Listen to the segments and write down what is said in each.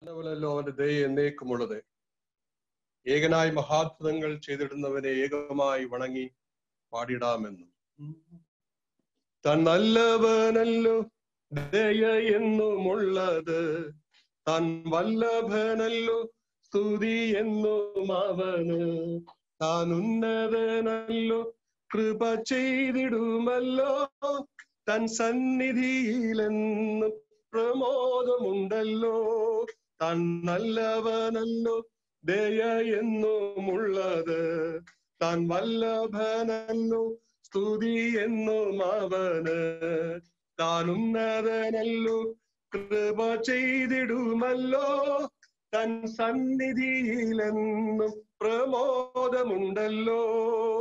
അവനല്ലോ അവന്റെ ദയ എന്നേക്കുമുള്ളത് ഏകനായി മഹാത്ഭുതങ്ങൾ ചെയ്തിടുന്നവനെ ഏകമായി വണങ്ങി പാടിടാമെന്നും താൻ നല്ലവനല്ലോ ദയ എന്നുമുള്ളത് താൻ വല്ലഭനല്ലോ സ്തുതി എന്നും അവന് താൻ ഉന്നതനല്ലോ കൃപ ചെയ്തിടുമല്ലോ തൻ സന്നിധിയിലെന്നും പ്രമോദമുണ്ടല്ലോ താൻ നല്ലവനല്ലോ ദയ എന്നുമുള്ളത് താൻ വല്ലഭനല്ലോ സ്തുതി എന്നും അവന് താൻ ഉന്നതനല്ലോ കൃപ ചെയ്തിടുമല്ലോ തൻ സന്നിധിയിലെന്നും പ്രമോദമുണ്ടല്ലോ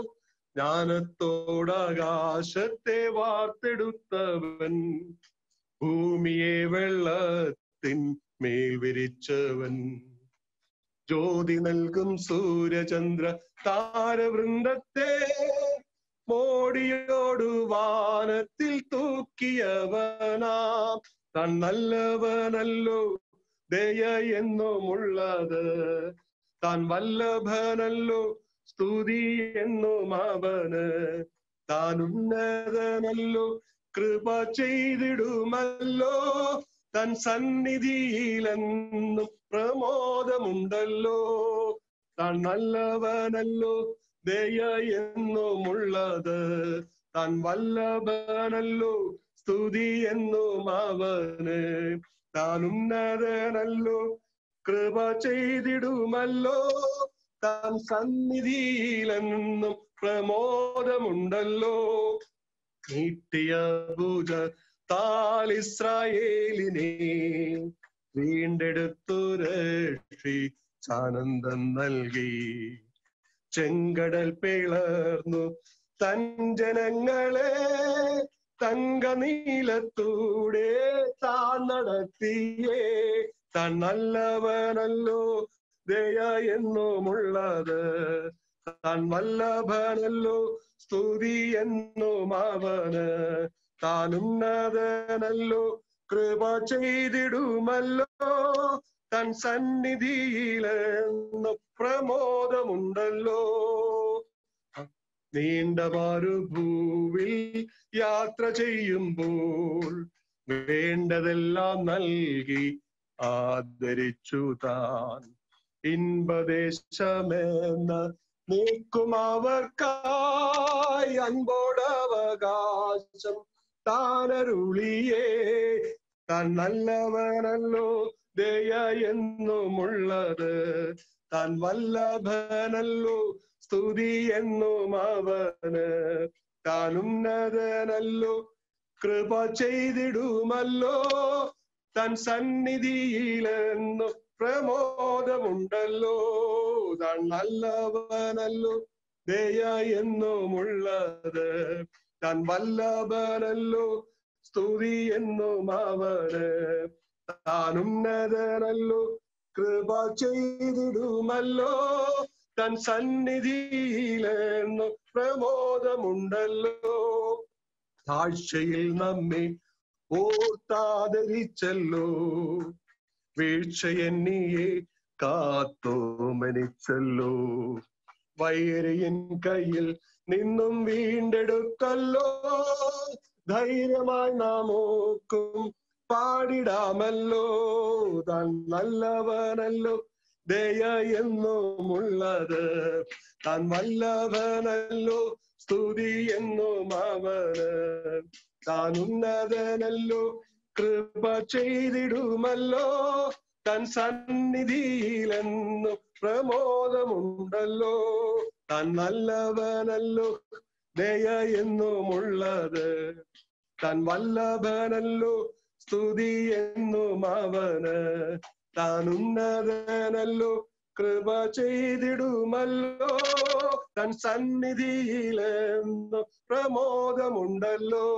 ജ്ഞാനത്തോടാകാശത്തെ വാർത്തെടുത്തവൻ ഭൂമിയെ വെള്ളത്തിൻ മേൽ വിരിച്ചവൻ ജ്യോതി നൽകും സൂര്യചന്ദ്ര താരവൃന്ദത്തെ മോടിയോടു വാനത്തിൽ തൂക്കിയവനാം താൻ നല്ലവനല്ലോ ദയ എന്നുമുള്ളത് താൻ വല്ലഭനല്ലോ സ്തുതി എന്നും അവന് താൻ ഉന്നതനല്ലോ കൃപ ചെയ്തിടുമല്ലോ തൻ സന്നിധിയിലെന്നും പ്രമോദമുണ്ടല്ലോ താൻ നല്ലവനല്ലോ ദയ എന്നുമുള്ളത് താൻ വല്ലഭനല്ലോ സ്തുതി എന്നും അവന് താൻ ഉന്നതനല്ലോ കൃപ ചെയ്തിടുമല്ലോ താൻ സന്നിധിയിലെന്നും പ്രമോദമുണ്ടല്ലോ നീട്ടിയ ഭുജ താലിസ്രായേലിനെ വീണ്ടെടുത്തു രക്ഷി ആനന്ദം നൽകി ചെങ്കടൽ പിളർന്നു തൻ ജനങ്ങളെ തങ്കനീലത്തൂടെ താൻ നടത്തിയേ താൻ നല്ലവനല്ലോ ദയ എന്നുമുള്ളത് താൻ വല്ലഭനല്ലോ സ്തുതി എന്നും അവന് താൻ ഉന്നതനല്ലോ കൃപ ചെയ്തിടുമല്ലോ തൻ സന്നിധിയിലെന്നു പ്രമോദമുണ്ടല്ലോ നീണ്ട മരുഭൂവിൽ യാത്ര ചെയ്യുമ്പോൾ വേണ്ടതെല്ലാം നൽകി ആദരിച്ചു താൻ ഇൻപദേശമെന്ന നീക്കും അവർക്കായി അൻപോടവകാശം താനരുളിയേ താൻ നല്ലവനല്ലോ ദയ എന്നുമുള്ളത് താൻ വല്ലഭനല്ലോ സ്തുതി എന്നും അവന് താൻ ഉന്നതനല്ലോ കൃപ ചെയ്തിടുമല്ലോ തൻ സന്നിധിയിലെന്നു പ്രമോദമുണ്ടല്ലോ താൻ നല്ലവനല്ലോ ദയ എന്നുമുള്ളത് താൻ വല്ലഭനല്ലോ സ്തുതി എന്നും അവന് താൻ ഉന്നതനല്ലോ കൃപ ചെയ്തിടുമല്ലോ തൻ സന്നിധിയിലെന്നു പ്രമോദമുണ്ടല്ലോ താഴ്ചയിൽ നമ്മെ ഓർത്താദരിച്ചല്ലോ വീഴ്ച എന്നിയെ കാത്തോമനിച്ചല്ലോ വൈരയൻ കയ്യിൽ നിന്നും വീണ്ടെടുക്കല്ലോ ധൈര്യമായി നാം ഓക്കും പാടിടാമല്ലോ താൻ നല്ലവനല്ലോ ദയ എന്നുമുള്ളത് താൻ വല്ലഭനല്ലോ സ്തുതി എന്നും അവന് താൻ ഉന്നതനല്ലോ കൃപ ചെയ്തിടുമല്ലോ തൻ സന്നിധിയിലെന്നു പ്രമോദമുണ്ടല്ലോ താൻ നല്ലവനല്ലോ ദയ എന്നുമുള്ളത് താൻ വല്ലഭനല്ലോ സ്തുതി എന്നും അവന് താൻ ഉന്നതനല്ലോ കൃപ ചെയ്തിടുമല്ലോ തൻ സന്നിധിയിലെന്നു പ്രമോദമുണ്ടല്ലോ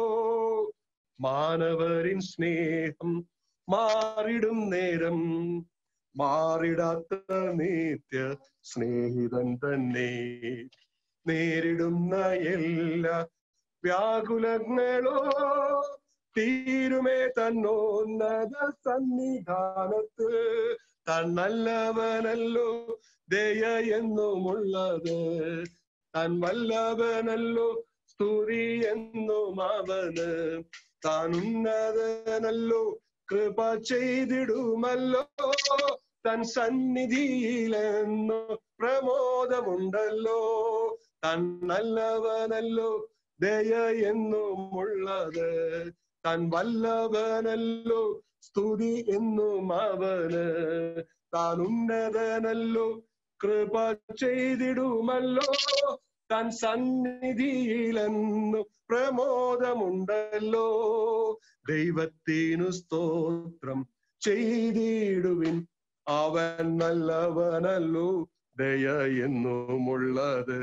മാനവരിൻ സ്നേഹം മാറിടും നേരം മാറിടാത്ത നിത്യ സ്നേഹിതൻ തന്നെ നേരിടുന്ന എല്ലാ വ്യാകുലങ്ങളോ തീരുമേ തന്നോന്നത സന്നിധാനത്ത് താൻ നല്ലവനല്ലോ ദയ എന്നുമുള്ളത് താൻ വല്ലവനല്ലോ സ്തുതി എന്നും അവന് താൻ ഉന്നതനല്ലോ കൃപ ചെയ്തിടുമല്ലോ തൻ സന്നിധിയിലെന്നു പ്രമോദമുണ്ടല്ലോ താൻ നല്ലവനല്ലോ ദയ എന്നുമുള്ളത് താൻ വല്ലവനല്ലോ സ്തുതി എന്നും അവന് താൻ ഉന്നതനല്ലോ കൃപ ചെയ്തിടുമല്ലോ താൻ സന്നിധിയിലെന്നു പ്രമോദമുണ്ടല്ലോ ദൈവത്തിനു സ്തോത്രം ചെയ്തിടുവിൻ അവൻ നല്ലവനല്ലോ ദയ എന്നുമുള്ളത്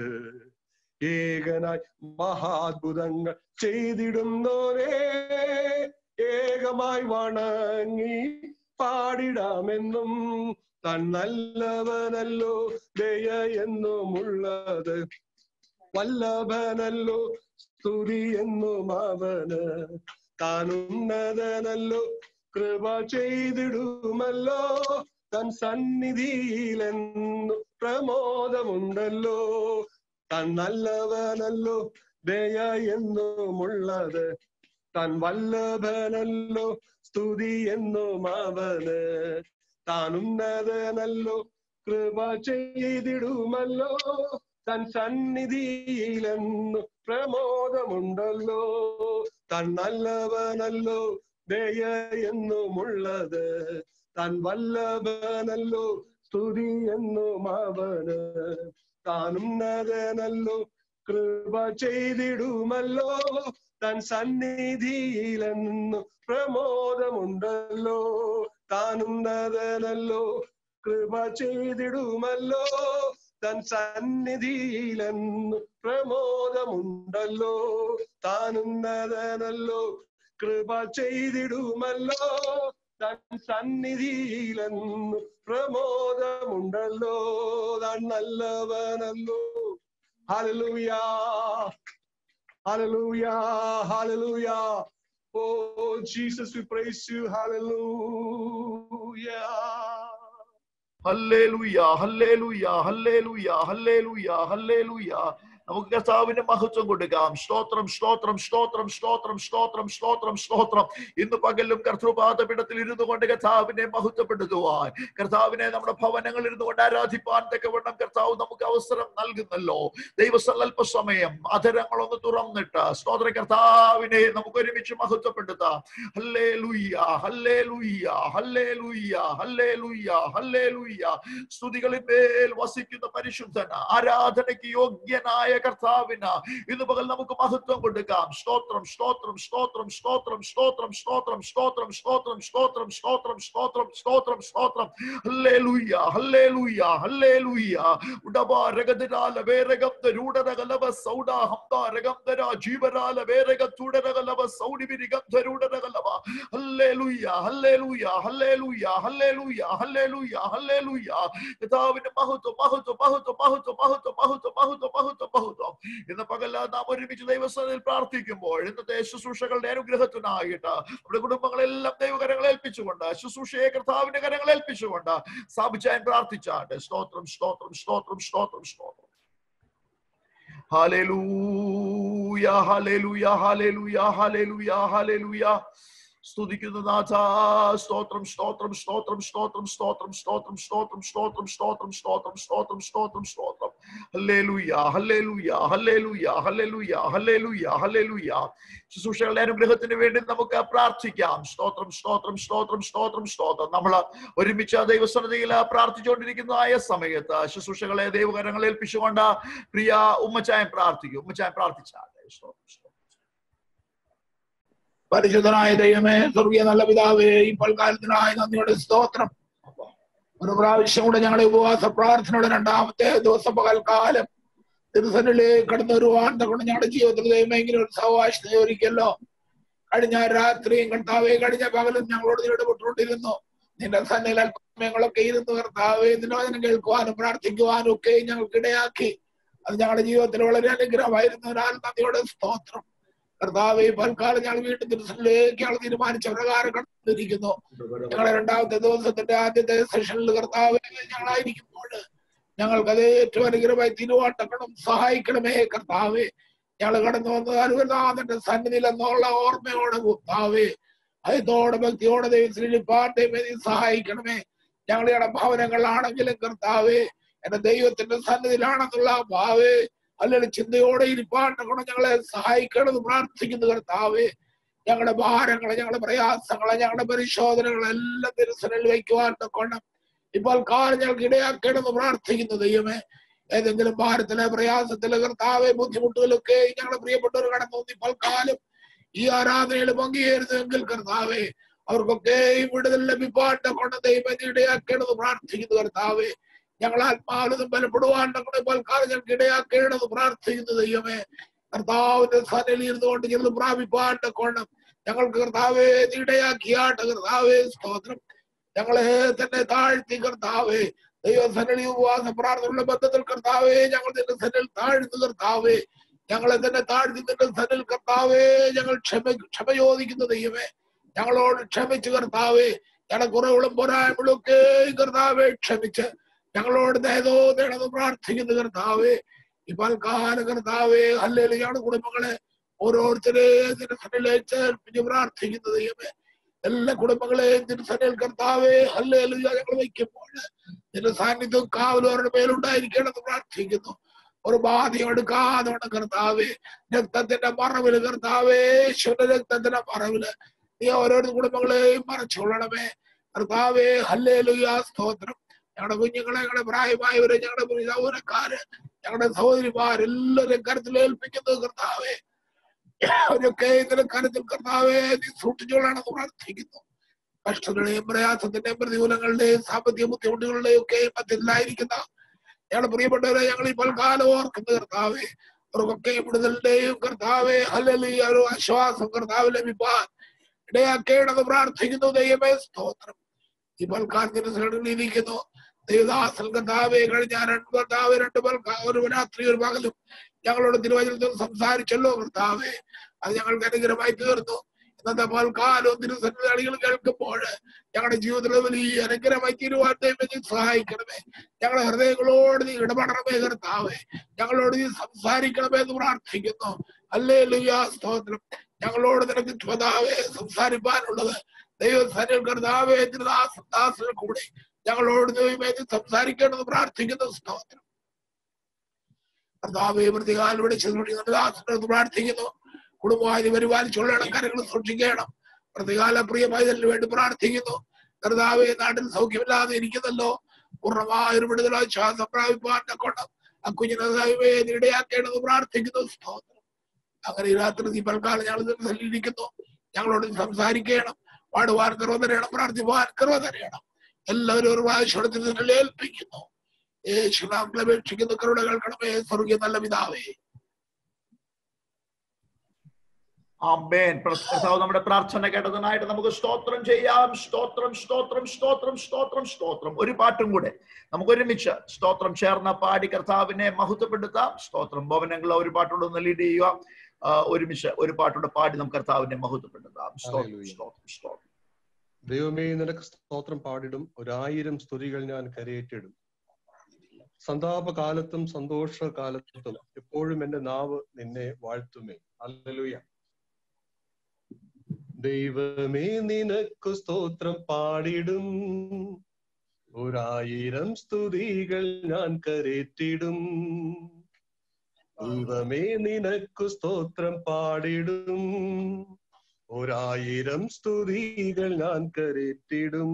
ഏകനായി മഹാത്ഭുതങ്ങൾ ചെയ്തിടുന്നോരേ ഏകമായി വണങ്ങി പാടിടാമെന്നും തൻ നല്ലവനല്ലോ ദയ എന്നുമുള്ളത് വല്ലഭനല്ലോ സ്തുതി എന്നും അവന് താനുന്നതനല്ലോ കൃപ ചെയ്തിടുമല്ലോ തൻ സന്നിധിയിലെന്നു പ്രമോദമുണ്ടല്ലോ തൻ നല്ലവനല്ലോ ദയ എന്നുമുള്ളത് താൻ വല്ലഭനല്ലോ സ്തുതി എന്നും അവന് താൻ ഉന്നതനല്ലോ കൃപ ചെയ്തിടുമല്ലോ തൻ സന്നിധിയിലെന്നു പ്രമോദമുണ്ടല്ലോ താൻ നല്ലവനല്ലോ ദയ എന്നുമുള്ളത് താൻ വല്ലഭനല്ലോ സ്തുതി എന്നും അവന് താൻ ഉന്നതനല്ലോ കൃപ ചെയ്തിടുമല്ലോ തൻ സന്നിധിയിലെന്നു പ്രമോദമുണ്ടല്ലോ താൻ ഉന്നതനല്ലോ കൃപ ചെയ്തിടുമല്ലോ തൻ സന്നിധിയിലെന്നു പ്രമോദമുണ്ടല്ലോ താൻ ഉന്നതനല്ലോ കൃപ ചെയ്തിടുമല്ലോ തൻ സന്നിധിയിലെന്നു പ്രമോദമുണ്ടല്ലോ താൻ നല്ലവനല്ലോ hallelujah hallelujah hallelujah Oh Jesus, we praise you. Hallelujah. Hallelujah hallelujah hallelujah hallelujah hallelujah നമുക്ക് കർത്താവിന്റെ മഹത്വം കൊടുക്കാം സ്തോത്രം സ്തോത്രം സ്തോത്രം സ്തോത്രം സ്തോത്രം സ്തോത്രം സ്തോത്രം ഇന്ന് പകലും കർത്തൃപാദപീഠത്തിൽ ഇരുന്നു കൊണ്ട് കർത്താവിനെ മഹത്വപ്പെടുത്തുവാൻ കർത്താവിനെ നമ്മുടെ ഭവനങ്ങളിൽ ഇരുന്നു കൊണ്ട് ആരാധിപ്പാൻ തക്കവണ്ണം കർത്താവ് നമുക്ക് അവസരം നൽകുന്നല്ലോ ദൈവസങ്കല്പ സമയം അധരങ്ങളൊന്ന് തുറന്നിട്ട് സ്തോത്ര കർത്താവിനെ നമുക്ക് ഒരുമിച്ച് മഹത്വപ്പെടുത്താം ഹല്ലേ ലൂയ്യ ഹല്ലേ ലൂയ്യ ഹല്ലേ ലൂയ്യ ഹല്ലേ ലൂയ്യ ഹല്ലേ ലൂയ്യ സ്തുതികളിന്മേൽ വസിക്കുന്ന പരിശുദ്ധന ആരാധനയ്ക്ക് യോഗ്യനായ കർത്താവിന് ഇന്ന് പകൽ നമുക്ക് മഹത്വം കൊടുക്കാം സ്തോത്രം സ്തോത്രം സ്തോത്രം സ്തോത്രം സ്തോത്രം സ്തോത്രം സ്തോത്രം സ്തോത്രം സ്തോത്രം സ്തോത്രം സ്തോത്രം സ്തോത്രം സ്തോത്രം ഹല്ലേലൂയ ഹല്ലേലൂയ ഹല്ലേലൂയ ഉടബ രഗതിരാല വേരകം രൂഢരകലവ സൗഡ ഹംദ രഗംധര ജീവരാല വേരക തുടരകലവ സൗഡിവിരികം ധരൂഢരകലവ hallelujah hallelujah hallelujah hallelujah hallelujah hallelujah പിതാവിന്റെ മഹത്വം മഹത്വം മഹത്വം മഹത്വം മഹത്വം മഹത്വം മഹത്വം മഹത്വം മഹത്വം ഇന്ന് പകല നാം ഒരുമിച്ച് ദൈവസ്ഥാനത്തിൽ പ്രാർത്ഥിക്കുമ്പോൾ ഇന്നത്തെ ശുശ്രൂഷകളുടെ അനുഗ്രഹത്തിനായിട്ട് നമ്മുടെ കുടുംബങ്ങളെല്ലാം ദൈവകരങ്ങൾ ഏൽപ്പിച്ചുകൊണ്ട് ശുശ്രൂഷയെ കർത്താവിന്റെ കരങ്ങൾ ഏൽപ്പിച്ചുകൊണ്ട് സ്ഥാപിച്ചാൻ പ്രാർത്ഥിച്ചാണ്ട് സ്തോത്രം സ്തോത്രം സ്തോത്രം സ്തോത്രം സ്തോത്രം hallelujah hallelujah hallelujah hallelujah hallelujah സ്തുതിക്കുന്നു നാഥ സ്തോത്രം സ്തോത്രം സ്തോത്രം സ്തോത്രം സ്തോത്രം സ്തോത്രം സ്തോത്രം സ്തോത്രം സ്തോത്രം സ്തോത്രം സ്തോത്രം സ്തോത്രം സ്തോത്രം hallelujah hallelujah hallelujah hallelujah hallelujah hallelujah ശുശ്രൂഷകളുടെ അനുഗ്രഹത്തിന് വേണ്ടി നമുക്ക് പ്രാർത്ഥിക്കാം സ്തോത്രം സ്തോത്രം സ്തോത്രം സ്തോത്രം സ്തോത്രം നമ്മൾ ഒരുമിച്ച് ദൈവസന്നിധിയിൽ പ്രാർത്ഥിച്ചുകൊണ്ടിരിക്കുന്നതായ സമയത്ത് ശുശ്രൂഷകളെ ദൈവകരങ്ങൾ ഏൽപ്പിച്ചുകൊണ്ട് പ്രിയ ഉമ്മച്ചായം പ്രാർത്ഥിക്കും ഉമ്മച്ചായം പ്രാർത്ഥിച്ചാട്ടെ സ്തോത്രം സ്തോത്രം പരിശുദ്ധനായ ദൈവമേ സ്വർഗീയ നല്ല പിതാവേ ഈ പൽക്കാലത്തിനായ നന്ദിയുടെ സ്തോത്രം ഒരു പ്രാവശ്യം കൂടെ ഞങ്ങളുടെ ഉപവാസ പ്രാർത്ഥനയുടെ രണ്ടാമത്തെ ദിവസം പകൽക്കാലം തിരുസനിലേക്ക് കടന്നു വരുവാൻ കൊണ്ട് ഞങ്ങളുടെ ജീവിതത്തിൽ ദൈവമേ ഇങ്ങനെ ഒരു സവാശം ഒരുക്കല്ലോ കഴിഞ്ഞ രാത്രിയും കർത്താവെ കഴിഞ്ഞ പകലും ഞങ്ങളോട് നീ ഇടപെട്ടുകൊണ്ടിരുന്നു നിന്റെ സന്നിധിയിൽ അല്പസമയങ്ങളൊക്കെ ഇരുന്ന് കർത്താവെ നിന്റെ വചനം കേൾക്കുവാനും പ്രാർത്ഥിക്കുവാനും ഒക്കെ ഞങ്ങൾക്ക് ഇടയാക്കി അത് ഞങ്ങളുടെ ജീവിതത്തിൽ വളരെ അനുഗ്രഹമായിരുന്നതിനാൽ നന്ദിയുടെ സ്തോത്രം കർത്താവ് ഈ പൽക്കാലം ഞങ്ങൾ വീണ്ടും തിരുസനിലേക്ക് ഞങ്ങൾ തീരുമാനിച്ച പ്രകാരം കടന്നിരിക്കുന്നു ഞങ്ങളുടെ രണ്ടാമത്തെ ദിവസത്തിന്റെ ആദ്യത്തെ സെഷനിൽ കർത്താവ് ഞങ്ങളായിരിക്കുമ്പോൾ ഞങ്ങൾക്ക് അത് ഏറ്റവും അനുഗ്രഹമായി തിരുവാട്ടക്കണം സഹായിക്കണമേ കർത്താവേ ഞങ്ങൾ കടന്നു വന്ന അരുവനാഥന്റെ സന്നിധിയിൽ എന്നുള്ള ഓർമ്മയോടെ കർത്താവേ ഭയത്തോടെ ഭക്തിയോടെ ദൈവത്തിലിപ്പാൻ ദൈവം നീ സഹായിക്കണമേ ഞങ്ങളുടെ ഭവനങ്ങളാണെങ്കിലും കർത്താവേ എന്റെ ദൈവത്തിന്റെ സന്നിധിയിലാണെന്നുള്ള ഭാവേ അല്ലെങ്കിൽ ചിന്തയോടെ ഇരിപ്പാൻ കൊണ്ട് ഞങ്ങളെ സഹായിക്കണമെന്ന് പ്രാർത്ഥിക്കുന്നു കർത്താവേ ഞങ്ങളുടെ ഭാരങ്ങളെ ഞങ്ങളുടെ പ്രയാസങ്ങളെ ഞങ്ങളുടെ പരിശോധനകളെല്ലാം തിരുസനിൽ വയ്ക്കുവാൻ കൊണ്ട് ഇപ്പോൾ കാലം ഞങ്ങൾക്ക് ഇടയാക്കണമെന്ന് പ്രാർത്ഥിക്കുന്നു ദൈവമേ ഏതെങ്കിലും ഭാരത്തിലെ പ്രയാസത്തിലെ കർത്താവെ ബുദ്ധിമുട്ടുകളൊക്കെ ഞങ്ങളുടെ പ്രിയപ്പെട്ടവർ കടന്നു വന്ന് ഇപ്പോൾ കാലം ഈ ആരാധനയിൽ പങ്കുചേരുന്നെങ്കിൽ കർത്താവെ അവർക്കൊക്കെ ഈ വിടുതൽ ലഭിപ്പാട്ട് കൊണ്ട് ദൈവം ഇടയാക്കണമെന്ന് പ്രാർത്ഥിക്കുന്നു കർത്താവെ ഞങ്ങൾ ആത്മാവിലും ബലപ്പെടുവാൻ നമ്മുടെ ഇപ്പോൾ കാലം ഞങ്ങൾക്ക് ഇടയാക്കണമെന്ന് പ്രാർത്ഥിക്കുന്നു ദൈവമേ കർത്താവിന്റെ സനലിൽ ഇരുന്നുകൊണ്ട് ചെന്ന് പ്രാപിപ്പാട്ട് കൊണ്ട് ഞങ്ങൾക്ക് കർത്താവെ നീ ഇടയാക്കിയാട്ട് കർത്താവെ സ്തോത്രം ഞങ്ങളെ തന്നെ താഴ്ത്തി കർത്താവേ ദൈവസനലി ഉപവാസ പ്രാർത്ഥനയുള്ള ബന്ധത്തിൽ കർത്താവേ ഞങ്ങൾ നിന്റെ സനൽ താഴ്ന്നു കർത്താവേ ഞങ്ങളെ തന്നെ താഴ്ത്തി നിന്റെ സനൽ കർത്താവേ ഞങ്ങൾ ക്ഷമ ക്ഷമ ചോദിക്കുന്ന ദൈവമേ ഞങ്ങളോട് ക്ഷമിച്ച് കർത്താവേ ഞങ്ങളുടെ കുറവുകളും പോരായ്മകളും ഒക്കെ കർത്താവെ ക്ഷമിച്ച് ഞങ്ങളോട് ദയതോ നേടന്ന് പ്രാർത്ഥിക്കുന്നു കർത്താവേ ഇപ്പോൾ കാല കർത്താവേ അല്ലെങ്കിൽ ഞങ്ങളുടെ കുടുംബങ്ങളെ ഓരോരുത്തരെ നിന്റെ സനലിലേക്ക് ഏൽപ്പിച്ച് പ്രാർത്ഥിക്കുന്നു ദൈവമേ എല്ലാ കുടുംബങ്ങളെയും തിരുസനയിൽ കർത്താവേ ഹല്ലേലൂയ ഞങ്ങൾ വയ്ക്കുമ്പോൾ നിന്റെ സാന്നിധ്യം കാവലും അവരുടെ മേലുണ്ടായിരിക്കണമെന്ന് പ്രാർത്ഥിക്കുന്നു ഒരു ബാധയും എടുക്കാതെ വേണം കർത്താവേ രക്തത്തിന്റെ മറവില് കർത്താവേ ഈശ്വര രക്തത്തിന്റെ മറവില് നീ ഓരോരോ കുടുംബങ്ങളെയും മറച്ചുകൊള്ളണമേ കർത്താവേ ഹല്ലേലൂയ സ്തോത്രം ഞങ്ങളുടെ കുഞ്ഞുങ്ങളെ ഞങ്ങളുടെ പ്രായമായവരെ ഞങ്ങളുടെ സൗരക്കാര് ഞങ്ങളുടെ സഹോദരിമാരെല്ലാവരും കരുത്തിൽ ഏൽപ്പിക്കുന്നത് കർത്താവേ അവരൊക്കെ ഇതിന്റെ കരുത്തിൽ കർത്താവെ നീ സൂക്ഷിച്ചോളാണെന്ന് പ്രാർത്ഥിക്കുന്നു കഷ്ടങ്ങളുടെയും പ്രയാസത്തിന്റെയും പ്രതികൂലങ്ങളുടെയും സാമ്പത്തിക ബുദ്ധിമുട്ടുകളുടെയും ഒക്കെ മധ്യത്തിലായിരിക്കുന്ന ഞങ്ങളുടെ പ്രിയപ്പെട്ടവരെ ഞങ്ങൾ ഇപ്പോൾ കാലം ഓർക്കുന്ന കർത്താവെ അവർക്കൊക്കെ വിടുതലിന്റെയും കർത്താവെ അല്ലെങ്കിൽ ഒരു ആശ്വാസം കർത്താവ് ലഭിപ്പാൻ ഇടയാക്കേണ്ടെന്ന് പ്രാർത്ഥിക്കുന്നു ദൈവമേ സ്തോത്രം ഇപ്പോൾ കാത്തിരിക്കുന്നു ഇരിക്കുന്നു ദേവദാസൻ കർത്താവെ കഴിഞ്ഞ രണ്ട് കർത്താവ് രണ്ട് പൽക്കാ ഒരു രാത്രി ഒരു പകലും ഞങ്ങളോട് തിരുവചനത്തിൽ സംസാരിച്ചല്ലോ കർത്താവെ അത് ഞങ്ങൾക്ക് അനുഗ്രഹമായി തീർന്നു ഇന്നത്തെ പൽക്കാലവും തിരുസന്നിധികൾ കേൾക്കുമ്പോൾ ഞങ്ങളുടെ ജീവിതത്തിൽ വലിയ അനുഗ്രഹമായി തീരുവാൻ ദൈവം നീ സഹായിക്കണമേ ഞങ്ങളുടെ ഹൃദയങ്ങളോട് നീ ഇടപെടണമേ കർത്താവെ ഞങ്ങളോട് നീ സംസാരിക്കണമേ എന്ന് പ്രാർത്ഥിക്കുന്നു അല്ലേ ലുയാ സ്തോത്രം ഞങ്ങളോട് നിനക്ക് കർത്താവെ സംസാരിപ്പാനുള്ളത് ദൈവസനിൽ കർത്താവെ ദാസന് കൂടെ ഞങ്ങളോട് ദൈവമേ നീ സംസാരിക്കണമെന്ന് പ്രാർത്ഥിക്കുന്നു സ്തോത്രം കർത്താവെ പ്രതികാലം വിളിച്ചു ദാസനോട് പ്രാർത്ഥിക്കുന്നു കുടുംബമായി പരിപാലിച്ചുള്ള കാര്യങ്ങൾ സൂക്ഷിക്കണം പ്രതികാല പ്രിയ പൈതലിന് വേണ്ടി പ്രാർത്ഥിക്കുന്നു കർത്താവെ നാട്ടിൽ സൗഖ്യമില്ലാതെ ഇരിക്കുന്നല്ലോ പൂർണ്ണമായ ഒരു വിടുതലായി ശ്വാസം പ്രാപിപ്പാൻ കൊണ്ട് ആ കുഞ്ഞിനെ ദൈവമേ നീ ഇടയാക്കേണ്ടത് പ്രാർത്ഥിക്കുന്നു സ്തോത്രം അങ്ങനെ ഈ രാത്രി നീ പൽക്കാലം ഞങ്ങൾ ഇരിക്കുന്നു ഞങ്ങളോട് നീ സംസാരിക്കണം പാടുവാൻ കൃപ തരയണം പ്രാർത്ഥിപ്പാൻ കൃപ തരയണം എല്ലാവരും ഒരു പ്രാവശ്യത്തിൽ ഏൽപ്പിക്കുന്നു യേശുനാമത്തിൽ അപേക്ഷിക്കുന്ന കരുണ കേൾക്കണമേ സ്വർഗീയ നല്ല പിതാവേ ആമേൻ കർത്താവ് നമ്മുടെ പ്രാർത്ഥന കേട്ടതിനായിട്ട് നമുക്ക് സ്തോത്രം ചെയ്യാം സ്തോത്രം സ്തോത്രം സ്തോത്രം സ്തോത്രം സ്തോത്രം ഒരു പാട്ടും കൂടെ നമുക്ക് ഒരുമിച്ച് സ്തോത്രം ചേർന്ന പാടി കർത്താവിനെ മഹത്വപ്പെടുത്താം സ്തോത്രം ഭവനങ്ങൾ ഒരു പാട്ടോടെ ഒന്ന് ലീഡ് ചെയ്യുക ആ, ഒരുമിച്ച് ഒരു പാട്ടോടെ പാടി നമുക്ക് കർത്താവിനെ മഹത്വപ്പെടുത്താം സ്തോത്രം ഹല്ലേലൂയ. സ്തോത്രം സ്തോത്രം ദൈവമേ നിനക്ക് സ്തോത്രം പാടിടും ഒരായിരം സ്തുതികൾ ഞാൻ കരയേറ്റിടും സന്താപകാലത്തും സന്തോഷകാലത്തും എപ്പോഴും എന്റെ നാവ് നിന്നെ വാഴ്ത്തുമേ അല്ലലുയ ദൈവമേ നിനക്കു സ്തോത്രം പാടിടും ഒരായിരം സ്തുതികൾ ഞാൻ കരേറ്റിടും ദൈവമേ നിനക്കു സ്തോത്രം പാടിടും ഒരായിരം സ്തുതികൾ ഞാൻ കരേറ്റിടും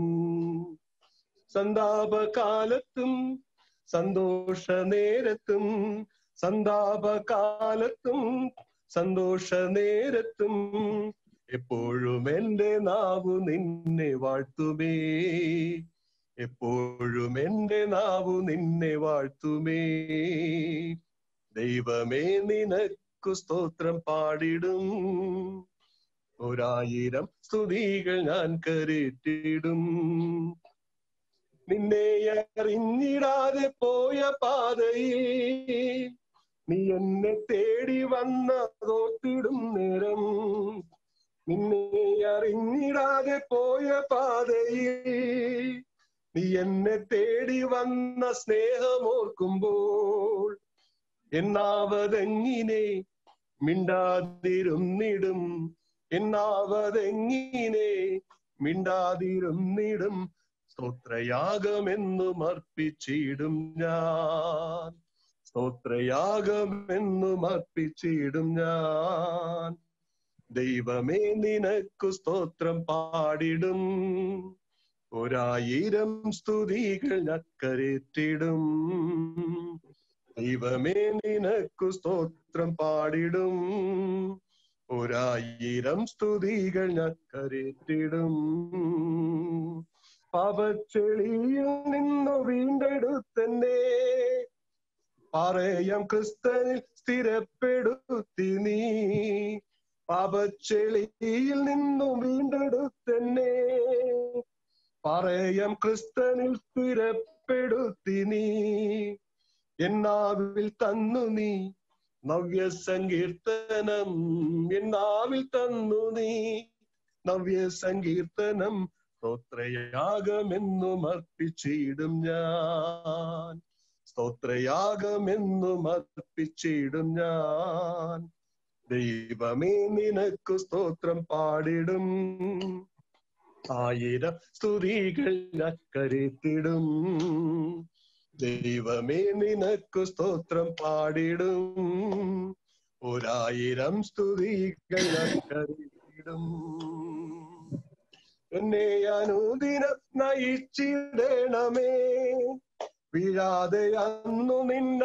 സന്താപകാലത്തും സന്തോഷ നേരത്തും സന്താപകാലത്തും സന്തോഷ നേരത്തും എപ്പോഴും എന്റെ നാവു നിന്നെ വാഴ്ത്തുമേ എപ്പോഴും എന്റെ നാവു നിന്നെ വാഴ്ത്തുമേ ദൈവമേ നിനക്കു സ്തോത്രം പാടിടും ഒരായിരം സ്തുതികൾ ഞാൻ കരേറ്റിടും നിന്നെ അറിഞ്ഞിടാതെ പോയ പാതയിൽ നീ എന്നെ തേടി വന്നതോത്തിടും നേരം നിന്നെ അറിഞ്ഞിടാതെ പോയ പാതയിൽ നീ എന്നെ തേടി വന്ന സ്നേഹമോർക്കുമ്പോൾ എന്നാവതെങ്ങിനെ മിണ്ടാതിരുന്നിടും എന്നാവതെങ്ങിനെ മിണ്ടാതിരുന്നിടും സ്തോത്രയാഗമെന്നും അർപ്പിച്ചിടും ഞാൻ സ്തോത്രയാഗമെന്നും അർപ്പിച്ചിടും ഞാൻ ദൈവമേ നിനക്കു സ്തോത്രം പാടിടും ഒരായിരം സ്തുതികൾ ഞക്കരേറ്റിടും ദൈവമേ നിനക്കു സ്തോത്രം പാടിടും ഒരായിരം സ്തുതികൾ ഞക്കരേറ്റിടും പാപച്ചെളിയിൽ നിന്നു വീണ്ടെടുത്തന്നെ പറയാം ക്രിസ്തനിൽ സ്ഥിരപ്പെടുത്തി നീ പാപച്ചെളിയിൽ നിന്നു വീണ്ടെടുത്തന്നെ പറയാം ക്രിസ്തനിൽ സ്ഥിരപ്പെടുത്തി നീ എന്നാവിൽ തന്നു നീ നവ്യ സങ്കീർത്തനം എന്നാവിൽ തന്നു നീ നവ്യ സങ്കീർത്തനം സ്തോത്രയാഗമെന്നും അർപ്പിച്ചിടും ഞാൻ സ്തോത്രയാഗമെന്നും അർപ്പിച്ചിടും ഞാൻ ദൈവമേ നിനക്കു സ്തോത്രം പാടിടും ആയിരം സ്തുതികൾ കരുത്തിടും ദൈവമേ നിനക്കു സ്തോത്രം പാടിടും ഒരായിരം സ്തുതികൾ കരുത്തിടും എന്നെ അനുദിനം നയിച്ചിടണമേ വീഴാതെ അന്നു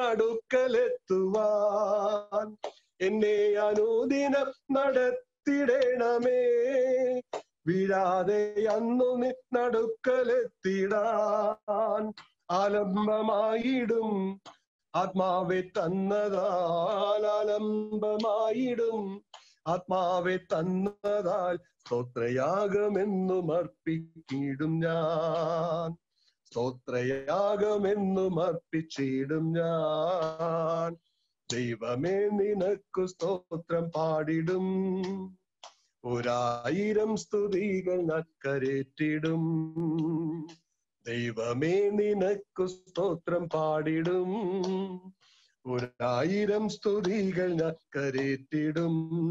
നിന്നടുക്കലെത്തുവാൻ എന്നെ അനുദിനം നടത്തിടണമേ വീഴാതെ അന്നു നിന്നടുക്കലെത്തിടാൻ ആലംബമായിടും ആത്മാവെ തന്നതാൽ ആലംബമായിടും ആത്മാവെ തന്നതാൽ സ്തോത്രയാഗമെന്നും അർപ്പിച്ചിടും ഞാൻ സ്തോത്രയാഗമെന്നും അർപ്പിച്ചിടും ഞാൻ ദൈവമേ നിനക്കു സ്തോത്രം പാടിടും ഒരായിരം സ്തുതികൾ നക്കരേറ്റിടും ദൈവമേ നിനക്കു സ്തോത്രം പാടിടും ഒരായിരം സ്തുതികൾ നക്കരേറ്റിടും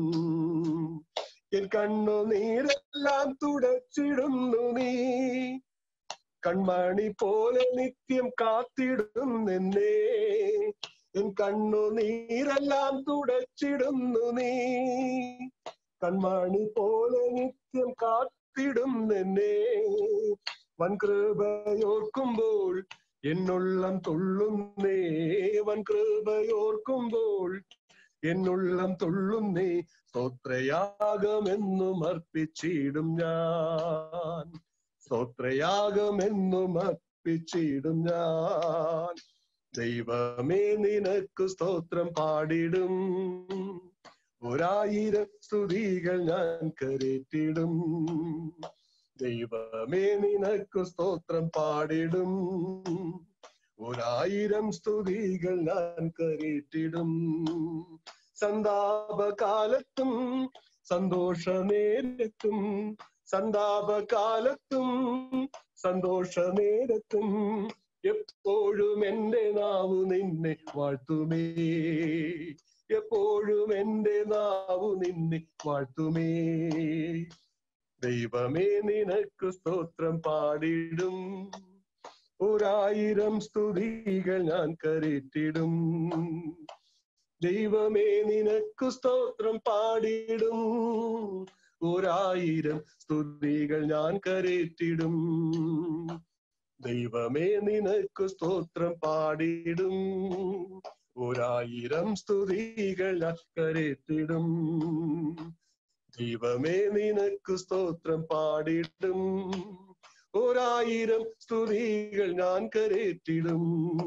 എൻ കണ്ണു നീരെല്ലാം തുടച്ചിടുന്നു നീ കൺമണി പോലെ നിത്യം കാത്തിടും നിന്നെ എൻ കണ്ണു നീരെല്ലാം തുടച്ചിടുന്നു നീ കൺമണി പോലെ നിത്യം കാത്തിടും നിന്നെ വൻകൃപയോർക്കുമ്പോൾ എന്നുള്ളം തുള്ളുന്നേ വൻകൃപയോർക്കുമ്പോൾ എന്നുള്ളം തുള്ളുന്നേ സ്തോത്രയാഗമെന്നും അർപ്പിച്ചിടും ഞാൻ സ്തോത്രയാഗമെന്നും അർപ്പിച്ചിടും ഞാൻ ദൈവമേ നിനക്ക് സ്തോത്രം പാടിടും ഒരായിരം സ്തുതികൾ ഞാൻ കരേറ്റിടും ദൈവമേ നിനക്ക് സ്തോത്രം പാടിടും ഒരായിരം സ്തുതികൾ ഞാൻ കരേറ്റിടും സന്താപകാലത്തും സന്തോഷ നേരത്തും സന്താപകാലത്തും സന്തോഷ നേരത്തും എപ്പോഴും എന്റെ നാവു നിന്നെ വാഴ്ത്തുമേ എപ്പോഴും എന്റെ നാവു നിന്നെ വാഴ്ത്തുമേ ദൈവമേ നിനക്ക് സ്തോത്രം പാടിടും ഒരായിരം സ്തുതികൾ ഞാൻ കരേറ്റിടും ദൈവമേ നിനക്ക് സ്തോത്രം പാടിടും ഒരായിരം സ്തുതികൾ ഞാൻ കരേറ്റിടും ദൈവമേ നിനക്ക് സ്തോത്രം പാടിടും ഒരായിരം സ്തുതികൾ ഞാൻ കരേറ്റിടും ദൈവമേ നിനക്ക് സ്തോത്രം പാടിടും ഒരായിരം സ്തുതികൾ ഞാൻ കരേറ്റിടും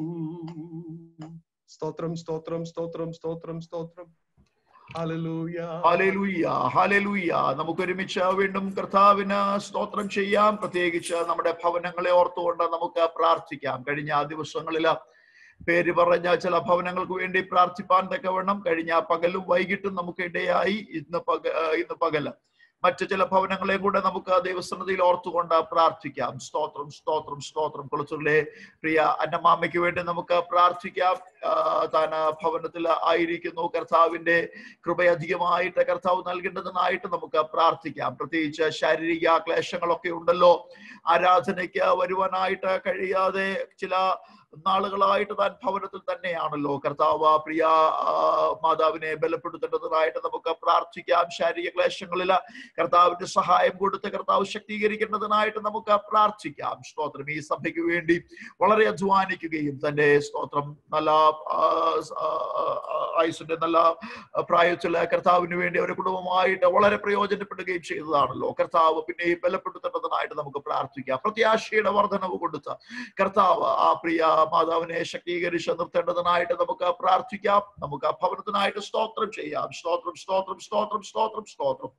സ്തോത്രം സ്തോത്രം സ്തോത്രം സ്തോത്രം സ്തോത്രം ഹല്ലേലൂയ ഹാലലൂയ ഹാലലൂയ നമുക്ക് ഒരുമിച്ച് വീണ്ടും കർത്താവിന് സ്തോത്രം ചെയ്യാം പ്രത്യേകിച്ച് നമ്മുടെ ഭവനങ്ങളെ ഓർത്തുകൊണ്ട് നമുക്ക് പ്രാർത്ഥിക്കാം കഴിഞ്ഞ ദിവസങ്ങളിൽ പേര് പറഞ്ഞ ചില ഭവനങ്ങൾക്ക് വേണ്ടി പ്രാർത്ഥിപ്പാൻ തക്കവണ്ണം കഴിഞ്ഞ പകലും വൈകിട്ടും നമുക്ക് ഇടയായി ഇന്ന് പക ആ, ഇന്ന് പകല് മറ്റു ചില ഭവനങ്ങളെ കൂടെ നമുക്ക് ദൈവസന്നിധിയിൽ ഓർത്തുകൊണ്ട് പ്രാർത്ഥിക്കാം സ്തോത്രം സ്തോത്രം സ്തോത്രം കുളച്ചൂരിലെ പ്രിയ അന്നമാമയ്ക്ക് വേണ്ടി നമുക്ക് പ്രാർത്ഥിക്കാം ആ, താൻ ആ ഭവനത്തിൽ ആയിരിക്കുന്നു കർത്താവിന്റെ കൃപയധികമായിട്ട് കർത്താവ് നൽകേണ്ടതിനായിട്ട് നമുക്ക് പ്രാർത്ഥിക്കാം പ്രത്യേകിച്ച് ശാരീരിക ക്ലേശങ്ങളൊക്കെ ഉണ്ടല്ലോ ആരാധനയ്ക്ക് വരുവാനായിട്ട് കഴിയാതെ ചില നാളുകളായിട്ട് താൻ ഭവനത്തിൽ തന്നെയാണല്ലോ കർത്താവ് ആ പ്രിയ ആ, മാതാവിനെ ബലപ്പെടുത്തേണ്ടതിനായിട്ട് നമുക്ക് പ്രാർത്ഥിക്കാം ശാരീരിക ക്ലേശങ്ങളിൽ കർത്താവിന്റെ സഹായം കൊടുത്ത് കർത്താവ് ശക്തീകരിക്കേണ്ടതിനായിട്ട് നമുക്ക് പ്രാർത്ഥിക്കാം സ്തോത്രം ഈ സഭയ്ക്ക് വേണ്ടി വളരെ അധ്വാനിക്കുകയും തന്റെ സ്തോത്രം നല്ല ആ, ആ, ആ, ആയുസിന്റെ നല്ല പ്രായത്തില് കർത്താവിന് വേണ്ടി അവരുടെ കുടുംബമായിട്ട് വളരെ പ്രയോജനപ്പെടുകയും ചെയ്തതാണല്ലോ കർത്താവ് പിന്നെ ബലപ്പെടുത്തേണ്ടതിനായിട്ട് നമുക്ക് പ്രാർത്ഥിക്കാം പ്രത്യാശയുടെ വർധനവ് കൊടുത്ത കർത്താവ് ആ പ്രിയ മാതാവിനെ ശക്തീകരിച്ച് നിർത്തേണ്ടതിനായിട്ട് നമുക്ക് പ്രാർത്ഥിക്കാം നമുക്ക് ആ ഭവനത്തിനായിട്ട് സ്തോത്രം ചെയ്യാം സ്തോത്രം സ്തോത്രം സ്തോത്രം സ്തോത്രം സ്തോത്രം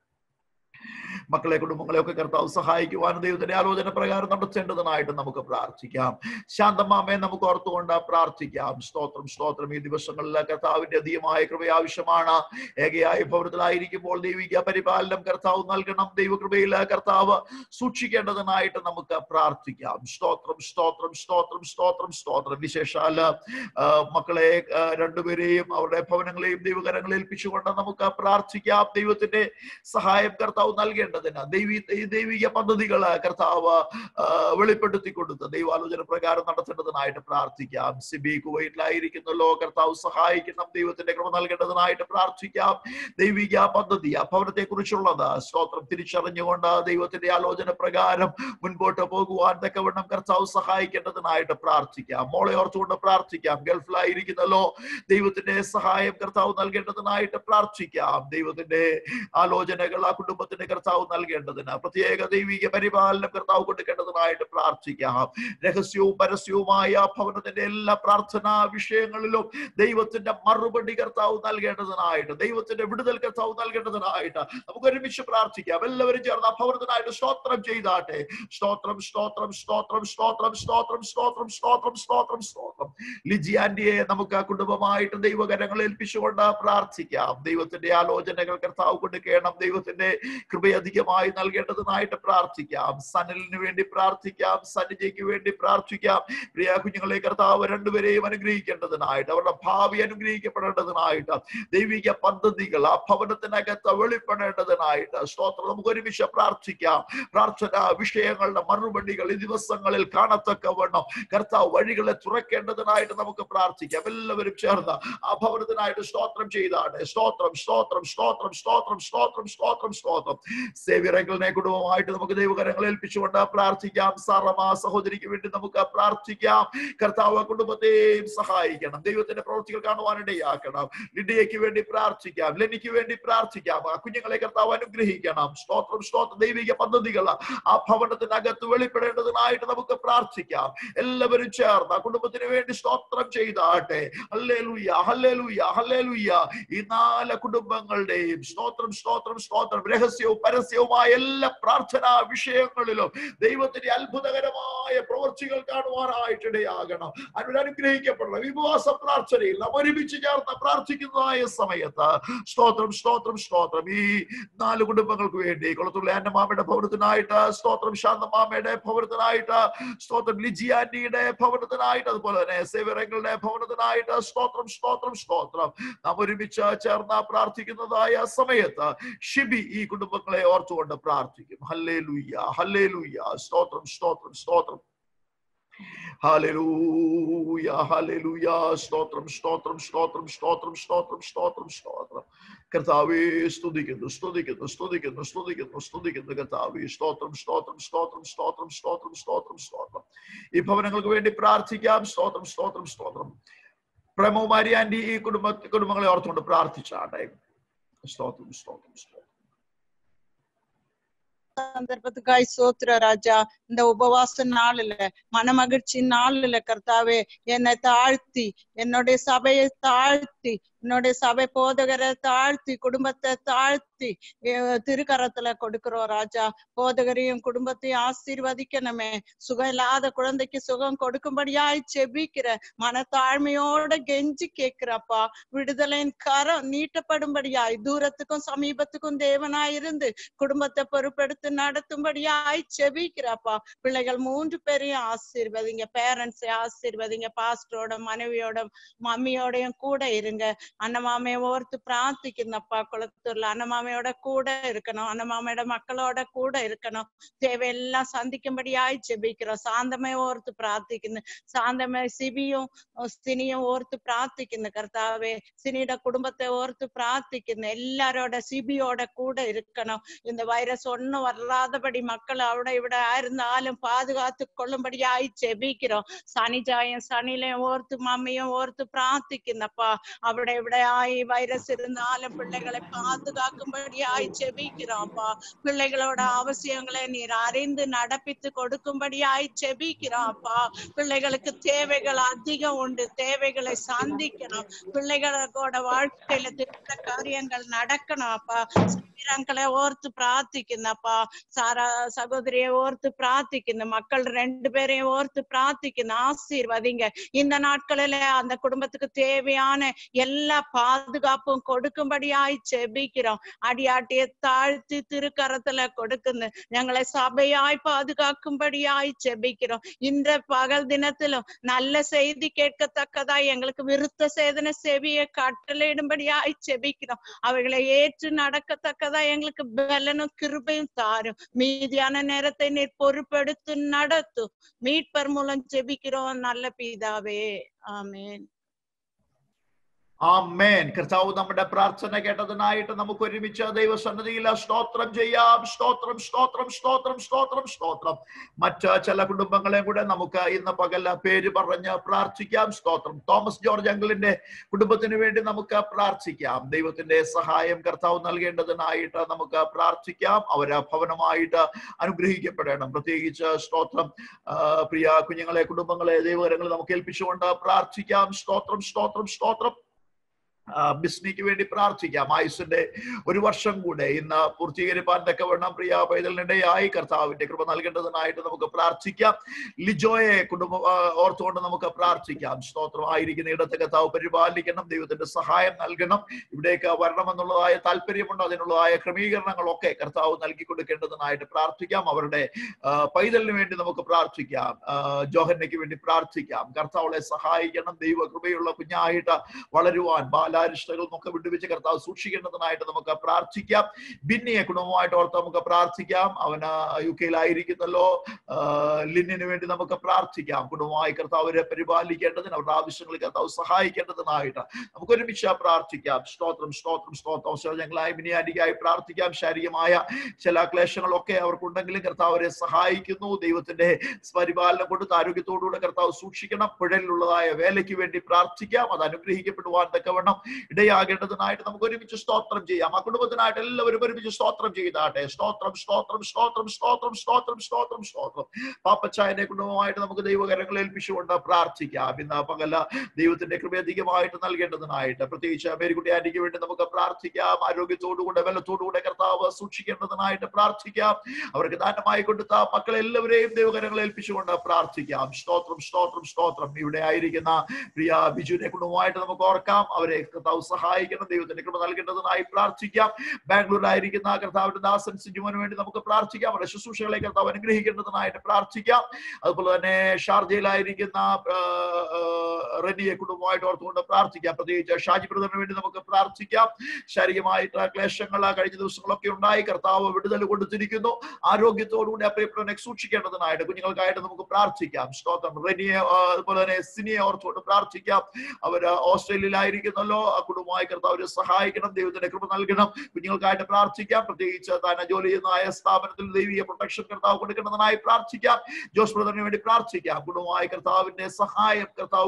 മക്കളെ കുടുംബങ്ങളെ ഒക്കെ കർത്താവ് സഹായിക്കുവാനും ദൈവത്തിന്റെ ആലോചന പ്രകാരം നടത്തേണ്ടതിനായിട്ട് നമുക്ക് പ്രാർത്ഥിക്കാം ശാന്തമാമയെ നമുക്ക് ഓർത്തുകൊണ്ട് പ്രാർത്ഥിക്കാം സ്തോത്രം സ്തോത്രം ഈ ദിവസങ്ങളിൽ കർത്താവിന്റെ അധികമായ കൃപ ആവശ്യമാണ് ഏകയായ ഭവനത്തിലായിരിക്കുമ്പോൾ ദൈവിക പരിപാലനം കർത്താവ് നൽകണം ദൈവകൃപയിൽ കർത്താവ് സൂക്ഷിക്കേണ്ടതിനായിട്ട് നമുക്ക് പ്രാർത്ഥിക്കാം സ്തോത്രം സ്തോത്രം സ്തോത്രം സ്തോത്രം സ്തോത്രം വിശേഷാൽ ആ, മക്കളെ ആ, രണ്ടുപേരെയും അവരുടെ ഭവനങ്ങളെയും ദൈവകരങ്ങളിൽ ഏൽപ്പിച്ചുകൊണ്ട് നമുക്ക് പ്രാർത്ഥിക്കാം ദൈവത്തിന്റെ സഹായം കർത്താവ് നൽകേണ്ടതിന് ദൈവി ഈ ദൈവിക പദ്ധതികൾ കർത്താവ് ആ, വെളിപ്പെടുത്തി കൊടുത്ത് ദൈവാലോചന പ്രകാരം നടത്തേണ്ടതിനായിട്ട് പ്രാർത്ഥിക്കാം സിബി കുവൈറ്റിലായിരിക്കുന്നല്ലോ കർത്താവ് സഹായിക്കണം ദൈവത്തിന്റെ കൃപ നൽകേണ്ടതിനായിട്ട് പ്രാർത്ഥിക്കാം ദൈവിക പദ്ധതി ആ ഭവനത്തെ കുറിച്ചുള്ളത് സ്തോത്രം തിരിച്ചറിഞ്ഞുകൊണ്ട് ദൈവത്തിന്റെ ആലോചന പ്രകാരം മുൻപോട്ട് പോകുവാൻ തക്കവണ്ണം കർത്താവ് സഹായിക്കേണ്ടതിനായിട്ട് പ്രാർത്ഥിക്കാം മോളെ ഓർത്തുകൊണ്ട് പ്രാർത്ഥിക്കാം ഗൾഫിലായിരിക്കുന്നല്ലോ ദൈവത്തിന്റെ സഹായം കർത്താവ് നൽകേണ്ടതിനായിട്ട് പ്രാർത്ഥിക്കാം ദൈവത്തിന്റെ ആലോചനകൾ ആ കുടുംബത്തിന് കർത്താവ് നൽകേണ്ടതിന് പ്രത്യേക ദൈവിക പരിപാലനം കർത്താവ് കൊടുക്കേണ്ടതിനായിട്ട് പ്രാർത്ഥിക്കാം രഹസ്യവും പരസ്യവുമായ ആ ഭവനത്തിന്റെ എല്ലാ പ്രാർത്ഥനാ വിഷയങ്ങളിലും ദൈവത്തിന്റെ മറുപടി കർത്താവ് നൽകേണ്ടതിനായിട്ട് ദൈവത്തിന്റെ വിടുതൽ കർത്താവ് നൽകേണ്ടതിനായിട്ട് നമുക്ക് ഒരുമിച്ച് പ്രാർത്ഥിക്കാം എല്ലാവരും ചേർന്ന് ആ ഭവനത്തിനായിട്ട് സ്തോത്രം ചെയ്താട്ടെ സ്തോത്രം സ്തോത്രം സ്തോത്രം സ്തോത്രം സ്തോത്രം സ്തോത്രം സ്തോത്രം സ്തോത്രം സ്തോത്രം ലിജി ആന്റിയെ നമുക്ക് ആ കുടുംബമായിട്ട് ദൈവകരങ്ങൾ ഏൽപ്പിച്ചുകൊണ്ട് പ്രാർത്ഥിക്കാം ദൈവത്തിന്റെ ആലോചനകൾ കർത്താവ് കൊടുക്കണം ദൈവത്തിന്റെ കൃപയധികമായി നൽകേണ്ടതിനായിട്ട് പ്രാർത്ഥിക്കാം സനലിന് വേണ്ടി പ്രാർത്ഥിക്കാം സനിജയ്ക്ക് വേണ്ടി പ്രാർത്ഥിക്കാം പ്രിയ കുഞ്ഞുങ്ങളെ കർത്താവ് രണ്ടുപേരെയും അനുഗ്രഹിക്കേണ്ടതിനായിട്ട് അവരുടെ ഭാവി അനുഗ്രഹിക്കപ്പെടേണ്ടതിനായിട്ട് ദൈവിക പദ്ധതികൾ ആ ഭവനത്തിനകത്ത് വെളിപ്പെടേണ്ടതിനായിട്ട് സ്തോത്രം നമുക്ക് ഒരുമിച്ച് പ്രാർത്ഥിക്കാം പ്രാർത്ഥന വിഷയങ്ങളുടെ മറുപടികൾ ഈ ദിവസങ്ങളിൽ കാണത്തക്കവണ്ണം കർത്താവ് വഴികളെ തുറക്കേണ്ടതിനായിട്ട് നമുക്ക് പ്രാർത്ഥിക്കാം എല്ലാവരും ചേർന്ന് ആ ഭവനത്തിനായിട്ട് സ്തോത്രം ചെയ്താണ് സ്തോത്രം സ്തോത്രം സ്തോത്രം സ്തോത്രം സ്തോത്രം സ്തോത്രം സ്തോത്രം സേവിറങ്ങളുടെ കുടുംബമായിട്ട് നമുക്ക് ദൈവകരങ്ങൾ ഏൽപ്പിച്ചുകൊണ്ട് പ്രാർത്ഥിക്കാം സാറമ സഹോദരിക്ക് വേണ്ടി നമുക്ക് പ്രാർത്ഥിക്കാം കർത്താവ് ആ കുടുംബത്തെയും സഹായിക്കണം ദൈവത്തിന്റെ പ്രവൃത്തികൾ കാണുവാനിടയാക്കണം ലിഡിയയ്ക്ക് വേണ്ടി പ്രാർത്ഥിക്കാം ലെനിക്ക് വേണ്ടി പ്രാർത്ഥിക്കാം ആ കുഞ്ഞുങ്ങളെ കർത്താവ് അനുഗ്രഹിക്കണം സ്തോത്രം സ്തോത്രം ദൈവിക പദ്ധതികൾ ആ ഭവനത്തിനകത്ത് വെളിപ്പെടേണ്ടതിനായിട്ട് നമുക്ക് പ്രാർത്ഥിക്കാം എല്ലാവരും ചേർന്ന് ആ കുടുംബത്തിന് വേണ്ടി സ്തോത്രം ചെയ്താട്ടെ ഹല്ലേലൂയ ഹല്ലേലൂയ ഹല്ലേലൂയ ഈ നാല് കുടുംബങ്ങളുടെയും സ്തോത്രം സ്തോത്രം സ്തോത്രം രഹസ്യവും പരസ്യവുമായ എല്ലാ പ്രാർത്ഥനാ വിഷയങ്ങളിലും ദൈവത്തിന്റെ അത്ഭുതകരമായ പ്രവൃത്തികൾ കാണുവാനായിട്ടിടയാകണം അതിൽ അനുഗ്രഹിക്കപ്പെടണം വിശ്വാസ പ്രാർത്ഥനയിൽ നാം ഒരുമിച്ച് ചേർന്ന് പ്രാർത്ഥിക്കുന്നതായ സമയത്ത് സ്തോത്രം സ്തോത്രം സ്തോത്രം ഈ നാല് കുടുംബങ്ങൾക്ക് വേണ്ടി കുളത്തുള്ള അന്നമാമയുടെ ഭവനത്തിനായിട്ട് സ്തോത്രം ശാന്തമാമയുടെ ഭവനത്തിനായിട്ട് സ്തോത്രം ലിജി ആന്റിയുടെ ഭവനത്തിനായിട്ട് അതുപോലെ തന്നെ സേവരങ്ങളുടെ ഭവനത്തിനായിട്ട് സ്തോത്രം സ്തോത്രം സ്തോത്രം നാം ഒരുമിച്ച് ചേർന്ന് പ്രാർത്ഥിക്കുന്നതായ സമയത്ത് ഷിബി ഈ കുടുംബങ്ങളെ ഓർത്തുകൊണ്ട് പ്രാർത്ഥിക്കും ഹല്ലേ ലുയ്യ ഹല്ലേ ലുയ്യ സ്തോത്രം സ്തോത്രം സ്തോത്രം ഹല്ലേലൂയ ഹല്ലേലൂയ സ്തോത്രം സ്തോത്രം സ്തോത്രം സ്തോത്രം സ്തോത്രം സ്തോത്രം സ്തോത്രം കർത്താവേ സ്തുതിക്കുന്നു സ്തുതിക്കുന്നു സ്തുതിക്കുന്നു സ്തുതിക്കുന്നു സ്തുതിക്കുന്നു കർത്താവേ സ്തോത്രം സ്തോത്രം സ്തോത്രം സ്തോത്രം സ്തോത്രം സ്തോത്രം സ്തോത്രം ഈ ഭവനങ്ങൾക്ക് വേണ്ടി പ്രാർത്ഥിക്കാം സ്തോത്രം സ്തോത്രം സ്തോത്രം പ്രേമകുമാരി ആന്റി ഈ കുടുംബ കുടുംബങ്ങളെ ഓർത്തുകൊണ്ട് പ്രാർത്ഥിച്ചാട്ടെ സ്തോത്രം സ്തോത്രം സ്തോത്രം சந்தர்ப்பத்துக்காய் சோத்திர ராஜா இந்த உபவாச நாளில மனமகிழ்ச்சி நாளில கர்த்தாவே என்னை தாழ்த்தி என்னுடைய சபையை தாழ்த்தி தாழ்த்தி என்னுடைய சபை போதகரை தாழ்த்தி குடும்பத்தை தாழ்த்தி அஹ் திருக்கரத்துல கொடுக்கிறோம் ராஜா போதகரையும் குடும்பத்தையும் ஆசீர்வதிக்கணுமே சுகம் இல்லாத குழந்தைக்கு சுகம் கொடுக்கும்படியாய் செபிக்கிற மனத்தாழ்மையோட கெஞ்சி கேட்கிறப்பா விடுதலையின் கரம் நீட்டப்படும்படியாய் தூரத்துக்கும் சமீபத்துக்கும் தேவனாய் இருந்து குடும்பத்தை பொறுப்பெடுத்து நடத்தும்படியாய் செபிக்கிறப்பா பிள்ளைகள் மூன்று பேரையும் ஆசீர்வதிங்க பேரண்ட்ஸை ஆசீர்வதிங்க பாஸ்டரோட மனைவியோட மம்மியோடையும் கூட இருங்க அண்ணமாமையை ஓர்த்து பிரார்த்திക്കുന്നப்பா குளத்தூர்ல அண்ணமாமையோட கூட இருக்கணும் அண்ணமாமையோட மக்களோட கூட இருக்கணும் தேவையெல்லாம் சந்திக்கும்படியாய் ஜெபிக்கிறோம் சாந்தமே ஓர்த்து പ്രാർത്ഥിക്കുന്നു സാന്തമേ സിബിയും സിനിയും ഓർത്ത് പ്രാർത്ഥിക്കുന്നു കർത്താവെ സിനിയുടെ കുടുംബത്തെ ഓർത്ത് പ്രാർത്ഥിക്കുന്നു എല്ലാരോടെ സിബിയോടെ കൂടെ ഇരിക്കണം இந்த வைரஸ் ஒண்ணும் வராதபடி மக்கள் അവിടെ ഇവിടെ ആയിരുന്നാലും പാതുകാത്ത് കൊള്ളുമ്പടിയായി ജപിக்கிறோம் സനിജായും സനിലെയും ഓർത്ത് മമ്മിയും ഓർത്ത് പ്രാർത്ഥിക്കുന്നപ്പാ അവിടെ ഇവിടെ ആയി വൈറസ് ഇരുന്നാലും പിള്ളകളെ പാതുകാക്കുമ്പടിയായി ജപിக்கிறோம் அப்பா பிள்ளைகளோட அவசியங்களை நீர் அறிந்து நடப்பித்து கொடுக்கும்படியாய் ஜெபிக்கிறோம் அப்பா பிள்ளைகளுக்கு தேவைகள் அதிகம் உண்டு தேவைகளை சந்திக்கணும் பிள்ளைகளோட வாழ்க்கையில திருத்த காரியங்கள் நடக்கணும் அப்பா சீரங்களை ஓர்த்து பிரார்த்திക്കുന്നப்பா சாரா சகோதரியை ஓர்த்து பிரார்த்திക്കുന്നു மக்கள் ரெண்டு பேரையும் ஓர்த்து பிரார்த்திക്കുന്നു ஆசீர்வதிங்க இந்த நாட்களில அந்த குடும்பத்துக்கு தேவையான எல்லா பாதுகாப்பும் கொடுக்கும்படியாய் ஜெபிக்கிறோம் அடியாட்டியை தாழ்த்தி திருக்கரத்துல கொடுக்குன்னு ഞങ്ങളെ സഭയായി പാതുകാക്കുമ്പടിയായി ജപിக்கிறோம் ഇன்ற പകൽ ദിനത്തിലും നല്ല செய்தி கேட்கத்தக்கதாய் எங்களுக்கு விருத்த சேதன செவியை கட்டளையிடும்படியாய் ஜெபிக்கிறோம் அவைகளை ஏற்று நடக்கத்தக்கதாய் எங்களுக்கு பலனும் கிருபையும் தாரும் மீதியான நேரத்தை நீர் பொறுப்பெடுத்து நடத்தும் மீட்பர் மூலம் ஜெபிக்கிறோம் நல்ல பிதாவே ஆமென் ആമേൻ കർത്താവ് നമ്മുടെ പ്രാർത്ഥന കേട്ടതിനായിട്ട് നമുക്ക് ഒരുമിച്ച് ദൈവസന്നിധിയിൽ സ്തോത്രം ചെയ്യാം സ്തോത്രം സ്തോത്രം സ്തോത്രം സ്തോത്രം സ്തോത്രം മറ്റ് ചില കുടുംബങ്ങളെയും കൂടെ നമുക്ക് ഇന്ന് പകല പേര് പറഞ്ഞ് പ്രാർത്ഥിക്കാം സ്തോത്രം തോമസ് ജോർജ് അങ്കിളിന്റെ കുടുംബത്തിന് വേണ്ടി നമുക്ക് പ്രാർത്ഥിക്കാം ദൈവത്തിന്റെ സഹായം കർത്താവ് നൽകേണ്ടതിനായിട്ട് നമുക്ക് പ്രാർത്ഥിക്കാം അവര് ഭവനമായിട്ട് അനുഗ്രഹിക്കപ്പെടണം പ്രത്യേകിച്ച് സ്തോത്രം ആ, പ്രിയ കുഞ്ഞുങ്ങളെ കുടുംബങ്ങളെ ദൈവകരങ്ങൾ നമുക്ക് ഏൽപ്പിച്ചുകൊണ്ട് പ്രാർത്ഥിക്കാം സ്തോത്രം സ്തോത്രം സ്തോത്രം ആ, ബിസ്നിക്ക് വേണ്ടി പ്രാർത്ഥിക്കാം ആയുസിന്റെ ഒരു വർഷം കൂടെ ഇന്ന് പൂർത്തീകരിപ്പാൻ തക്കവണ്ണം പ്രിയ പൈതലിനിടയായി കർത്താവിന്റെ കൃപ നൽകേണ്ടതിനായിട്ട് നമുക്ക് പ്രാർത്ഥിക്കാം ലിജോയെ കുടുംബം ആ, ഓർത്തുകൊണ്ട് നമുക്ക് പ്രാർത്ഥിക്കാം സ്തോത്രം ആയിരിക്കുന്ന ഇടത്ത് കർത്താവ് പരിപാലിക്കണം ദൈവത്തിന്റെ സഹായം നൽകണം ഇവിടേക്ക് വരണമെന്നുള്ളതായ താല്പര്യമുണ്ടോ അതിനുള്ളതായ ക്രമീകരണങ്ങളൊക്കെ കർത്താവ് നൽകി കൊടുക്കേണ്ടതിനായിട്ട് പ്രാർത്ഥിക്കാം അവരുടെ ആ, പൈതലിന് വേണ്ടി നമുക്ക് പ്രാർത്ഥിക്കാം ആ, ജോഹന്നയ്ക്ക് വേണ്ടി പ്രാർത്ഥിക്കാം കർത്താവളെ സഹായിക്കണം ദൈവ കൃപയുള്ള കുഞ്ഞായിട്ട് വളരുവാൻ ബാലാരിഷ്ടകൾ ഒക്കെ വിട്ടുവെച്ച് കർത്താവ് സൂക്ഷിക്കേണ്ടതിനായിട്ട് നമുക്ക് പ്രാർത്ഥിക്കാം ബിന്നിയെ കുടുംബമായിട്ട് ഓർത്ത് നമുക്ക് പ്രാർത്ഥിക്കാം അവന് യു കെയിലായിരിക്കുന്നല്ലോ ആ, ലിന്നിന് വേണ്ടി നമുക്ക് പ്രാർത്ഥിക്കാം കുടുംബമായി കർത്താവരെ പരിപാലിക്കേണ്ടതിന് അവരുടെ ആവശ്യങ്ങളിൽ കർത്താവ് സഹായിക്കേണ്ടതിനായിട്ട് നമുക്ക് ഒരുമിച്ച് പ്രാർത്ഥിക്കാം സ്തോത്രം സ്തോത്രം സ്തോത്രം അവസരം ഞങ്ങളായി ബിനിയാനിക്കായി പ്രാർത്ഥിക്കാം ശാരീരികമായ ചില ക്ലേശങ്ങളൊക്കെ അവർക്കുണ്ടെങ്കിലും കർത്താവരെ സഹായിക്കുന്നു ദൈവത്തിന്റെ പരിപാലനം കൊടുത്ത് ആരോഗ്യത്തോടുകൂടെ കർത്താവ് സൂക്ഷിക്കണം പുഴലിലുള്ളതായ വേലയ്ക്ക് വേണ്ടി പ്രാർത്ഥിക്കാം അത് അനുഗ്രഹിക്കപ്പെടുവാൻ തക്കവണ്ണം ഇടയാകേണ്ടതിനായിട്ട് നമുക്ക് ഒരുമിച്ച് സ്തോത്രം ചെയ്യാം ആ കുടുംബത്തിനായിട്ട് എല്ലാവരും ഒരുമിച്ച് സ്തോത്രം ചെയ്താട്ടെ സ്തോത്രം സ്തോത്രം സ്തോത്രം സ്തോത്രം സ്തോത്രം സ്തോത്രം സ്തോത്രം പാപ്പച്ചായനെ കുടുംബമായിട്ട് നമുക്ക് ദൈവകരങ്ങൾ ഏൽപ്പിച്ചുകൊണ്ട് പ്രാർത്ഥിക്കാം ഇന്ന് പകല ദൈവത്തിന്റെ കൃപ അധികമായിട്ട് നൽകേണ്ടതിനായിട്ട് പ്രത്യേകിച്ച് മേരിക്കുട്ടി ആന്റിക്ക് വേണ്ടി നമുക്ക് പ്രാർത്ഥിക്കാം ആരോഗ്യത്തോടുകൂടെ ബലത്തോടുകൂടെ കർത്താവ് സൂക്ഷിക്കേണ്ടതിനായിട്ട് പ്രാർത്ഥിക്കാം അവർക്ക് ദാനമായി കൊടുത്ത മക്കളെല്ലാവരെയും ദൈവകരങ്ങൾ ഏൽപ്പിച്ചുകൊണ്ട് പ്രാർത്ഥിക്കാം സ്തോത്രം സ്തോത്രം സ്തോത്രം ഇവിടെ ആയിരിക്കുന്ന പ്രിയ ബിജുവിനെ കുടുംബമായിട്ട് നമുക്ക് ഓർക്കാം അവരെ കർത്താവ് സഹായിക്കണം ദൈവത്തിന്റെ കൃപ നൽകേണ്ടതിനായി പ്രാർത്ഥിക്കാം ബാംഗ്ലൂരിലായിരിക്കുന്ന കർത്താവിന്റെ ദാസൻ സിജുവിന് വേണ്ടി നമുക്ക് പ്രാർത്ഥിക്കാം അവരുടെ ശുശ്രൂഷകളെ കർത്താവ് അനുഗ്രഹിക്കേണ്ടതിനായിട്ട് പ്രാർത്ഥിക്കാം അതുപോലെ തന്നെ ഷാർജയിലായിരിക്കുന്ന ആ, ആ, റെനിയെ കുടുംബമായിട്ട് ഓർത്തുകൊണ്ട് പ്രാർത്ഥിക്കാം പ്രത്യേകിച്ച് ഷാജി ബ്രദറിന് വേണ്ടി നമുക്ക് പ്രാർത്ഥിക്കാം ശാരീരികമായിട്ട് ക്ലേശങ്ങൾ കഴിഞ്ഞ ദിവസങ്ങളൊക്കെ ഉണ്ടായി കർത്താവ് വിടുതൽ കൊടുത്തിരിക്കുന്നു ആരോഗ്യത്തോടുകൂടി ആ പ്രിയപ്പെട്ടവനെ സൂക്ഷിക്കേണ്ടതിനായിട്ട് കുഞ്ഞുങ്ങൾക്കായിട്ട് നമുക്ക് പ്രാർത്ഥിക്കാം സ്തോത്രം റെനിയെ ആ, അതുപോലെ തന്നെ സിനിയെ ഓർത്തുകൊണ്ട് പ്രാർത്ഥിക്കാം അവര് ഓസ്ട്രേലിയയിലായിരിക്കുന്നല്ലോ ആ കുടുംബമായി കർത്താവ് സഹായിക്കണം ദൈവത്തിന്റെ കൃപ നൽകണം കുഞ്ഞുങ്ങൾക്കായിട്ട് പ്രാർത്ഥിക്കാം പ്രത്യേകിച്ച് തന്നെ ജോലി ചെയ്യുന്ന ആയ സ്ഥാപനത്തിൽ ദൈവിക പ്രൊട്ടക്ഷൻ കർത്താവ് കൊടുക്കുന്നതിനായി പ്രാർത്ഥിക്കാം ജോസ് ബ്രദറിന് വേണ്ടി പ്രാർത്ഥിക്കാം കുടുംബമായി കർത്താവിന്റെ സഹായം കർത്താവ് കൊടുത്ത്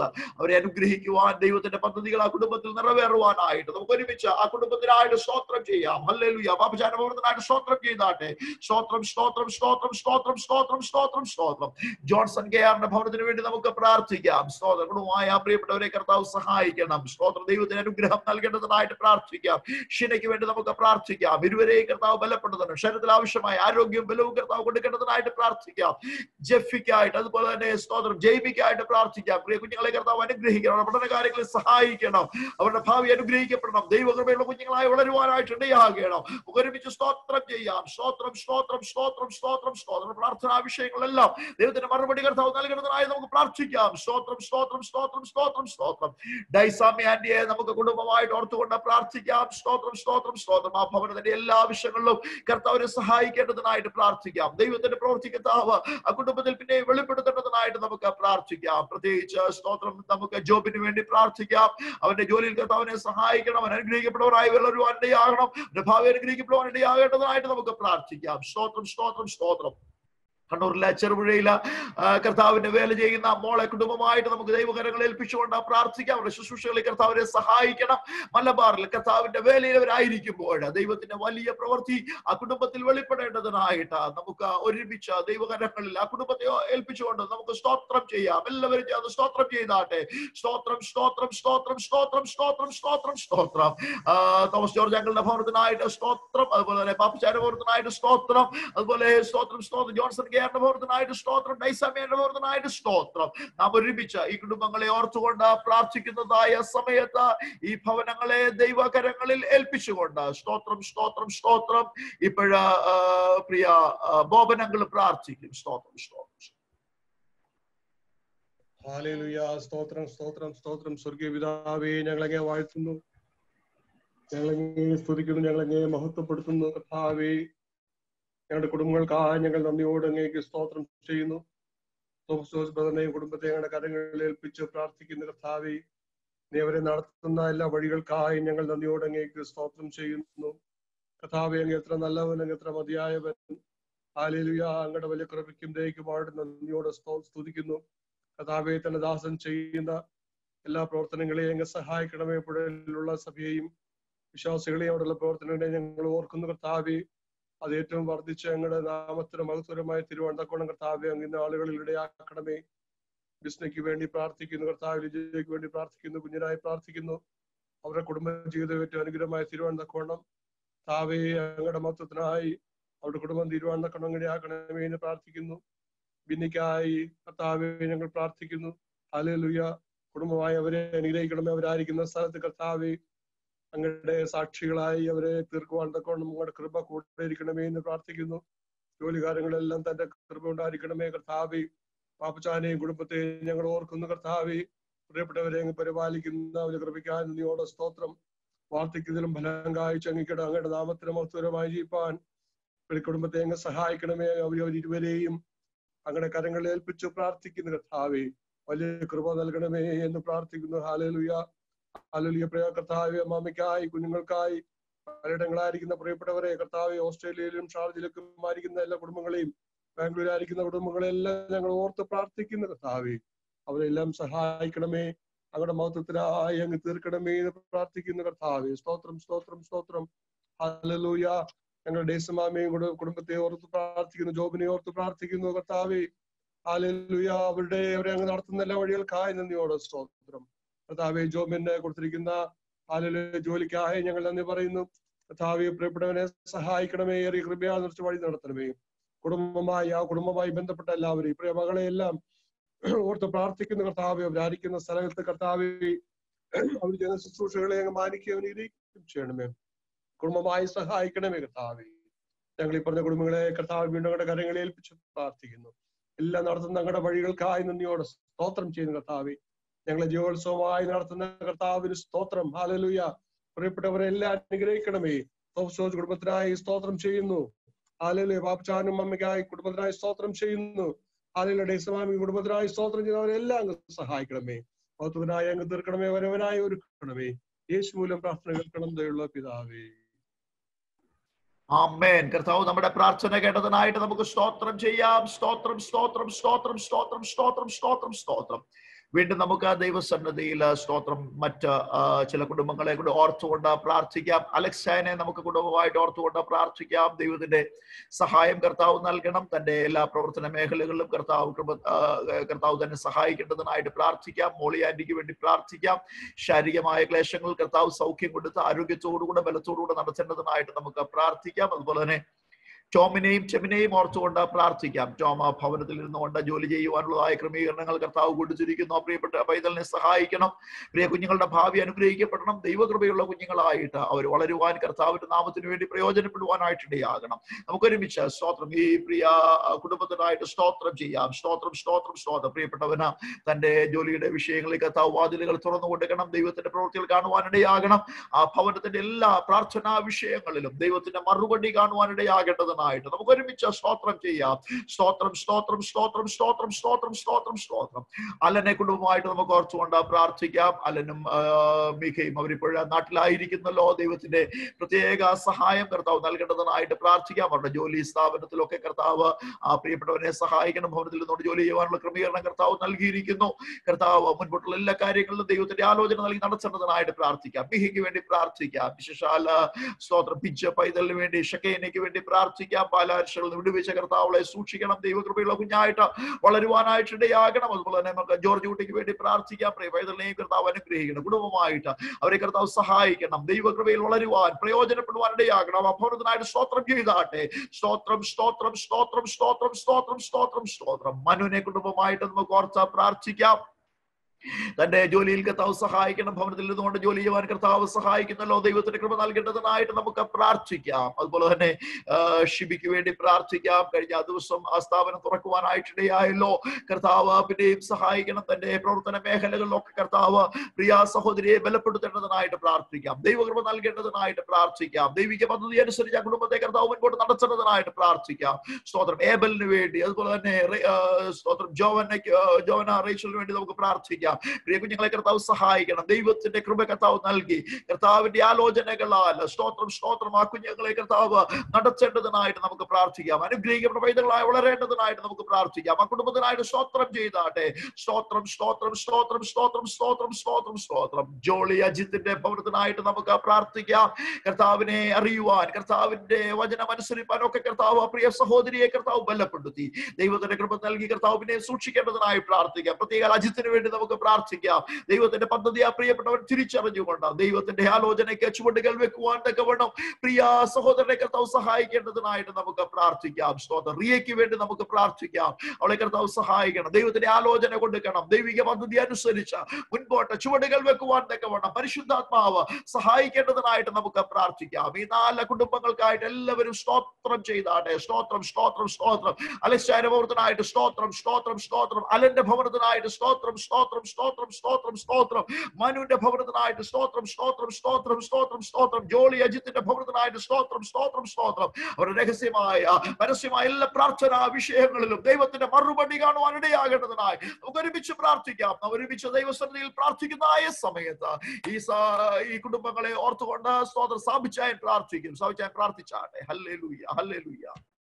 അവരെ അനുഗ്രഹിക്കുവാൻ ദൈവത്തിന്റെ പദ്ധതികൾ ആ കുടുംബത്തിൽ നിറവേറുവാനായിട്ട് നമുക്ക് ഒരുമിച്ച് ആ കുടുംബത്തിനായിട്ട് സ്തോത്രം ചെയ്യാം ഹല്ലേലൂയ പാപചാരനായിട്ട് സ്തോത്രം ചെയ്താട്ടെ സ്തോത്രം സ്തോത്രം സ്തോത്രം സ്തോത്രം സ്തോത്രം സ്തോത്രം സ്തോത്രം ജോൺസൺ കെ ആറിന്റെ ഭവനത്തിന് വേണ്ടി നമുക്ക് പ്രാർത്ഥിക്കാം സ്തോത്രം കുടുംബമായ പ്രിയപ്പെട്ടവരെ കർത്താവ് സഹായിക്കണം സ്തോത്രം ദൈവത്തിന് അനുഗ്രഹം നൽകേണ്ടതിനായിട്ട് പ്രാർത്ഥിക്കാം ഷിനയ്ക്ക് വേണ്ടി നമുക്ക് പ്രാർത്ഥിക്കാം ഇരുവരെയും കർത്താവ് ബലപ്പെടുത്തണം ശരീരത്തിൽ ആവശ്യമായ ആരോഗ്യവും ബലവും കർത്താവ് കൊടുക്കേണ്ടതിനായിട്ട് പ്രാർത്ഥിക്കാം ജെഫിക്കായിട്ട് അതുപോലെ തന്നെ സ്തോത്രം ജൈമിക്കായിട്ട് പ്രാർത്ഥിക്കാം പ്രിയ കുഞ്ഞുങ്ങളെ കർത്താവ് അനുഗ്രഹിക്കണം അവരുടെ പഠന കാര്യങ്ങളിൽ സഹായിക്കണം അവരുടെ ഭാവി അനുഗ്രഹിക്കപ്പെടണം ദൈവകൃപയുള്ള കുഞ്ഞുങ്ങളായി വളരുവാനായിട്ട് ഇടയാകണം നമുക്ക് ഒരുമിച്ച് സ്തോത്രം ചെയ്യാം സ്തോത്രം സ്തോത്രം സ്തോത്രം സ്തോത്രം സ്തോത്രം പ്രാർത്ഥനാ വിഷയങ്ങളെല്ലാം ദൈവത്തിന്റെ മറുപടി കർത്താവ് നൽകേണ്ടതിനായി നമുക്ക് പ്രാർത്ഥിക്കാം സ്തോത്രം സ്തോത്രം സ്തോത്രം സ്തോത്രം സ്തോത്രം ഡൈസാമി ആന്റിയെ നമുക്ക് കുടുംബമായിട്ട് ഓർത്തുകൊണ്ട് പ്രാർത്ഥിക്കാം സ്തോത്രം സ്തോത്രം സ്തോത്രം ആ ഭവനത്തിന്റെ എല്ലാ ആവശ്യങ്ങളിലും കർത്താവിനെ സഹായിക്കേണ്ടതിനായിട്ട് പ്രാർത്ഥിക്കാം ദൈവത്തിന്റെ പ്രവൃത്തി കർത്താവ് ആ കുടുംബത്തിൽ പിന്നെ വെളിപ്പെടുത്തേണ്ടതിനായിട്ട് നമുക്ക് പ്രാർത്ഥിക്കാം പ്രത്യേകിച്ച് സ്തോത്രം നമുക്ക് ജോബിന് വേണ്ടി പ്രാർത്ഥിക്കാം അവന്റെ ജോലിയിൽ കർത്താവിനെ സഹായിക്കണം അവൻ അനുഗ്രഹിക്കപ്പെടുവാനായി വളരുവാൻ ഇടയാകണം അവന്റെ ഭാവി അനുഗ്രഹിക്കപ്പെടുവാൻ ഇടയാകേണ്ടതായിട്ട് നമുക്ക് പ്രാർത്ഥിക്കാം സ്തോത്രം സ്തോത്രം സ്തോത്രം കണ്ണൂരിലെ ചെറുപുഴയില് ആ, കർത്താവിന്റെ വേല ചെയ്യുന്ന മോളെ കുടുംബമായിട്ട് നമുക്ക് ദൈവകരങ്ങൾ ഏൽപ്പിച്ചുകൊണ്ട് പ്രാർത്ഥിക്കാം അവരുടെ ശുശ്രൂഷകളിൽ കർത്താവിനെ സഹായിക്കണം മലബാറിൽ കർത്താവിന്റെ വേലയിൽ അവരായിരിക്കുമ്പോൾ ദൈവത്തിന്റെ വലിയ പ്രവൃത്തി ആ കുടുംബത്തിൽ വെളിപ്പെടേണ്ടതിനായിട്ട് നമുക്ക് ഒരുമിച്ച് ദൈവകരങ്ങളിൽ ആ കുടുംബത്തെ ഏൽപ്പിച്ചുകൊണ്ട് നമുക്ക് സ്തോത്രം ചെയ്യാം എല്ലാവരും ചേർന്ന് സ്തോത്രം ചെയ്താട്ടെ സ്തോത്രം സ്തോത്രം സ്തോത്രം സ്തോത്രം സ്തോത്രം സ്തോത്രം സ്തോത്രം ആ, തോമസ് ജോർജ് അങ്കിളുടെ ഭവനത്തിനായിട്ട് സ്തോത്രം അതുപോലെ തന്നെ പാപ്പച്ചാരുടെ ഭവനത്തിനായിട്ട് സ്തോത്രം അതുപോലെ സ്തോത്രം സ്തോത്രം ജോൺസൺ കെയറിന്റെ ഭവനത്തിനായിട്ട് സ്തോത്രം ഡൈസാമിയുടെ ഭവനത്തിനായിട്ട് സ്തോത്രം നാം ഒരുമിച്ച് ഈ കുടുംബങ്ങളെ ഓർത്തുകൊണ്ട് പ്രാർത്ഥിക്കുന്നതായ സമയത്ത് ഈ ഭവനങ്ങളെ ദൈവകരങ്ങളിൽ ഏൽപ്പിച്ചുകൊണ്ട് സ്തോത്രം സ്തോത്രം സ്തോത്രം ഇപ്പോഴ പ്രിയ ആ, ബോബനങ്ങൾ പ്രാർത്ഥിക്കും സ്തോത്രം സ്തോത്രം ഹാലേലുയ സ്തോത്രം സ്തോത്രം സ്തോത്രം സ്വർഗീയ പിതാവേ ഞങ്ങളങ്ങേ വാഴ്ത്തുന്നു ഞങ്ങളങ്ങേ സ്തുതിക്കുന്നു ഞങ്ങളങ്ങേ മഹത്വപ്പെടുത്തുന്നു കർത്താവേ ഞങ്ങളുടെ കുടുംബങ്ങൾക്കായി ഞങ്ങൾ നന്ദിയോട് അങ്ങേക്ക് സ്തോത്രം ചെയ്യുന്നു തോമസ് ജോസ് ബ്രദറിനെയും കുടുംബത്തെ ഞങ്ങളുടെ കരങ്ങളിൽ ഏൽപ്പിച്ച് പ്രാർത്ഥിക്കുന്ന കർത്താവേ നീ അവരെ നടത്തുന്ന എല്ലാ വഴികൾക്കായി ഞങ്ങൾ നന്ദിയോട് അങ്ങേക്ക് സ്തോത്രം ചെയ്യുന്നു കർത്താവേ അങ്ങ് എത്ര നല്ലവൻ അങ്ങ് എത്ര മതിയായവൻ ഹാലേലുയ അങ്ങയുടെ വലിയ കൃപയ്ക്കും ദയക്കും അവിടെ നന്ദിയോടെ സ്തോ- സ്തുതിക്കുന്നു കഥാവെ തന്നെ ദാസൻ ചെയ്യുന്ന എല്ലാ പ്രവർത്തനങ്ങളെയും അങ്ങ് സഹായിക്കണമേ പുഴയിലുള്ള സഭയെയും വിശ്വാസികളെയും അവിടെയുള്ള പ്രവർത്തനങ്ങളെ ഞങ്ങൾ ഓർക്കുന്നു കർത്താവെ അത് ഏറ്റവും വർദ്ധിച്ച് ഞങ്ങളുടെ നാമത്തിന് മഹത്വരമായ തിരുവനന്തപുരം കർത്താവെ അങ്ങ് ഇന്ന് ആളുകളിൽ ഇടയാക്കണമേ ബിസ്നയ്ക്ക് വേണ്ടി പ്രാർത്ഥിക്കുന്നു കർത്താവ് വിജയ്ക്ക് വേണ്ടി പ്രാർത്ഥിക്കുന്നു കുഞ്ഞിനായി പ്രാർത്ഥിക്കുന്നു അവരുടെ കുടുംബ ജീവിതം ഏറ്റവും അനുഗ്രഹമായ തിരുവനന്തപുരം താവേ അങ്ങയുടെ മഹത്വത്തിനായി അവരുടെ കുടുംബം തിരുവനന്തപുരം ഇടയാക്കണമേ എന്ന് പ്രാർത്ഥിക്കുന്നു ബിന്നിക്കായി കർത്താവെ ഞങ്ങൾ പ്രാർത്ഥിക്കുന്നു ഹാലേലുയ കുടുംബമായി അവരെ അനുഗ്രഹിക്കണമേ അവരായിരിക്കുന്ന സ്ഥലത്ത് കർത്താവെ അങ്ങയുടെ സാക്ഷികളായി അവരെ തീർക്കുവാൻ തക്കോണം നിങ്ങളുടെ കൃപ കൂടെ ഇരിക്കണമേ എന്ന് പ്രാർത്ഥിക്കുന്നു ജോലി കാര്യങ്ങളെല്ലാം തന്റെ കൃപ ഉണ്ടായിരിക്കണമേ കർത്താവെ പാപ്പച്ചാനെയും കുടുംബത്തെയും ഞങ്ങൾ ഓർക്കുന്നു കർത്താവെ പ്രിയപ്പെട്ടവരെ അങ്ങ് പരിപാലിക്കുന്ന അവരെ കൃപയ്ക്കായ നന്ദിയോടെ സ്തോത്രം വാർദ്ധക്യത്തിലും ഫലം കാഴ്ച അങ്ങയുടെ അങ്ങയുടെ നാമത്തിന് മഹത്വരമായി ജീവിപ്പാൻ ഒരു കുടുംബത്തെ അങ്ങ് സഹായിക്കണമേ അവർ അവർ ഇരുവരെയും അങ്ങനെ കരങ്ങളിൽ ഏൽപ്പിച്ചു പ്രാർത്ഥിക്കുന്നു കർത്താവെ വലിയ കൃപ നൽകണമേ എന്ന് പ്രാർത്ഥിക്കുന്നു ഹാലലുയ ഹാലലുയ പ്രിയ കർത്താവെ അമ്മാമയ്ക്കായി കുഞ്ഞുങ്ങൾക്കായി പലയിടങ്ങളായിരിക്കുന്ന പ്രിയപ്പെട്ടവരെ കർത്താവെ ഓസ്ട്രേലിയയിലും ഷാർജിലൊക്കെ ആയിരിക്കുന്ന എല്ലാ കുടുംബങ്ങളെയും ബാംഗ്ലൂരായിരിക്കുന്ന കുടുംബങ്ങളെല്ലാം ഞങ്ങൾ ഓർത്ത് പ്രാർത്ഥിക്കുന്നു കർത്താവെ അവരെല്ലാം സഹായിക്കണമേ അങ്ങയുടെ മഹത്വത്തിനായി അങ്ങ് തീർക്കണമേ എന്ന് പ്രാർത്ഥിക്കുന്നു കർത്താവെ സ്തോത്രം സ്തോത്രം സ്തോത്രം ഹാലലൂയ ഞങ്ങളുടെ ഡേസമാമയും കൂടെ കുടുംബത്തെ ഓർത്ത് പ്രാർത്ഥിക്കുന്നു ജോബിനെ ഓർത്ത് പ്രാർത്ഥിക്കുന്നു കർത്താവെ ഹാലലൂയ അവരുടെ അവരെ അങ്ങ് നടത്തുന്ന എല്ലാ വഴികൾക്കായി നന്ദിയോടെ സ്തോത്രം കർത്താവെ ജോബിന് കൊടുത്തിരിക്കുന്ന ഹാലലൂയ ജോലിക്കായി ഞങ്ങൾ നന്ദി പറയുന്നു കർത്താവെ പ്രിയപ്പെട്ടവനെ സഹായിക്കണമേ ഏറിയ കൃപയാ നിർത്തി വഴി നടത്തണമേ കുടുംബമായി ആ കുടുംബമായി ബന്ധപ്പെട്ട എല്ലാവരെയും പ്രിയ മകളെ എല്ലാം ഓർത്ത് പ്രാർത്ഥിക്കുന്ന കർത്താവെ അവരായിരിക്കുന്ന സ്ഥലത്ത് കർത്താവെ അവർ ചെയ്യുന്ന ശുശ്രൂഷകളെ അങ്ങ് മാനിക്കുകയും അനുഗ്രഹിക്കുകയും ചെയ്യണമേ കുടുംബമായി സഹായിക്കണമേ കർത്താവെ ഞങ്ങൾ ഈ പറഞ്ഞ കുടുംബങ്ങളെ കർത്താവ് വീണ്ടും ഞങ്ങളുടെ കരങ്ങളിൽ ഏൽപ്പിച്ച് പ്രാർത്ഥിക്കുന്നു എല്ലാം നടത്തുന്ന ഞങ്ങളുടെ വഴികൾക്കായി നന്ദിയോടെ സ്തോത്രം ചെയ്യുന്നു കർത്താവെ ഞങ്ങളെ ജീവോത്സവമായി നടത്തുന്ന കർത്താവിന് സ്തോത്രം ഹാലലുയ പ്രിയപ്പെട്ടവരെ എല്ലാം അനുഗ്രഹിക്കണമേ തോമസ് കുടുംബത്തിനായി സ്തോത്രം ചെയ്യുന്നു ഹാലലുയ പാപ്പച്ചാനും അമ്മയ്ക്കായി കുടുംബത്തിനായി സ്തോത്രം ചെയ്യുന്നു ഹാലലുയ ഡേസമാമി കുടുംബത്തിനായി സ്തോത്രം ചെയ്യുന്നവരെല്ലാം അങ്ങ് സഹായിക്കണമേ മഹത്വത്തിനായി അങ്ങ് തീർക്കണമേ വരവനായി ഒരുക്കണമേ യേശു മൂലം പ്രാർത്ഥന കേൾക്കണം ദയുള്ള പിതാവേ ആമേൻ കർത്താവ് നമ്മുടെ പ്രാർത്ഥന കേട്ടതിനായിട്ട് നമുക്ക് സ്തോത്രം ചെയ്യാം സ്തോത്രം സ്തോത്രം സ്തോത്രം സ്തോത്രം സ്തോത്രം സ്തോത്രം സ്തോത്രം വീണ്ടും നമുക്ക് ആ ദൈവസന്നദ്ധിയിൽ സ്തോത്രം മറ്റ് ആ, ചില കുടുംബങ്ങളെ കൂടെ ഓർത്തുകൊണ്ട് പ്രാർത്ഥിക്കാം അലക്സാനെ നമുക്ക് കുടുംബമായിട്ട് ഓർത്തുകൊണ്ട് പ്രാർത്ഥിക്കാം ദൈവത്തിന്റെ സഹായം കർത്താവ് നൽകണം തന്റെ എല്ലാ പ്രവർത്തന മേഖലകളിലും കർത്താവ് കൃപ ആ, കർത്താവ് തന്നെ സഹായിക്കേണ്ടതിനായിട്ട് പ്രാർത്ഥിക്കാം മോളി ആന്റിക്ക് വേണ്ടി പ്രാർത്ഥിക്കാം ശാരീരികമായ ക്ലേശങ്ങൾ കർത്താവ് സൗഖ്യം കൊടുത്ത് ആരോഗ്യത്തോടുകൂടെ ബലത്തോടുകൂടെ നടത്തേണ്ടതിനായിട്ട് നമുക്ക് പ്രാർത്ഥിക്കാം അതുപോലെ തന്നെ ടോമിനെയും ചെമിനെയും ഓർത്തുകൊണ്ട് പ്രാർത്ഥിക്കാം ടോമ ഭവനത്തിൽ ഇരുന്നുകൊണ്ട് ജോലി ചെയ്യുവാനുള്ളതായ ക്രമീകരണങ്ങൾ കർത്താവ് കൊടുത്തിരിക്കുന്നു പ്രിയപ്പെട്ട പൈതലിനെ സഹായിക്കണം പ്രിയ കുഞ്ഞുങ്ങളുടെ ഭാവി അനുഗ്രഹിക്കപ്പെടണം ദൈവകൃപയുള്ള കുഞ്ഞുങ്ങളായിട്ട് അവർ വളരുവാൻ കർത്താവിന്റെ നാമത്തിന് വേണ്ടി പ്രയോജനപ്പെടുവാനായിട്ട് ഇടയാകണം നമുക്കൊരുമിച്ച് സ്തോത്രം ഈ പ്രിയ കുടുംബത്തിനായിട്ട് സ്തോത്രം ചെയ്യാം സ്തോത്രം സ്തോത്രം സ്തോത്രം പ്രിയപ്പെട്ടവന് തന്റെ ജോലിയുടെ വിഷയങ്ങളിൽ കർത്താവ് വാതിലുകൾ തുറന്നു കൊടുക്കണം ദൈവത്തിന്റെ പ്രവൃത്തികൾ കാണുവാനിടയാകണം ആ ഭവനത്തിന്റെ എല്ലാ പ്രാർത്ഥനാ വിഷയങ്ങളിലും ദൈവത്തിന്റെ മറുപടി കാണുവാനിടയാകേണ്ടതിനായിട്ട് നമുക്ക് ഒരുമിച്ച് സ്തോത്രം ചെയ്യാം സ്തോത്രം സ്തോത്രം സ്തോത്രം സ്തോത്രം സ്തോത്രം സ്തോത്രം സ്തോത്രം അലനെ കുടുംബമായിട്ട് നമുക്ക് ഓർത്തുകൊണ്ട് പ്രാർത്ഥിക്കാം അലനും ആ, മിഖയും അവരിപ്പോഴും നാട്ടിലായിരിക്കുന്നല്ലോ ദൈവത്തിന്റെ പ്രത്യേക സഹായം കർത്താവ് നൽകേണ്ടതിനായിട്ട് പ്രാർത്ഥിക്കാം അവരുടെ ജോലി സ്ഥാപനത്തിലൊക്കെ കർത്താവ് ആ പ്രിയപ്പെട്ടവരെ സഹായിക്കണം ഭവനത്തിൽ നിന്നുകൊണ്ട് ജോലി ചെയ്യുവാനുള്ള ക്രമീകരണം കർത്താവ് നൽകിയിരിക്കുന്നു കർത്താവ് മുൻപോട്ടുള്ള എല്ലാ കാര്യങ്ങളിലും ദൈവത്തിന്റെ ആലോചന നൽകി നടത്തേണ്ടതിനായിട്ട് പ്രാർത്ഥിക്കാം മിഹിക്ക് വേണ്ടി പ്രാർത്ഥിക്കാം വിശേഷാല സ്തോത്രം പിച്ച് പൈതലിന് വേണ്ടി ഷക്കേനയ്ക്ക് വേണ്ടി പ്രാർത്ഥിക്കാം പാലാരിശകളിൽ നിന്ന് വിടുവിച്ച കർത്താവളെ സൂക്ഷിക്കണം ദൈവകൃപയുള്ള കുഞ്ഞായിട്ട് വളരുവാനായിട്ട് ഇടയാകണം അതുപോലെ തന്നെ നമുക്ക് ജോർജ് കുട്ടിക്ക് വേണ്ടി പ്രാർത്ഥിക്കാം പ്രിയ പൈതലിനെയും കർത്താവ് അനുഗ്രഹിക്കണം കുടുംബമായിട്ട് അവരെ കർത്താവ് സഹായിക്കണം ദൈവകൃപയിൽ വളരുവാൻ പ്രയോജനപ്പെടുവാൻ ഇടയാകണം അഭവനത്തിനായിട്ട് സ്തോത്രം ചെയ്താട്ടെ സ്തോത്രം സ്തോത്രം സ്തോത്രം സ്തോത്രം സ്തോത്രം സ്തോത്രം സ്തോത്രം മനുവിനെ കുടുംബമായിട്ട് നമുക്ക് ഓർത്ത് പ്രാർത്ഥിക്കാം തന്റെ ജോലിയിൽ കർത്താവ് സഹായിക്കണം ഭവനത്തിൽ നിന്നുകൊണ്ട് ജോലി ചെയ്യുവാൻ കർത്താവ് സഹായിക്കുന്നല്ലോ ദൈവത്തിന്റെ കൃപ നൽകേണ്ടതിനായിട്ട് നമുക്ക് പ്രാർത്ഥിക്കാം അതുപോലെ തന്നെ ആ, ഷിബിക്ക് വേണ്ടി പ്രാർത്ഥിക്കാം കഴിഞ്ഞ ദിവസം ആ സ്ഥാപനം തുറക്കുവാനായിട്ടിടയായല്ലോ കർത്താവ് പിന്നെയും സഹായിക്കണം തന്റെ പ്രവർത്തന മേഖലകളിലൊക്കെ കർത്താവ് പ്രിയ സഹോദരിയെ ബലപ്പെടുത്തേണ്ടതിനായിട്ട് പ്രാർത്ഥിക്കാം ദൈവകൃപ നൽകേണ്ടതിനായിട്ട് പ്രാർത്ഥിക്കാം ദൈവിക പദ്ധതി അനുസരിച്ച് ആ കുടുംബത്തെ കർത്താവ് മുൻപോട്ട് നടത്തേണ്ടതിനായിട്ട് പ്രാർത്ഥിക്കാം സ്തോത്രം ഏബലിന് വേണ്ടി അതുപോലെ തന്നെ റെ- ആ, സ്തോത്രം ജോവനയ്ക്ക് ആ, ജോവന റേച്ചലിന് വേണ്ടി നമുക്ക് പ്രാർത്ഥിക്കാം പ്രിയ കുഞ്ഞുങ്ങളെ കർത്താവ് സഹായിക്കണം ദൈവത്തിന്റെ കൃപ കർത്താവ് നൽകി കർത്താവിന്റെ ആലോചനകളാൽ സ്തോത്രം സ്തോത്രം ആ കുഞ്ഞുങ്ങളെ കർത്താവ് നടത്തേണ്ടതിനായിട്ട് നമുക്ക് പ്രാർത്ഥിക്കാം അനുഗ്രഹിക്കപ്പെട്ട പൈതങ്ങളായി വളരേണ്ടതിനായിട്ട് നമുക്ക് പ്രാർത്ഥിക്കാം ആ കുടുംബത്തിനായിട്ട് സ്തോത്രം ചെയ്താട്ടെ സ്തോത്രം സ്തോത്രം സ്തോത്രം സ്തോത്രം സ്തോത്രം സ്തോത്രം സ്തോത്രം ജോളി അജിത്തിന്റെ ഭവനത്തിനായിട്ട് നമുക്ക് പ്രാർത്ഥിക്കാം കർത്താവിനെ അറിയുവാൻ കർത്താവിന്റെ വചനം അനുസരിപ്പാൻ ഒക്കെ കർത്താവ് ആ പ്രിയ സഹോദരിയെ കർത്താവ് ബലപ്പെടുത്തി ദൈവത്തിന്റെ കൃപ നൽകി കർത്താവിനെ സൂക്ഷിക്കേണ്ടതിനായി പ്രാർത്ഥിക്കാം പ്രത്യേക അജിത്തിന് വേണ്ടി നമുക്ക് പ്രാർത്ഥിക്കാം ദൈവത്തിന്റെ പദ്ധതി ആ പ്രിയപ്പെട്ടവർ തിരിച്ചറിഞ്ഞുകൊണ്ട് ദൈവത്തിന്റെ ആലോചനയ്ക്ക് ചുവടുകൾ വെക്കുവാൻ തക്കവണ്ണം പ്രിയ സഹോദരനെ കർത്താവ് സഹായിക്കേണ്ടതിനായിട്ട് നമുക്ക് പ്രാർത്ഥിക്കാം സ്തോത്രം റിയയ്ക്ക് വേണ്ടി നമുക്ക് പ്രാർത്ഥിക്കാം അവളെ കർത്താവ് സഹായിക്കണം ദൈവത്തിന്റെ ആലോചന കൊടുക്കണം ദൈവിക പദ്ധതി അനുസരിച്ച് മുൻപോട്ട് ചുവടുകൾ വെക്കുവാൻ തക്കവണ്ണം പരിശുദ്ധാത്മാവ് സഹായിക്കേണ്ടതിനായിട്ട് നമുക്ക് പ്രാർത്ഥിക്കാം ഈ നാല് കുടുംബങ്ങൾക്കായിട്ട് എല്ലാവരും സ്തോത്രം ചെയ്താട്ടെ സ്തോത്രം സ്തോത്രം സ്തോത്രം അലക്സാന്റെ ഭവനത്തിനായിട്ട് സ്തോത്രം സ്തോത്രം സ്തോത്രം അലന്റെ ഭവനത്തിനായിട്ട് സ്തോത്രം സ്തോത്രം സ്തോത്രം സ്തോത്രം സ്തോത്രം മനുവിന്റെ ഭവനത്തിനായിട്ട് സ്തോത്രം സ്തോത്രം സ്തോത്രം സ്തോത്രം സ്തോത്രം ജോളി അജിത്തിന്റെ ഭവനത്തിനായിട്ട് സ്തോത്രം സ്തോത്രം സ്തോത്രം അവരുടെ രഹസ്യമായ പരസ്യമായ എല്ലാ പ്രാർത്ഥനാ വിഷയങ്ങളിലും ദൈവത്തിന്റെ മറുപടി കാണുവാൻ ഇടയാകേണ്ടതിനായി നമുക്ക് ഒരുമിച്ച് പ്രാർത്ഥിക്കാം നാം ഒരുമിച്ച് ദൈവസന്നിധിയിൽ പ്രാർത്ഥിക്കുന്നതായ സമയത്ത് ഈ സ- ഈ കുടുംബങ്ങളെ ഓർത്തുകൊണ്ട് സ്തോത്രം സ്ഥാപിച്ചാൻ പ്രാർത്ഥിക്കും സ്ഥാപിച്ചാൻ പ്രാർത്ഥിച്ചാട്ടെ ഹല്ലേ ലൂയ ഹല്ലേ ലൂയ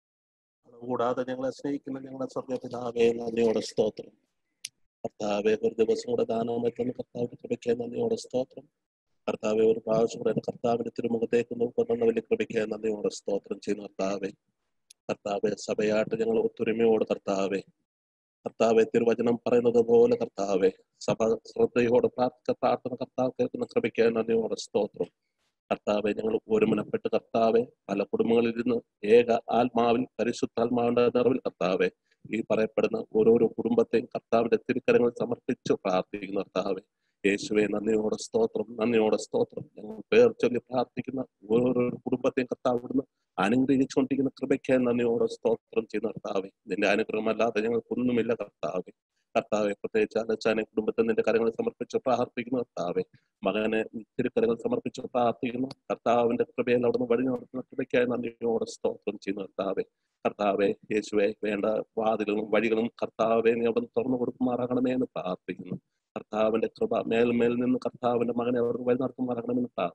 കൂടാതെ ഞങ്ങളെ സ്നേഹിക്കുന്ന ഞങ്ങളുടെ സ്വർഗപിതാവേ നന്ദിയോടെ സ്തോത്രം കർത്താവെ ഒരു ദിവസം കൂടെ ദാനമായി തന്ന കർത്താവിന്റെ കൃപയ്ക്ക് നന്ദിയോടെ സ്തോത്രം കർത്താവെ ഒരു പ്രാവശ്യം കൂടെ എൻ്റെ കർത്താവിന്റെ തിരുമുഖത്തേക്ക് നോക്കുന്ന വലിയ കൃപയ്ക്ക് നന്ദിയോടെ സ്തോത്രം ചെയ്യുന്നു കർത്താവെ കർത്താവെ സഭയായിട്ട് ഞങ്ങൾ ഒത്തൊരുമയോട് കർത്താവെ കർത്താവെ തിരുവചനം പറയുന്നത് പോലെ കർത്താവെ സഭ ശ്രദ്ധയോടെ പ്രാർത്ഥിച്ച പ്രാർത്ഥന കർത്താവ് കേൾക്കുന്ന കൃപയ്ക്ക് നന്ദിയോടെ സ്തോത്രം കർത്താവെ ഞങ്ങൾ ഒരുമനപ്പെട്ട് കർത്താവെ പല കുടുംബങ്ങളിൽ ഇരുന്ന് ഏക ആത്മാവിൽ പരിശുദ്ധാത്മാവിന്റെ നിറവിൽ കർത്താവെ ഈ പറയപ്പെടുന്ന ഓരോരോ കുടുംബത്തെയും കർത്താവിന്റെ തിരുക്കരങ്ങളിൽ സമർപ്പിച്ച് പ്രാർത്ഥിക്കുന്ന കർത്താവെ യേശുവെ നന്ദിയോടെ സ്തോത്രം നന്ദിയോടെ സ്തോത്രം ഞങ്ങൾ പേർ ചൊല്ലി പ്രാർത്ഥിക്കുന്ന ഓരോരോ കുടുംബത്തെയും കർത്താവ് ഇവിടുന്ന് അനുഗ്രഹിച്ചുകൊണ്ടിരിക്കുന്ന കൃപയ്ക്കായി നന്ദിയോടെ സ്തോത്രം ചെയ്യുന്ന കർത്താവെ നിന്റെ അനുഗ്രഹമല്ലാതെ ഞങ്ങൾക്കൊന്നുമില്ല കർത്താവെ കർത്താവെ പ്രത്യേകിച്ച് അലച്ചാനെ കുടുംബത്തെ നിന്റെ കരങ്ങളിൽ സമർപ്പിച്ച് പ്രാർത്ഥിക്കുന്ന കർത്താവെ മകനെ തിരുക്കരങ്ങൾ സമർപ്പിച്ച് പ്രാർത്ഥിക്കുന്നു കർത്താവിന്റെ കൃപയിൽ അവിടുന്ന് വഴി നടത്തുന്ന കൃപയ്ക്കായി നന്ദിയോടെ സ്തോത്രം ചെയ്യുന്ന കർത്താവെ കർത്താവെ യേശുവെ വേണ്ട വാതിലുകളും വഴികളും കർത്താവെ നീ അവിടെ തുറന്നു കൊടുക്കുമാറാകണമേ എന്ന് പ്രാർത്ഥിക്കുന്നു കർത്താവിന്റെ കൃപ മേൽമേൽ നിന്ന് കർത്താവിന്റെ മകനെ അവർക്ക് വഴി നടത്തുമാറാകണമെന്ന് പ്രാർത്ഥിക്കുന്നു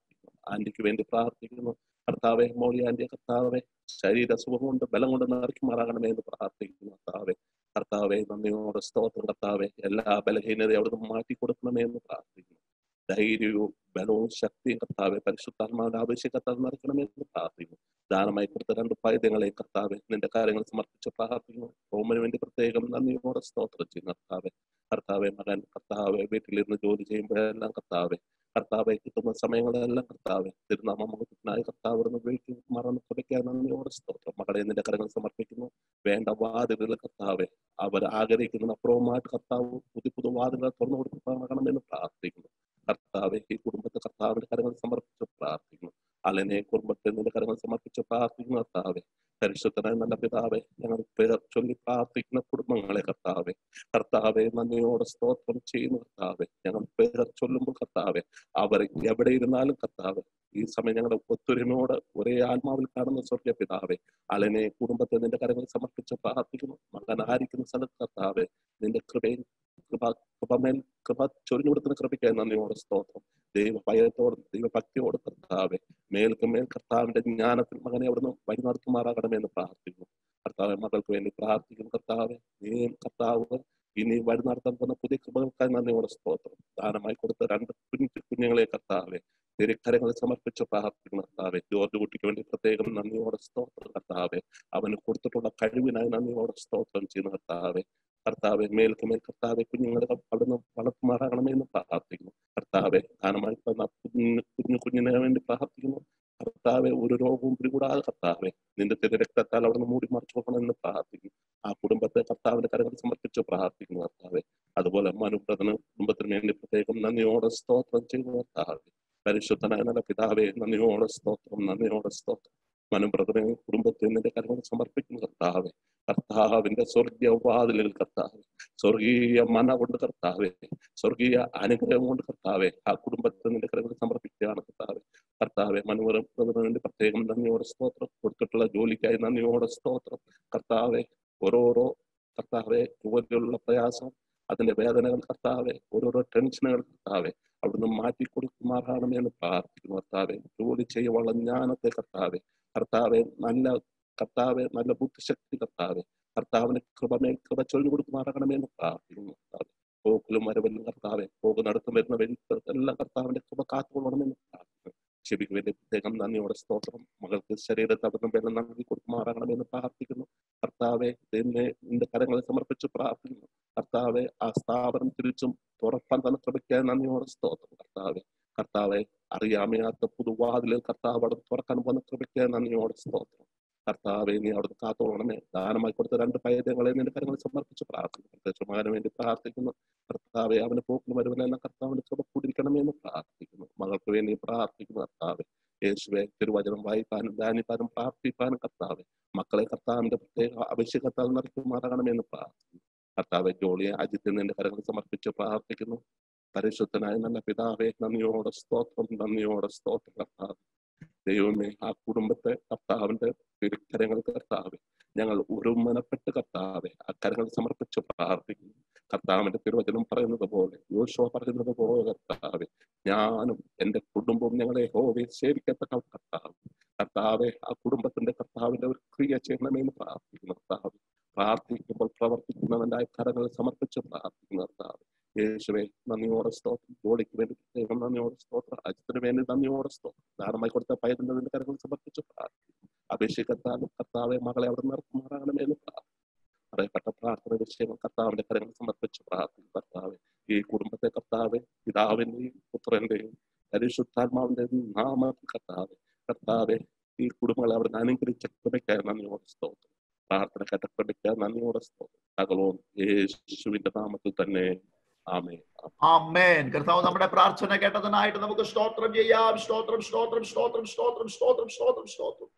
ആന്റിക്ക് വേണ്ടി പ്രാർത്ഥിക്കുന്നു കർത്താവെ മോളി ആന്റിയെ കർത്താവെ ശരീര സുഖം കൊണ്ട് ബലം കൊണ്ട് നിറയ്ക്കുമാറാകണമേ എന്ന് പ്രാർത്ഥിക്കുന്നു കർത്താവെ കർത്താവെ നന്ദിയോടെ സ്തോത്രം കർത്താവെ എല്ലാ ബലഹീനതയും അവിടുന്ന് മാറ്റി കൊടുക്കണമേ എന്ന് പ്രാർത്ഥിക്കുന്നു ധൈര്യവും ബലവും ശക്തിയും കർത്താവെ പരിശുദ്ധാത്മാവിന്റെ ആവശ്യകത നിറയ്ക്കണമേ എന്ന് പ്രാർത്ഥിക്കുന്നു ദാനമായി കൊടുത്ത രണ്ട് പൈതങ്ങളെ കർത്താവെ നിന്റെ കാര്യങ്ങൾ സമർപ്പിച്ച് പ്രാർത്ഥിക്കുന്നു റോമന് വേണ്ടി പ്രത്യേകം നന്ദിയോടെ സ്തോത്രം ചെയ്യുന്നു കർത്താവെ കർത്താവെ മകൻ കർത്താവെ വീട്ടിലിരുന്ന് ജോലി ചെയ്യുമ്പോഴെല്ലാം കർത്താവെ കർത്താവെ കിട്ടുന്ന സമയങ്ങളെല്ലാം കർത്താവെ തിരുനാമ മുഖത്തിനായി കർത്താവ് ഉപയോഗിക്കും മറന്ന് തുടയ്ക്കാൻ നന്ദിയോടെ സ്തോത്രം മകളെ നിന്റെ കരങ്ങൾ സമർപ്പിക്കുന്നു വേണ്ട വാതിലുകൾ കർത്താവെ അവർ ആഗ്രഹിക്കുന്ന അപ്പുറവുമായിട്ട് കർത്താവ് പുതിയ പുതു വാതിലുകൾ തുറന്നു കൊടുക്കണമെന്ന് പ്രാർത്ഥിക്കുന്നു കർത്താവെ ഈ കുടുംബത്തെ കർത്താവിന്റെ കരങ്ങൾ സമർപ്പിച്ച് പ്രാർത്ഥിക്കുന്നു അലനെ കുടുംബത്തെ നിന്റെ കരങ്ങൾ സമർപ്പിച്ച് പ്രാർത്ഥിക്കുന്നു കർത്താവെ പരിശുദ്ധനായ നല്ല പിതാവെ ഞങ്ങൾ പേർ ചൊല്ലി പ്രാർത്ഥിക്കുന്ന കുടുംബങ്ങളെ കർത്താവെ കർത്താവെ നന്ദിയോടെ സ്തോത്രം ചെയ്യുന്ന കർത്താവെ ഞങ്ങൾ പേർ ചൊല്ലുമ്പോൾ കർത്താവെ അവർ എവിടെ ഇരുന്നാലും കർത്താവ് ഈ സമയം ഞങ്ങളുടെ ഒത്തൊരുമയോട് ഒരേ ആത്മാവിൽ കാണുന്ന സ്വർഗ പിതാവെ അലനെ കുടുംബത്തെ നിന്റെ കരങ്ങളിൽ സമർപ്പിച്ച് പ്രാർത്ഥിക്കുന്നു മകനായിരിക്കുന്ന സ്ഥലത്ത് കർത്താവെ നിന്റെ കൃപയിൽ കൃപ കൃപമേൽ കൃപ ചൊരിഞ്ഞു കൊടുക്കുന്ന കൃപയ്ക്കായി നന്ദിയോടെ സ്തോത്രം ദൈവ ഭയത്തോടും ദൈവഭക്തിയോടും കർത്താവെ മേൽക്ക് മേൽ കർത്താവിന്റെ ജ്ഞാനത്തിൽ മകനെ അവിടുന്ന് വഴി നടത്തുമാറാകണമെന്ന് പ്രാർത്ഥിക്കുന്നു കർത്താവെ മകൾക്ക് വേണ്ടി പ്രാർത്ഥിക്കുന്നു കർത്താവെ നീയും കർത്താവ് ഇനി വഴി നടത്താൻ പോകുന്ന പുതിയ കൃപകൾക്കായി നന്ദിയോടെ സ്തോത്രം ദാനമായി കൊടുത്ത രണ്ട് കുഞ്ഞു കുഞ്ഞുങ്ങളെ കർത്താവെ തിരുക്കരങ്ങൾ സമർപ്പിച്ച് പ്രാർത്ഥിക്കുന്ന കർത്താവെ ജോർജ് കുട്ടിക്ക് വേണ്ടി പ്രത്യേകം നന്ദിയോടെ സ്തോത്രം കർത്താവെ അവന് കൊടുത്തിട്ടുള്ള കഴിവിനായി നന്ദിയോടെ സ്തോത്രം ചെയ്യുന്ന കർത്താവെ കർത്താവെ മേൽക്ക് മേൽ കർത്താവെ കുഞ്ഞുങ്ങളെ അവിടുന്ന് വളർത്തുമാറാകണമേ എന്ന് പ്രാർത്ഥിക്കുന്നു കർത്താവെ ദാനമായി തന്ന കുഞ്ഞു കുഞ്ഞു കുഞ്ഞിനെ വേണ്ടി പ്രാർത്ഥിക്കുന്നു കർത്താവെ ഒരു രോഗവും പിടികൂടാതെ കർത്താവെ നിന്റെ തിരു രക്തത്താൽ അവിടുന്ന് മൂടി മറിച്ചു പോകണമെന്ന് പ്രാർത്ഥിക്കുന്നു ആ കുടുംബത്തെ കർത്താവിന്റെ കരങ്ങൾ സമർപ്പിച്ച് പ്രാർത്ഥിക്കുന്നു കർത്താവെ അതുപോലെ മനുബ്രതന് കുടുംബത്തിന് വേണ്ടി പ്രത്യേകം നന്ദിയോടെ സ്തോത്രം ചെയ്യുന്നു കർത്താവെ പരിശുദ്ധനായ നല്ല പിതാവെ നന്ദിയോടെ സ്തോത്രം നന്ദിയോടെ സ്തോത്രം മനുബ്രതനെ കുടുംബത്തെ നിന്റെ കരങ്ങൾ സമർപ്പിക്കുന്നു കർത്താവെ കർത്താവിന്റെ സ്വർഗീയ വാതിലുകൾ കർത്താവെ സ്വർഗീയ മന കൊണ്ട് കർത്താവെ സ്വർഗീയ അനുഗ്രഹം കൊണ്ട് കർത്താവെ ആ കുടുംബത്തെ നിന്റെ കരങ്ങൾ സമർപ്പിക്കുകയാണ് കർത്താവെ കർത്താവെ മനോരമ വേണ്ടി പ്രത്യേകം നന്ദിയോടെ സ്തോത്രം കൊടുത്തിട്ടുള്ള ജോലിക്കായി നന്ദിയോടെ സ്തോത്രം കർത്താവെ ഓരോരോ കർത്താവെ ജോലിയിലുള്ള പ്രയാസം അതിന്റെ വേദനകൾ കർത്താവെ ഓരോരോ ടെൻഷനുകൾ കർത്താവെ അവിടുന്ന് മാറ്റി കൊടുക്കുമാറാണെന്ന് പ്രാർത്ഥിക്കുന്നു കർത്താവെ ജോലി ചെയ്യുവാനുള്ള ജ്ഞാനത്തെ കർത്താവെ കർത്താവെ നല്ല കർത്താവെ നല്ല ബുദ്ധിശക്തി കർത്താവെ കർത്താവിന് കൃപമേൽ കൃപ ചൊല്ലു കൊടുക്കുമാറാകണമെന്ന് പ്രാർത്ഥിക്കുന്നു കർത്താവെ പോക്കിലും വരവിലും കർത്താവെ പോകുന്നിടത്തും വരുന്ന വഴി എല്ലാം കർത്താവിന്റെ കൃപ കാത്തുകൊള്ളണമെന്ന് പ്രാർത്ഥിക്കുന്നു ചെവിക്ക് വേണ്ടി പ്രത്യേകം നന്ദിയോടെ സ്തോത്രം മകൾക്ക് ശരീരത്തെ അവിടുന്ന് വെള്ളം നൽകി കൊടുക്കുമാറാകണമെന്ന് പ്രാർത്ഥിക്കുന്നു കർത്താവെ ഇതിനെ നിന്റെ കരങ്ങളെ സമർപ്പിച്ച് പ്രാർത്ഥിക്കുന്നു കർത്താവെ ആ സ്ഥാപനം തിരിച്ചും തുറപ്പാൻ തന്നെ കൃപയ്ക്കായി നന്ദിയോടെ സ്തോത്രം കർത്താവെ കർത്താവെ അറിയാമയാത്ത പുതുവാതിലിൽ കർത്താവ് അവിടെ തുറക്കാൻ പോകുന്ന കൃപയ്ക്കായി നന്ദിയോടെ സ്തോത്രം കർത്താവെ നീ അവിടുന്ന് കാത്തോളണമേ ദാനമായി കൊടുത്ത രണ്ട് പൈതങ്ങളെ നിന്റെ കരങ്ങളിൽ സമർപ്പിച്ച് പ്രാർത്ഥിക്കുന്നു പ്രത്യേകിച്ച് മകന് വേണ്ടി പ്രാർത്ഥിക്കുന്നു കർത്താവെ അവന് പോക്കിന് വരുവനെല്ലാം കർത്താവിന്റെ കൃപ കൂടിയിരിക്കണമേ എന്ന് പ്രാർത്ഥിക്കുന്നു മകൾക്ക് വേണ്ടി പ്രാർത്ഥിക്കുന്നു കർത്താവെ യേശുവെ തിരുവചനം വായിക്കാനും ധ്യാനിക്കാനും പ്രാർത്ഥിക്കാനും കർത്താവെ മക്കളെ കർത്താവിന്റെ പ്രത്യേക ആവശ്യകത്താൽ നടക്കുമാറാകണമെന്ന് പ്രാർത്ഥിക്കുന്നു കർത്താവെ ജോളിയെ അജിത്ത് നിന്റെ കരങ്ങൾ സമർപ്പിച്ച് പ്രാർത്ഥിക്കുന്നു പരിശുദ്ധനായ നല്ല പിതാവെ നന്ദിയോടെ സ്തോത്രം നന്ദിയോടെ സ്തോത്രം കർത്താവ് ദൈവമേ ആ കുടുംബത്തെ കർത്താവിന്റെ തിരുക്കരങ്ങൾ കർത്താവെ ഞങ്ങൾ ഒരുമനപ്പെട്ട് കർത്താവെ ആ കരങ്ങൾ സമർപ്പിച്ച് പ്രാർത്ഥിക്കുന്നു കർത്താവിന്റെ തിരുവചനം പറയുന്നത് പോലെ യോശുവ പറയുന്നത് പോലെ കർത്താവെ ഞാനും എന്റെ കുടുംബവും ഞങ്ങളെ ഹോവെ സേവിക്കപ്പെട്ട കർത്താവ് കർത്താവെ ആ കുടുംബത്തിന്റെ കർത്താവിന്റെ ഒരു ക്രിയ ചെയ്യണമെന്ന് പ്രാർത്ഥിക്കുന്നു കർത്താവ് പ്രാർത്ഥിക്കുമ്പോൾ പ്രവർത്തിക്കുന്നവന്റെ കരങ്ങൾ സമർപ്പിച്ച് പ്രാർത്ഥിക്കുന്നു കർത്താവ് യേശുവെ നന്ദിയോടെ സ്തോത്രം ജോലിക്ക് വേണ്ടി പ്രത്യേകം നന്ദിയോടെ സ്തോത്രം അജിത്തിന് വേണ്ടി നന്ദിയോടെ സ്തോത്രം ദാനമായി കൊടുത്ത പൈതന്റെ കരങ്ങൾ സമർപ്പിച്ച് പ്രാർത്ഥിക്കുന്നു അഭിഷേകത്താലും കർത്താവെ മകളെ അവിടെ നിർത്തുമാറാകണമെന്ന് പ്രാർത്ഥിക്കുന്നു പറയപ്പെട്ട പ്രാർത്ഥന വിഷയങ്ങൾ കർത്താവിന്റെ കരങ്ങൾ സമർപ്പിച്ച് പ്രാർത്ഥിക്കും കർത്താവെ ഈ കുടുംബത്തെ കർത്താവെ പിതാവിന്റെയും പുത്രന്റെയും പരിശുദ്ധാത്മാവിന്റെയും നാമത്തിൽ കർത്താവെ കർത്താവെ ഈ കുടുംബങ്ങളെ അവിടെ അനുഗ്രഹിച്ച കൃപയ്ക്കായി നന്ദിയോടെ സ്തോത്രം പ്രാർത്ഥന കേട്ട കൃപയ്ക്കായി നന്ദിയോടെ സ്തോത്രം സകലവും യേശുവിന്റെ നാമത്തിൽ തന്നെ ആമേ ആമേൻ കർത്താവ് നമ്മുടെ പ്രാർത്ഥന കേട്ടതിനായിട്ട് നമുക്ക് സ്തോത്രം ചെയ്യാം സ്തോത്രം സ്തോത്രം സ്തോത്രം സ്തോത്രം സ്തോത്രം സ്തോത്രം സ്തോത്രം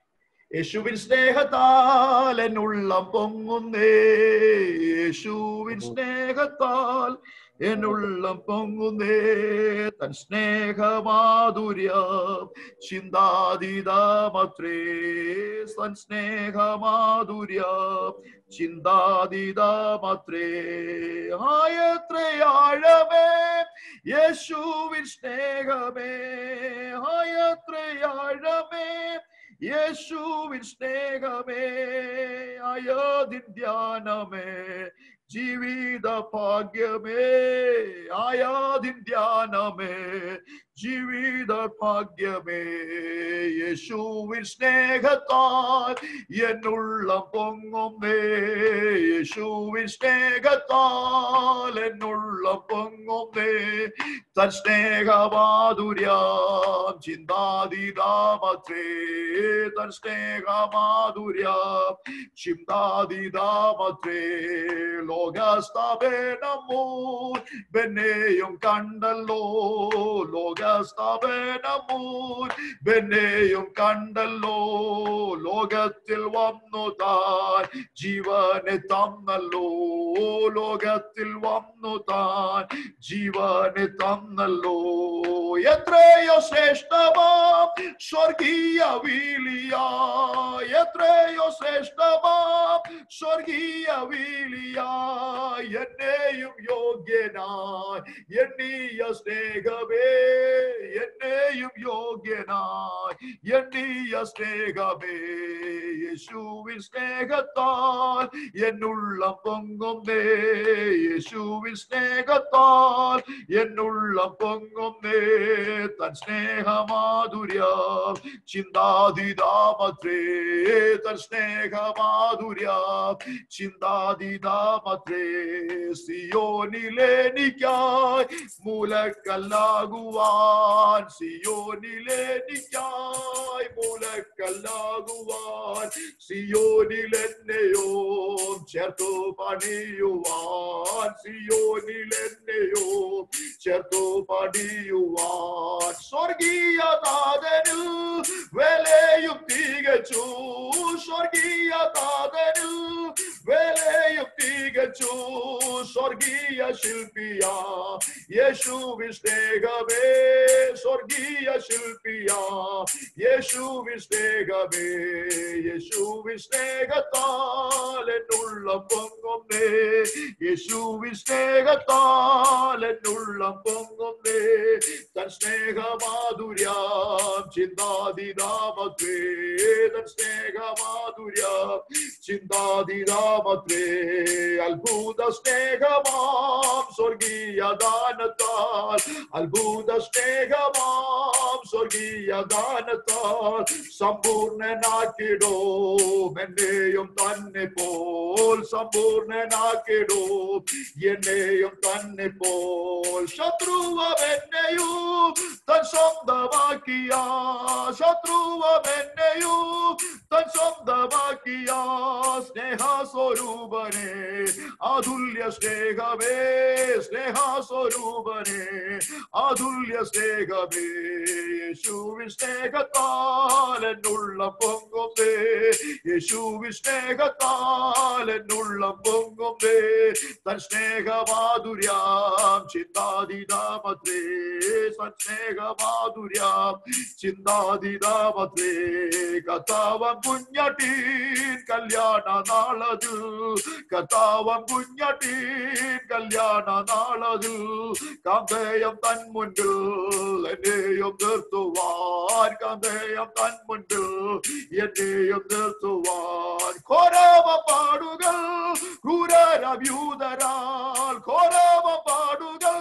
യേശുവിൻ സ്നേഹത്താൽ എന്നുള്ളം പൊങ്ങുന്നേ യേശുവിൻ സ്നേഹത്താൽ എന്നുള്ളം പൊങ്ങുന്നേ തൻ സ്നേഹമാധുര്യം ചിന്താതീതമത്രേ തൻ സ്നേഹമാധുര്യം ചിന്താതീതമത്രേ ആയത്രേ ആഴമേ യേശുവിൻ സ്നേഹമേ ആയത്രയാഴമേ യേശുവിൻ സ്നേഹമേ ആയതിൻ ധ്യാനമേ ജീവിത ഭാഗ്യമേ ആയാതിൻ ധ്യാനമേ ജീവിത ഭാഗ്യമേ യേശുവിൻ സ്നേഹത്താൽ എന്നുള്ള പൊങ്ങുന്നേ യേശുവിൻ സ്നേഹത്താൽ എന്നുള്ള പൊങ്ങുന്നേ തൻ സ്നേഹമാധുര്യം ചിന്താതീതാമത്രേ തൻ സ്നേഹമാധുര്യം ചിന്താതീതാമത്രേ ലോകസ്ഥാപനമോ ബെന്നെയും കണ്ടല്ലോ ലോകസ്ഥാപനമോ ബെന്നെയും കണ്ടല്ലോ ലോകത്തിൽ വന്നു താൻ ജീവനെ തന്നല്ലോ ലോകത്തിൽ വന്നു താൻ ജീവനെ തന്നല്ലോ എത്രയോ ശ്രേഷ്ഠമാം സ്വർഗീയ വീലിയ എത്രയോ ശ്രേഷ്ഠമാം സ്വർഗീയ വീലിയ എന്നെയും യോഗ്യനായി എണ്ണീയ സ്നേഹമേ എന്നെയും യോഗ്യനായി എണ്ണീയ സ്നേഹമേ യേശുവിൻ സ്നേഹത്താൽ എന്നുള്ള പൊങ്ങുന്നേ യേശുവിൻ സ്നേഹത്താൽ എന്നുള്ള പൊങ്ങുന്നേ തൻ സ്നേഹമാധുര്യം ചിന്താതീതാമത്രേ തൻ സ്നേഹമാധുര്യം ചിന്താതീതാമത്രേ സിയോനിലെനിക്കായി മൂലക്കല്ലാകുവാൻ സിയോനിലെനിക്കായി മൂലക്കല്ലാകുവാൻ സിയോനിലെന്നെയോ ചേർത്തു പണിയുവാൻ സിയോനിലെന്നെയോ ചേർത്തു പണിയുവാൻ സ്വർഗീയ നാഥനിൽ വിലയും തികച്ചു സ്വർഗീയ നാഥനിൽ വിലയും തികച്ചു സ്വർഗീയ ശില്പിയ യേശുവി സ്നേഹമേ സ്വർഗീയ ശില്പിയ യേശുവി സ്നേഹമേ യേശുവി സ്നേഹത്താൽ എന്നുള്ള പൊങ്ങുന്നേ യേശുവി സ്നേഹത്താൽ എന്നുള്ള പൊങ്ങുന്നേ തൻ സ്നേഹമാധുര്യം ചിന്താതിരാമത്രേ തൻ സ്നേഹമാധുര്യം ചിന്താതിരാമത്രേ അത്ഭുത സ്നേഹമാം സ്വർഗീയ ദാനത്താൽ അത്ഭുത സ്നേഹമാം സ്വർഗീയ ദാനത്താൽ സമ്പൂർണനാക്കിടോ എന്നെയും തന്നെ പോൽ സമ്പൂർണനാക്കിടോ എന്നെയും തന്നെ പോൽ ശത്രുവെന്നെയും തൻ സ്വന്തമാക്കിയ ശത്രുവെന്നെയും തൻ സ്വന്തമാക്കിയ സ്നേഹസ്വരൂപനെ അതുല്യ സ്നേഹമേ സ്നേഹസ്വരൂപനെ അതുല്യ സ്നേഹമേ യേശുവിൻ സ്നേഹത്താൽ എന്നുള്ള പൊങ്ങുന്നേ യേശുവിൻ സ്നേഹത്താൽ എന്നുള്ള പൊങ്ങുന്നേ തൻ സ്നേഹമാധുര്യം ചിന്താതിരാമത്രേ തൻ സ്നേഹമാധുര്യം ചിന്താതിരാമത്രേ കഥാവൻ കുഞ്ഞട്ടീൻ കല്യാണ നാളത് കഥാവൻ കുഞ്ഞട്ടീൻ കല്യാണ നാളത് കാന്തേയം തൻ മുൻപിൽ എന്നെയും നിർത്തുവാൻ കാന്തേയം തൻ മുൻപിൽ എന്നെയും നിർത്തുവാൻ ഘോരവ പാടുകൾ ക്രൂരരഭ്യൂതരാൽ ഘോരവ പാടുകൾ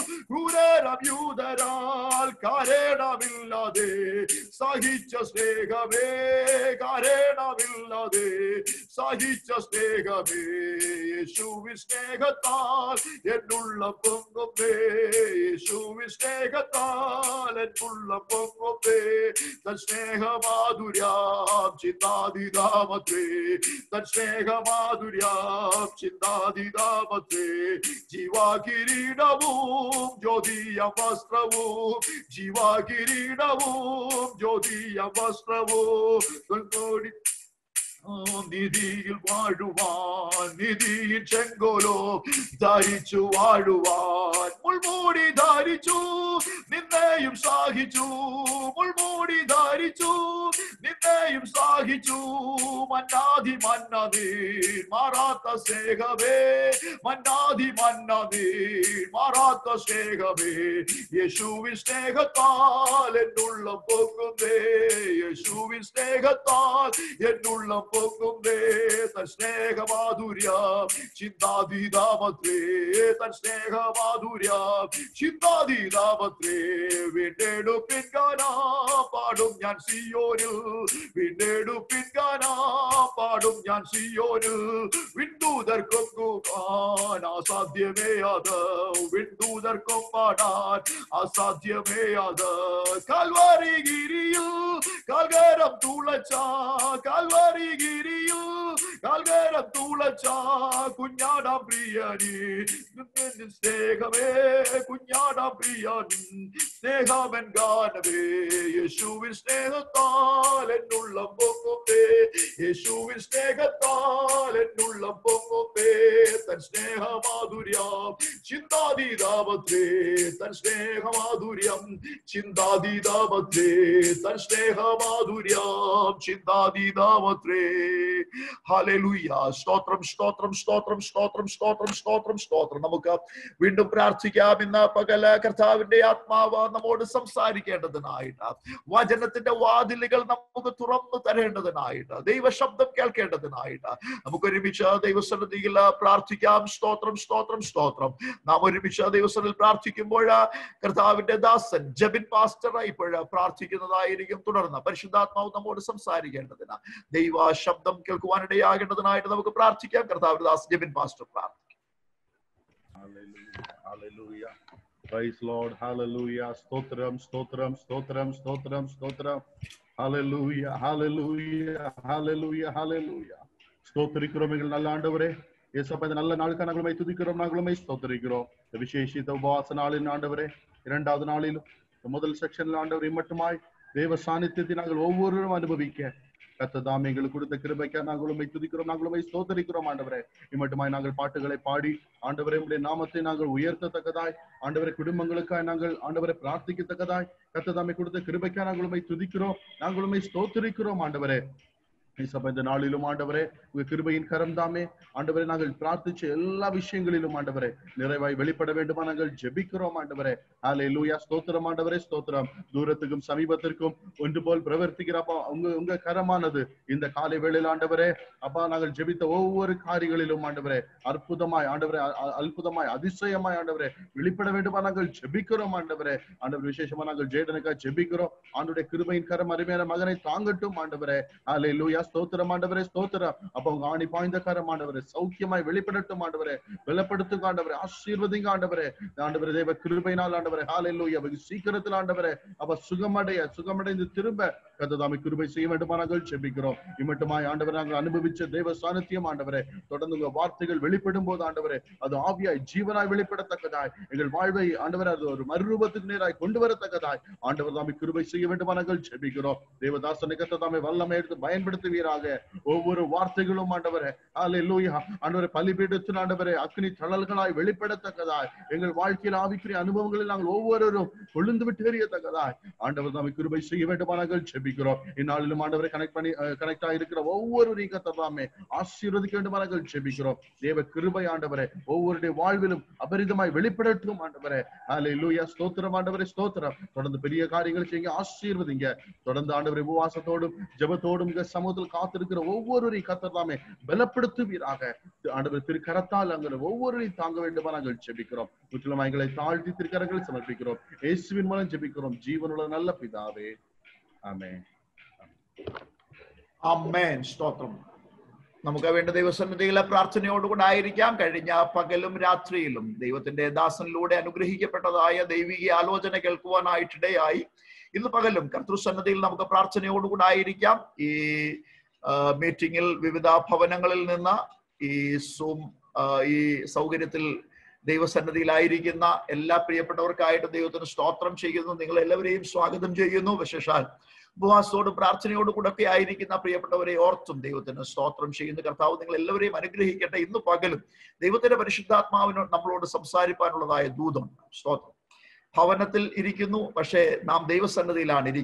ക്രൂരരഭ്യൂതരാൽ കാരണമില്ലാതെ സഹിച്ച സ്നേഹമേ കാരണമില്ലാതെ സഹിച്ച സ്നേഹമേ യേശുവിൻ സ്നേഹത്താൽ എന്നുള്ള പൊങ്ങുന്നേ യേശുവിൻ സ്നേഹത്താൽ എന്നുള്ള പൊങ്ങുന്നേ തൻ സ്നേഹമാധുര്യം ചിന്താതിരാമത്രേ തൻ സ്നേഹമാധുര്യം ചിന്താതിരാമത്രേ ജീവാകിരീടവും ജ്യോതിയ വസ്ത്രവും ജീവാകിരീടവും ജ്യോതിയ വസ്ത്രവും തൊണ്ണൂടി നിധിയിൽ വാഴുവാൻ നിധിയിൽ ചെങ്കോലോ ധരിച്ചു വാഴുവാൻ മുൾമൂടി ധരിച്ചു നിന്നെയും സാഹിച്ചു മുൾമൂടി ധരിച്ചു നിന്നെയും മന്നയും സാഹിച്ചു മന്നാതി മന്നതേ മാറാത്ത സ്നേഹമേ മന്നാതി മന്നതേ മാറാത്ത സ്നേഹമേ യേശുവിൻ സ്നേഹത്താൽ എന്നുള്ള പോകുന്നേ യേശുവിൻ സ്നേഹത്താൽ എന്നുള്ള പോകുന്നേ തൻ സ്നേഹമാധുര്യം ചിന്താതീതാമത്രേ തൻ സ്നേഹമാധുര്യം ചിന്താതീതാമത്രേ വീണ്ടെടുപ്പിൻ ഗാനാ പാടും ഞാൻ സിയോനിൽ വീണ്ടെടുപ്പിൻ ഗാനാ പാടും ഞാൻ സിയോനിൽ വിണ്ടൂതർക്കും പാടാൻ അസാധ്യമേ അത് വിണ്ടൂതർക്കും പാടാൻ അസാധ്യമേ അത് കാൽവാരി ഗിരിയിൽ കാൽകരം തുളച്ച കാൽവാരി ഗിരിയിൽ കാൽകരം തുളച്ച കുഞ്ഞാടാം പ്രിയനി സ്നേഹമേ കുഞ്ഞാടാം പ്രിയൻ സ്നേഹമൻ ഗാനമേ യേശുവിൻ സ്നേഹത്താൽ എന്നുള്ള പൊങ്ങുമേ യേശുവിൻ സ്നേഹത്താൽ എന്നുള്ള പൊങ്ങുമേ തൻ സ്നേഹമാധുര്യം ചിന്താതീതാമത്രേ തൻ സ്നേഹമാധുര്യം ചിന്താതീതാമത്രേ തൻ സ്നേഹമാധുര്യം ചിന്താതീതാമത്രേ ഹല്ലേലൂയ സ്തോത്രം സ്തോത്രം സ്തോത്രം സ്തോത്രം സ്തോത്രം സ്തോത്രം സ്തോത്രം നമുക്ക് വീണ്ടും പ്രാർത്ഥിക്കാം ഇന്ന് പകല കർത്താവിന്റെ ആത്മാവ് നമ്മോട് സംസാരിക്കേണ്ടതിനായിട്ട് വചനത്തിന്റെ വാതിലുകൾ നമുക്ക് തുറന്നു തരേണ്ടതിനായിട്ട് ദൈവശബ്ദം കേൾക്കേണ്ടതിനായിട്ട് നമുക്ക് ഒരുമിച്ച് ദൈവസന്നിധിയിൽ പ്രാർത്ഥിക്കാം സ്തോത്രം സ്തോത്രം സ്തോത്രം നാം ഒരുമിച്ച് ദൈവസന്നിധിയിൽ പ്രാർത്ഥിക്കുമ്പോൾ കർത്താവിന്റെ ദാസൻ ജബിൻ പാസ്റ്റർ ഇപ്പോൾ പ്രാർത്ഥിക്കുന്നതായിരിക്കും തുടർന്ന് പരിശുദ്ധാത്മാവ് നമ്മോട് സംസാരിക്കേണ്ടതിന് ദൈവ ശബ്ദം കേൾക്കുവാനിടയാകേണ്ടതിനായിട്ട് നമുക്ക് പ്രാർത്ഥിക്കാം കർത്താവിന്റെ ദാസ് ജബിൻ പാസ്റ്റർ പ്രാർത്ഥിക്കും Hallelujah. Hallelujah. Praise Lord. Hallelujah. Stotram, stotram, stotram, stotram, stotram. Hallelujah. Hallelujah. Hallelujah. Hallelujah. ஸ்தோத்திரிக்கிறோம் எங்கள் நல்ல ஆண்டவரே ஏசப்பா இந்த நல்ல நாளுக்கு நாங்களுமே துதிக்கிறோம் நாங்களுமே ஸ்தோத்திரிக்கிறோம் இந்த விசேஷித்த உபவாச நாளின் ஆண்டவரே இரண்டாவது நாளிலும் இந்த முதல் செக்ஷன்ல ஆண்டவரை மட்டுமாய் தேவ சாநித்தியத்தை நாங்கள் ஒவ்வொருவரும் அனுபவிக்க கத்ததாம் எங்களுக்கு கொடுத்த கிருபைக்க நாங்கள் உண்மை துதிக்கிறோம் நாங்கள் உண்மை ஸ்தோத்தரிக்கிறோம் ஆண்டவரே இம்மட்டுமாய் நாங்கள் பாட்டுகளை பாடி ஆண்டவரே உடைய நாமத்தை நாங்கள் உயர்த்தத்தக்கதாய் ஆண்டவரை குடும்பங்களுக்காய் நாங்கள் ஆண்டவரை பிரார்த்திக்கத்தக்கதாய் கத்ததாமை கொடுத்த கிருபைக்கா நாங்கள் உண்மை துதிக்கிறோம் நாங்கள் உண்மை ஸ்தோத்தரிக்கிறோம் ஆண்டவரே ஏசப்பா இந்த நாளிலும் ஆண்டவரே உங்க கிருபையின் கரம் தாமே ஆண்டவரே நாங்கள் பிரார்த்திச்ச எல்லா விஷயங்களிலும் ஆண்டவரே நிறைவாய் வெளிப்பட வேண்டுமா நாங்கள் ஜெபிக்கிறோம் ஆண்டவரே ஆலே லூயா ஸ்தோத்திரம் ஆண்டவரே ஸ்தோத்திரம் தூரத்துக்கும் சமீபத்திற்கும் ஒன்று போல் பிரவர்த்திக்கிறப்பா உங்க உங்க கரமானது இந்த காலை வேளையில் ஆண்டவரே அப்பா நாங்கள் ஜெபித்த ஒவ்வொரு காரியங்களிலும் ஆண்டவரே அற்புதமாய் ஆண்டவரே அ- அ- அற்புதமாய் அதிசயமாய் ஆண்டவரே வெளிப்பட வேண்டுமா நாங்கள் ஜெபிக்கிறோம் ஆண்டவரே ஆண்டவர் விசேஷமா நாங்கள் ஜெயடனுக்காக ஜெபிக்கிறோம் ஆண்டுடைய கிருபையின் கரம் அருமையான மகனை தாங்கட்டும் ஆண்டவரே ஆலே லூயா ஸ்தோத்திரம் ஆண்டவரே ஸ்தோத்திரம் அப்ப உங்க ஆணி பாய்ந்த கரம் ஆண்டவரே சௌக்கியமாய் வெளிப்படட்டும் ஆண்டவரே பலப்படுத்துங்க ஆண்டவரே ஆசீர்வதிங்க ஆண்டவரே ஆண்டவரே தேவ கிருபையினால் ஆண்டவரே ஹாலே லூயா வெகு சீக்கிரத்தில் ஆண்டவரே அப்ப சுகமடைய சுகமடைந்து திரும்ப கத்ததாமை கிருபை செய்ய வேண்டுமா நாங்கள் ஜெபிக்கிறோம் இம்மட்டுமாய் ஆண்டவரே நாங்கள் அனுபவிச்ச தேவ சாநித்தியம் ஆண்டவரே தொடர்ந்து உங்க வார்த்தைகள் வெளிப்படும் போது ஆண்டவரே அது ஆவியாய் ஜீவனாய் வெளிப்படத்தக்கதாய் எங்கள் வாழ்வை ஆண்டவரே அது ஒரு மறுரூபத்துக்கு நேராய் கொண்டு வரத்தக்கதாய் ஆண்டவர் தாமே கிருபை செய்ய வேண்டுமா நாங்கள் ஜெபிக்கிறோம் தேவதாசனை கத்ததாமை வல்லமை எடுத்து பயன்படுத்துவீராக ஒவ்வொரு வார்த்தைகளும் ஆண்டவரே அல்லேலூயா ஆண்டவரே பலிபீடத்தின் ஆண்டவரே அக்னி தழல்களாய் வெளிப்படத்தக்கதாய் எங்கள் வாழ்க்கையில் ஆவிக்குரிய அனுபவங்களில் நாங்கள் ஒவ்வொருவரும் கொழுந்து விட்டு எறியத்தக்கதாய் ஆண்டவர் தாமே கிருபை செய்ய வேண்டுமா நாங்கள் ஜெபிக்கிறோம் இந்நாளிலும் ஆண்டவரை கனெக்ட் பண்ணி கனெக்ட் ஆகிருக்கிற ஒவ்வொரு நீக்கத்தாமே ஆசீர்வதிக்க வேண்டுமா நாங்கள் ஜெபிக்கிறோம் தேவ கிருபை ஆண்டவரே ஒவ்வொருடைய வாழ்விலும் அபரிதமாய் வெளிப்படட்டும் ஆண்டவரே அல்லேலூயா ஸ்தோத்திரம் ஆண்டவரே ஸ்தோத்திரம் தொடர்ந்து பெரிய காரியங்கள் செய்யுங்க ஆசீர்வதிங்க தொடர்ந்து ஆண்டவரை உபவாசத்தோடும் ஜெபத்தோடும் இங்க சமூகத்தில் காத்திருக்கிற ஒவ்வொருவரையும் கத்தர்தாமே பலப்படுத்துவீராக ஆண்டவர் திருக்கரத்தால் அங்க ஒவ்வொருவரையும் தாங்க வேண்டுமா நாங்கள் ஜெபிக்கிறோம் முற்றிலும் எங்களை தாழ்த்தி திருக்கரங்களை சமர்ப்பிக்கிறோம் இயேசுவின் மூலம் ஜெபிக்கிறோம் ஜீவனுள்ள நல்ல பிதாவே ஆமென் അമ്മേൻ സ്തോത്രം നമുക്ക് വേണ്ട ദൈവസന്നിധിയിലെ പ്രാർത്ഥനയോടുകൂടെ ആയിരിക്കാം കഴിഞ്ഞ പകലും രാത്രിയിലും ദൈവത്തിന്റെ ദാസനിലൂടെ അനുഗ്രഹിക്കപ്പെട്ടതായ ദൈവിക ആലോചന കേൾക്കുവാനായിട്ടിടയായി ഇന്ന് പകലും കർത്തൃസന്നതിയിൽ നമുക്ക് പ്രാർത്ഥനയോടുകൂടെ ആയിരിക്കാം ഈ ആ, മീറ്റിംഗിൽ വിവിധ ഭവനങ്ങളിൽ നിന്ന് ഈ സൂം ആ, ഈ സൗകര്യത്തിൽ ദൈവസന്നിധിയിലായിരിക്കുന്ന എല്ലാ പ്രിയപ്പെട്ടവർക്കായിട്ട് ദൈവത്തിന് സ്തോത്രം ചെയ്യുന്നു നിങ്ങൾ എല്ലാവരെയും സ്വാഗതം ചെയ്യുന്നു വിശേഷാൽ ഉപവാസത്തോടും പ്രാർത്ഥനയോടും കൂടെ ഒക്കെ ആയിരിക്കുന്ന പ്രിയപ്പെട്ടവരെ ഓർത്തും ദൈവത്തിന് സ്തോത്രം ചെയ്യുന്ന കർത്താവ് നിങ്ങൾ എല്ലാവരെയും അനുഗ്രഹിക്കട്ടെ ഇന്ന് പകലും ദൈവത്തിന്റെ പരിശുദ്ധാത്മാവിനോട് നമ്മളോട് സംസാരിപ്പാനുള്ളതായ ദൂതം സ്തോത്രം ഭവനത്തിൽ ഇരിക്കുന്നു പക്ഷേ നാം ദൈവസന്നതിയിലാണ് ഇരിക്കുന്നത്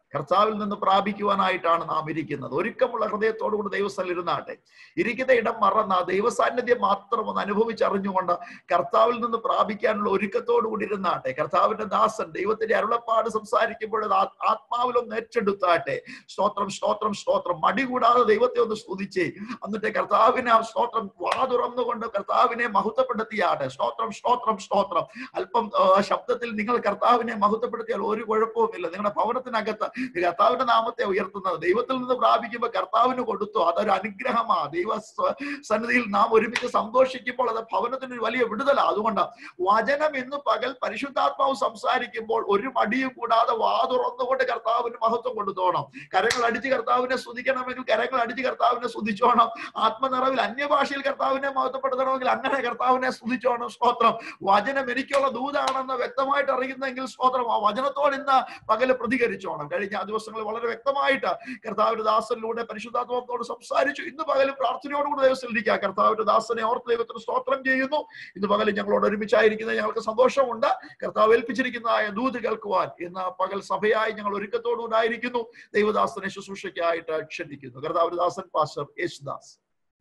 കർത്താവിൽ നിന്ന് പ്രാപിക്കുവാനായിട്ടാണ് നാം ഇരിക്കുന്നത് ഒരുക്കമുള്ള ഹൃദയത്തോടുകൂടി ദൈവസ്ഥലിൽ ഇരുന്നാട്ടെ ഇരിക്കുന്ന ഇടം മറന്ന ദൈവസാന്നിധ്യം മാത്രം ഒന്ന് അനുഭവിച്ചറിഞ്ഞുകൊണ്ട് കർത്താവിൽ നിന്ന് പ്രാപിക്കാനുള്ള ഒരുക്കത്തോടു കൂടി ഇരുന്നാട്ടെ കർത്താവിന്റെ ദാസൻ ദൈവത്തിന്റെ അരുളപ്പാട് സംസാരിക്കുമ്പോൾ അത് ആ- ആത്മാവിലൊന്ന് ഏറ്റെടുത്താട്ടെ സ്തോത്രം സ്തോത്രം സ്തോത്രം മടി കൂടാതെ ദൈവത്തെ ഒന്ന് സ്തുതിച്ചേ എന്നിട്ട് കർത്താവിനെ ആ സ്തോത്രം വാ തുറന്നുകൊണ്ട് കർത്താവിനെ മഹത്വപ്പെടുത്തിയാട്ടെ സ്തോത്രം സ്തോത്രം സ്തോത്രം അല്പം ആ, ശബ്ദത്തിൽ നിങ്ങൾ കർത്താവിനെ മഹത്വപ്പെടുത്തിയാൽ ഒരു കുഴപ്പവുമില്ല നിങ്ങളുടെ ഭവനത്തിനകത്ത് കർത്താവിന്റെ നാമത്തെ ഉയർത്തുന്നത് ദൈവത്തിൽ നിന്ന് പ്രാപിക്കുമ്പോൾ കർത്താവിന് കൊടുത്തു അതൊരു അനുഗ്രഹമാ ദൈവ സ- സന്നിധിയിൽ നാം ഒരുമിച്ച് സന്തോഷിക്കുമ്പോൾ അത് ഭവനത്തിന് ഒരു വലിയ വിടുതല അതുകൊണ്ട് വചനം ഇന്ന് പകൽ പരിശുദ്ധാത്മാവ് സംസാരിക്കുമ്പോൾ ഒരു മടിയും കൂടാതെ വാ തുറന്നുകൊണ്ട് കർത്താവിന് മഹത്വം കൊടുത്തോണം കരങ്ങൾ അടിച്ച് കർത്താവിനെ സ്തുതിക്കണമെങ്കിൽ കരങ്ങൾ അടിച്ച് കർത്താവിനെ സ്തുതിച്ചോണം ആത്മനിറവിൽ അന്യഭാഷയിൽ കർത്താവിനെ മഹത്വപ്പെടുത്തണമെങ്കിൽ അങ്ങനെ കർത്താവിനെ സ്തുതിച്ചോണം സ്തോത്രം വചനം എനിക്കുള്ള ദൂതാണെന്ന് വ്യക്തമായിട്ട് അറിയുന്നെങ്കിൽ സ്തോത്രം ആ വചനത്തോട് ഇന്ന് പകല് പ്രതികരിച്ചോണം കഴിഞ്ഞ ദിവസങ്ങളിൽ വളരെ വ്യക്തമായിട്ട് കർത്താവിന്റെ ദാസനിലൂടെ പരിശുദ്ധാത്മാവത്തോട് സംസാരിച്ചു ഇന്ന് പകലും പ്രാർത്ഥനയോടുകൂടി ദൈവത്തിൽ ഇരിക്കുക കർത്താവിന്റെ ദാസനെ ഓർത്ത് ദൈവത്തിന് സ്തോത്രം ചെയ്യുന്നു ഇന്ന് പകലും ഞങ്ങളോട് ഒരുമിച്ചായിരിക്കുന്നത് ഞങ്ങൾക്ക് സന്തോഷമുണ്ട് കർത്താവ് ഏൽപ്പിച്ചിരിക്കുന്നതായ ദൂത് കേൾക്കുവാൻ ഇന്ന് പകൽ സഭയായി ഞങ്ങൾ ഒരുക്കത്തോടുകൂടായിരിക്കുന്നു ദൈവദാസനെ ശുശ്രൂഷയ്ക്കായിട്ട് ക്ഷണിക്കുന്നു കർത്താവിന്റെ ദാസൻ pastor Yesudas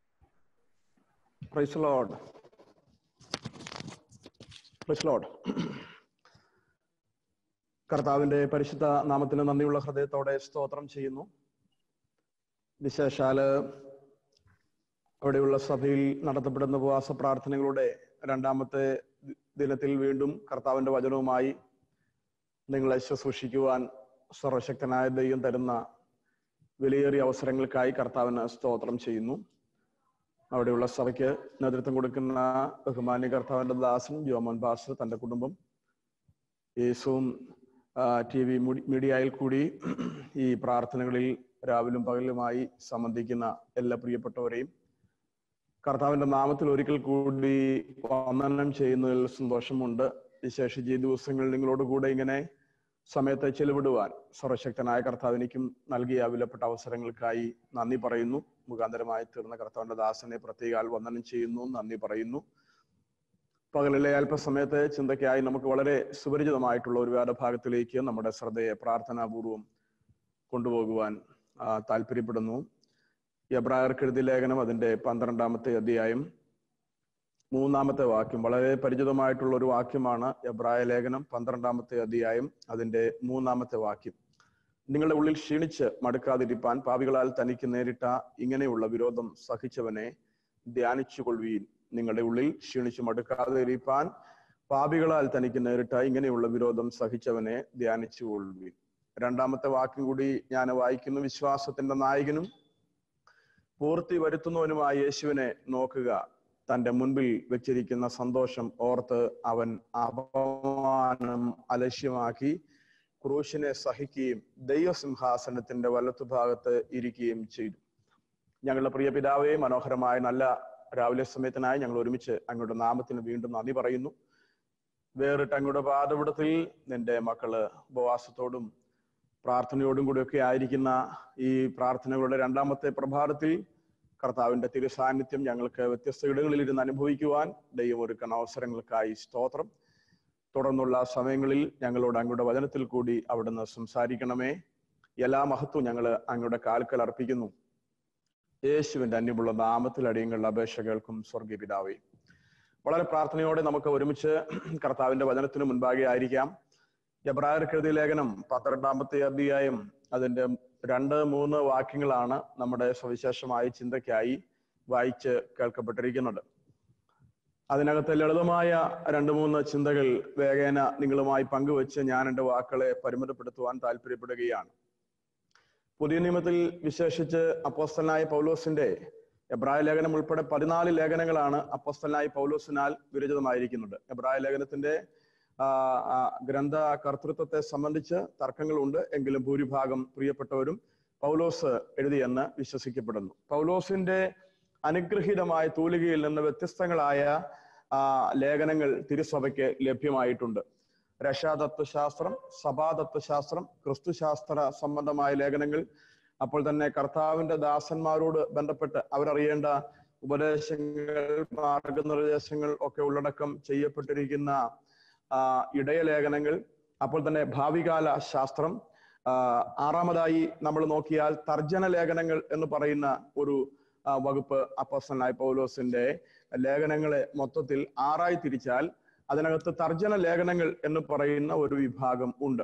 praise Lord praise Lord കർത്താവിന്റെ പരിശുദ്ധ നാമത്തിന് നന്ദിയുള്ള ഹൃദയത്തോടെ സ്തോത്രം ചെയ്യുന്നു വിശേഷാല് അവിടെയുള്ള സഭയിൽ നടത്തപ്പെടുന്ന ഉപവാസ പ്രാർത്ഥനകളുടെ രണ്ടാമത്തെ ദി- ദിനത്തിൽ വീണ്ടും കർത്താവിന്റെ വചനവുമായി നിങ്ങളെ ശുശ്രൂഷിക്കുവാൻ സർവശക്തനായ ദൈവം തരുന്ന വിലയേറിയ അവസരങ്ങൾക്കായി കർത്താവിന് സ്തോത്രം ചെയ്യുന്നു അവിടെയുള്ള സഭയ്ക്ക് നേതൃത്വം കൊടുക്കുന്ന ബഹുമാന്യ കർത്താവിന്റെ ദാസൻ ജോമോൻ ബാസ് തന്റെ കുടുംബം യേസുവും ടി വി മീഡിയയിൽ കൂടി ഈ പ്രാർത്ഥനകളിൽ രാവിലും പകലുമായി സംബന്ധിക്കുന്ന എല്ലാ പ്രിയപ്പെട്ടവരെയും കർത്താവിന്റെ നാമത്തിൽ ഒരിക്കൽ കൂടി വന്ദനം ചെയ്യുന്നതിൽ സന്തോഷമുണ്ട് വിശേഷിച്ച് ഈ ദിവസങ്ങളിൽ നിങ്ങളോട് കൂടെ ഇങ്ങനെ സമയത്തെ ചെലവിടുവാൻ സർവശക്തനായ കർത്താവ് എനിക്കും നൽകിയ വിലപ്പെട്ട അവസരങ്ങൾക്കായി നന്ദി പറയുന്നു മുഖാന്തരമായി തീർന്ന കർത്താവിന്റെ ദാസനെ പ്രത്യേകാൽ വന്ദനം ചെയ്യുന്നു നന്ദി പറയുന്നു പകലിലെ അല്പസമയത്തെ ചിന്തയ്ക്കായി നമുക്ക് വളരെ സുപരിചിതമായിട്ടുള്ള ഒരു വേദഭാഗത്തിലേക്ക് നമ്മുടെ ശ്രദ്ധയെ പ്രാർത്ഥനാപൂർവം കൊണ്ടുപോകുവാൻ ആ, താല്പര്യപ്പെടുന്നു എബ്രായർക്ക് എഴുതിയ ലേഖനം അതിന്റെ പന്ത്രണ്ടാമത്തെ അധ്യായം മൂന്നാമത്തെ വാക്യം വളരെ പരിചിതമായിട്ടുള്ള ഒരു വാക്യമാണ് എബ്രായ ലേഖനം പന്ത്രണ്ടാമത്തെ അധ്യായം അതിന്റെ മൂന്നാമത്തെ വാക്യം നിങ്ങളുടെ ഉള്ളിൽ ക്ഷീണിച്ച് മടുക്കാതിരിപ്പാൻ പാപികളാൽ തനിക്ക് നേരിട്ട ഇങ്ങനെയുള്ള വിരോധം സഹിച്ചവനെ ധ്യാനിച്ചു കൊള്ളുവീൻ നിങ്ങളുടെ ഉള്ളിൽ ക്ഷീണിച്ച് മടുക്കാതിരിപ്പാൻ പാപികളാൽ തനിക്ക് നേരിട്ട ഇങ്ങനെയുള്ള വിരോധം സഹിച്ചവനെ ധ്യാനിച്ചു കൊള്ളുവീൻ രണ്ടാമത്തെ വാക്യം കൂടി ഞാൻ വായിക്കുന്നു വിശ്വാസത്തിന്റെ നായകനും പൂർത്തി വരുത്തുന്നവനുമായ യേശുവിനെ നോക്കുക തന്റെ മുൻപിൽ വെച്ചിരിക്കുന്ന സന്തോഷം ഓർത്ത് അവൻ അപമാനം അലക്ഷ്യമാക്കി ക്രൂശിനെ സഹിക്കുകയും ദൈവസിംഹാസനത്തിന്റെ വലത്തുഭാഗത്ത് ഇരിക്കുകയും ചെയ്തു ഞങ്ങളുടെ പ്രിയ പിതാവേ മനോഹരമായ നല്ല രാവിലെ സമയത്തിനായി ഞങ്ങൾ ഒരുമിച്ച് അങ്ങയുടെ നാമത്തിന് വീണ്ടും നന്ദി പറയുന്നു വേറിട്ട് അങ്ങയുടെ പാതപിടത്തിൽ നിന്റെ മക്കള് ഉപവാസത്തോടും പ്രാർത്ഥനയോടും കൂടിയൊക്കെ ആയിരിക്കുന്ന ഈ പ്രാർത്ഥനകളുടെ രണ്ടാമത്തെ പ്രഭാതത്തിൽ കർത്താവിന്റെ തിരുസാന്നിധ്യം ഞങ്ങൾക്ക് വ്യത്യസ്ത ഇടങ്ങളിൽ ഇരുന്ന് അനുഭവിക്കുവാൻ ദൈവം ഒരുക്കുന്ന അവസരങ്ങൾക്കായി സ്തോത്രം തുടർന്നുള്ള സമയങ്ങളിൽ ഞങ്ങളോട് അങ്ങയുടെ വചനത്തിൽ കൂടി അവിടുന്ന് സംസാരിക്കണമേ എല്ലാ മഹത്വവും ഞങ്ങൾ അങ്ങയുടെ കാൽക്കൽ അർപ്പിക്കുന്നു യേശുവിന്റെ അന്യമുള്ള നാമത്തിൽ അടിയങ്ങളുടെ അപേക്ഷ കേൾക്കും സ്വർഗീയ പിതാവേ വളരെ പ്രാർത്ഥനയോടെ നമുക്ക് ഒരുമിച്ച് കർത്താവിന്റെ വചനത്തിന് മുൻപാകെ ആയിരിക്കാം എബ്രായർക്ക് എഴുതിയ ലേഖനം പന്ത്രണ്ടാമത്തെ അധ്യായം അതിന്റെ രണ്ട് മൂന്ന് വാക്യങ്ങളാണ് നമ്മുടെ സവിശേഷമായ ചിന്തയ്ക്കായി വായിച്ച് കേൾക്കപ്പെട്ടിരിക്കുന്നത് അതിനകത്ത് ലളിതമായ രണ്ട് മൂന്ന് ചിന്തകൾ വേഗേന നിങ്ങളുമായി പങ്കുവെച്ച് ഞാൻ എൻ്റെ വാക്കുകളെ പരിമിതപ്പെടുത്തുവാൻ താല്പര്യപ്പെടുകയാണ് പുതിയ നിയമത്തിൽ വിശേഷിച്ച് അപ്പോസ്തലനായ പൗലോസിന്റെ എബ്രായ ലേഖനം ഉൾപ്പെടെ പതിനാല് ലേഖനങ്ങളാണ് അപ്പോസ്തലനായ പൗലോസിനാൽ വിരചിതമായിരിക്കുന്നത് എബ്രായ ലേഖനത്തിന്റെ ആ, ആ, ഗ്രന്ഥ കർത്തൃത്വത്തെ സംബന്ധിച്ച് തർക്കങ്ങളുണ്ട് എങ്കിലും ഭൂരിഭാഗം പ്രിയപ്പെട്ടവരും പൗലോസ് എഴുതിയെന്ന് വിശ്വസിക്കപ്പെടുന്നു പൗലോസിന്റെ അനുഗ്രഹീതമായ തൂലികയിൽ നിന്ന് വ്യത്യസ്തങ്ങളായ ആ, ലേഖനങ്ങൾ തിരുസഭയ്ക്ക് ലഭ്യമായിട്ടുണ്ട് രക്ഷാതത്വശാസ്ത്രം സഭാതത്വശാസ്ത്രം ക്രിസ്തുശാസ്ത്ര സംബന്ധമായ ലേഖനങ്ങൾ അപ്പോൾ തന്നെ കർത്താവിന്റെ ദാസന്മാരോട് ബന്ധപ്പെട്ട് അവരറിയേണ്ട ഉപദേശങ്ങൾ മാർഗനിർദ്ദേശങ്ങൾ ഒക്കെ ഉള്ളടക്കം ചെയ്യപ്പെട്ടിരിക്കുന്ന ആ, ഇടയലേഖനങ്ങൾ അപ്പോൾ തന്നെ ഭാവികാല ശാസ്ത്രം ആ, ആറാമതായി നമ്മൾ നോക്കിയാൽ തർജ്ജന ലേഖനങ്ങൾ എന്ന് പറയുന്ന ഒരു ആ, വകുപ്പ് അപ്പസ്തനായ പൗലോസിന്റെ ലേഖനങ്ങളെ മൊത്തത്തിൽ ആറായി തിരിച്ചാൽ അതിനകത്ത് തർജ്ജന ലേഖനങ്ങൾ എന്ന് പറയുന്ന ഒരു വിഭാഗം ഉണ്ട്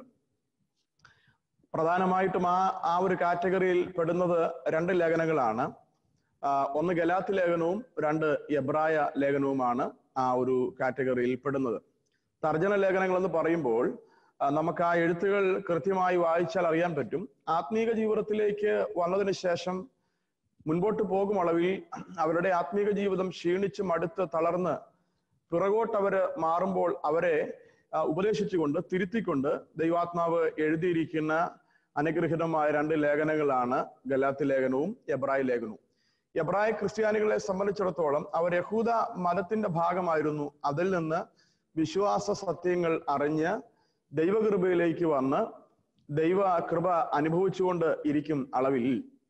പ്രധാനമായിട്ടും ആ ആ ഒരു കാറ്റഗറിയിൽ പെടുന്നത് രണ്ട് ലേഖനങ്ങളാണ് ആ, ഒന്ന് ഗലാത്ത് ലേഖനവും രണ്ട് എബ്രായ ലേഖനവുമാണ് ആ ഒരു കാറ്റഗറിയിൽ പെടുന്നത് തർജ്ജന ലേഖനങ്ങൾ എന്ന് പറയുമ്പോൾ ആ, നമുക്ക് ആ എഴുത്തുകൾ കൃത്യമായി വായിച്ചാൽ അറിയാൻ പറ്റും ആത്മീക ജീവിതത്തിലേക്ക് വന്നതിന് ശേഷം മുൻപോട്ട് പോകും അളവിൽ അവരുടെ ആത്മീക ജീവിതം ക്ഷീണിച്ച് മടുത്ത് തളർന്ന് പിറകോട്ട് അവര് മാറുമ്പോൾ അവരെ ആ, ഉപദേശിച്ചുകൊണ്ട് തിരുത്തിക്കൊണ്ട് ദൈവാത്മാവ് എഴുതിയിരിക്കുന്ന അനുഗ്രഹിതമായ രണ്ട് ലേഖനങ്ങളാണ് ഗലാത്തി ലേഖനവും എബ്രായ ലേഖനവും എബ്രായ ക്രിസ്ത്യാനികളെ സംബന്ധിച്ചിടത്തോളം അവർ യഹൂദ മതത്തിന്റെ ഭാഗമായിരുന്നു അതിൽ നിന്ന് വിശ്വാസ സത്യങ്ങൾ അറിഞ്ഞ് ദൈവകൃപയിലേക്ക് വന്ന് ദൈവ കൃപ അനുഭവിച്ചുകൊണ്ട് ഇരിക്കും അളവിൽ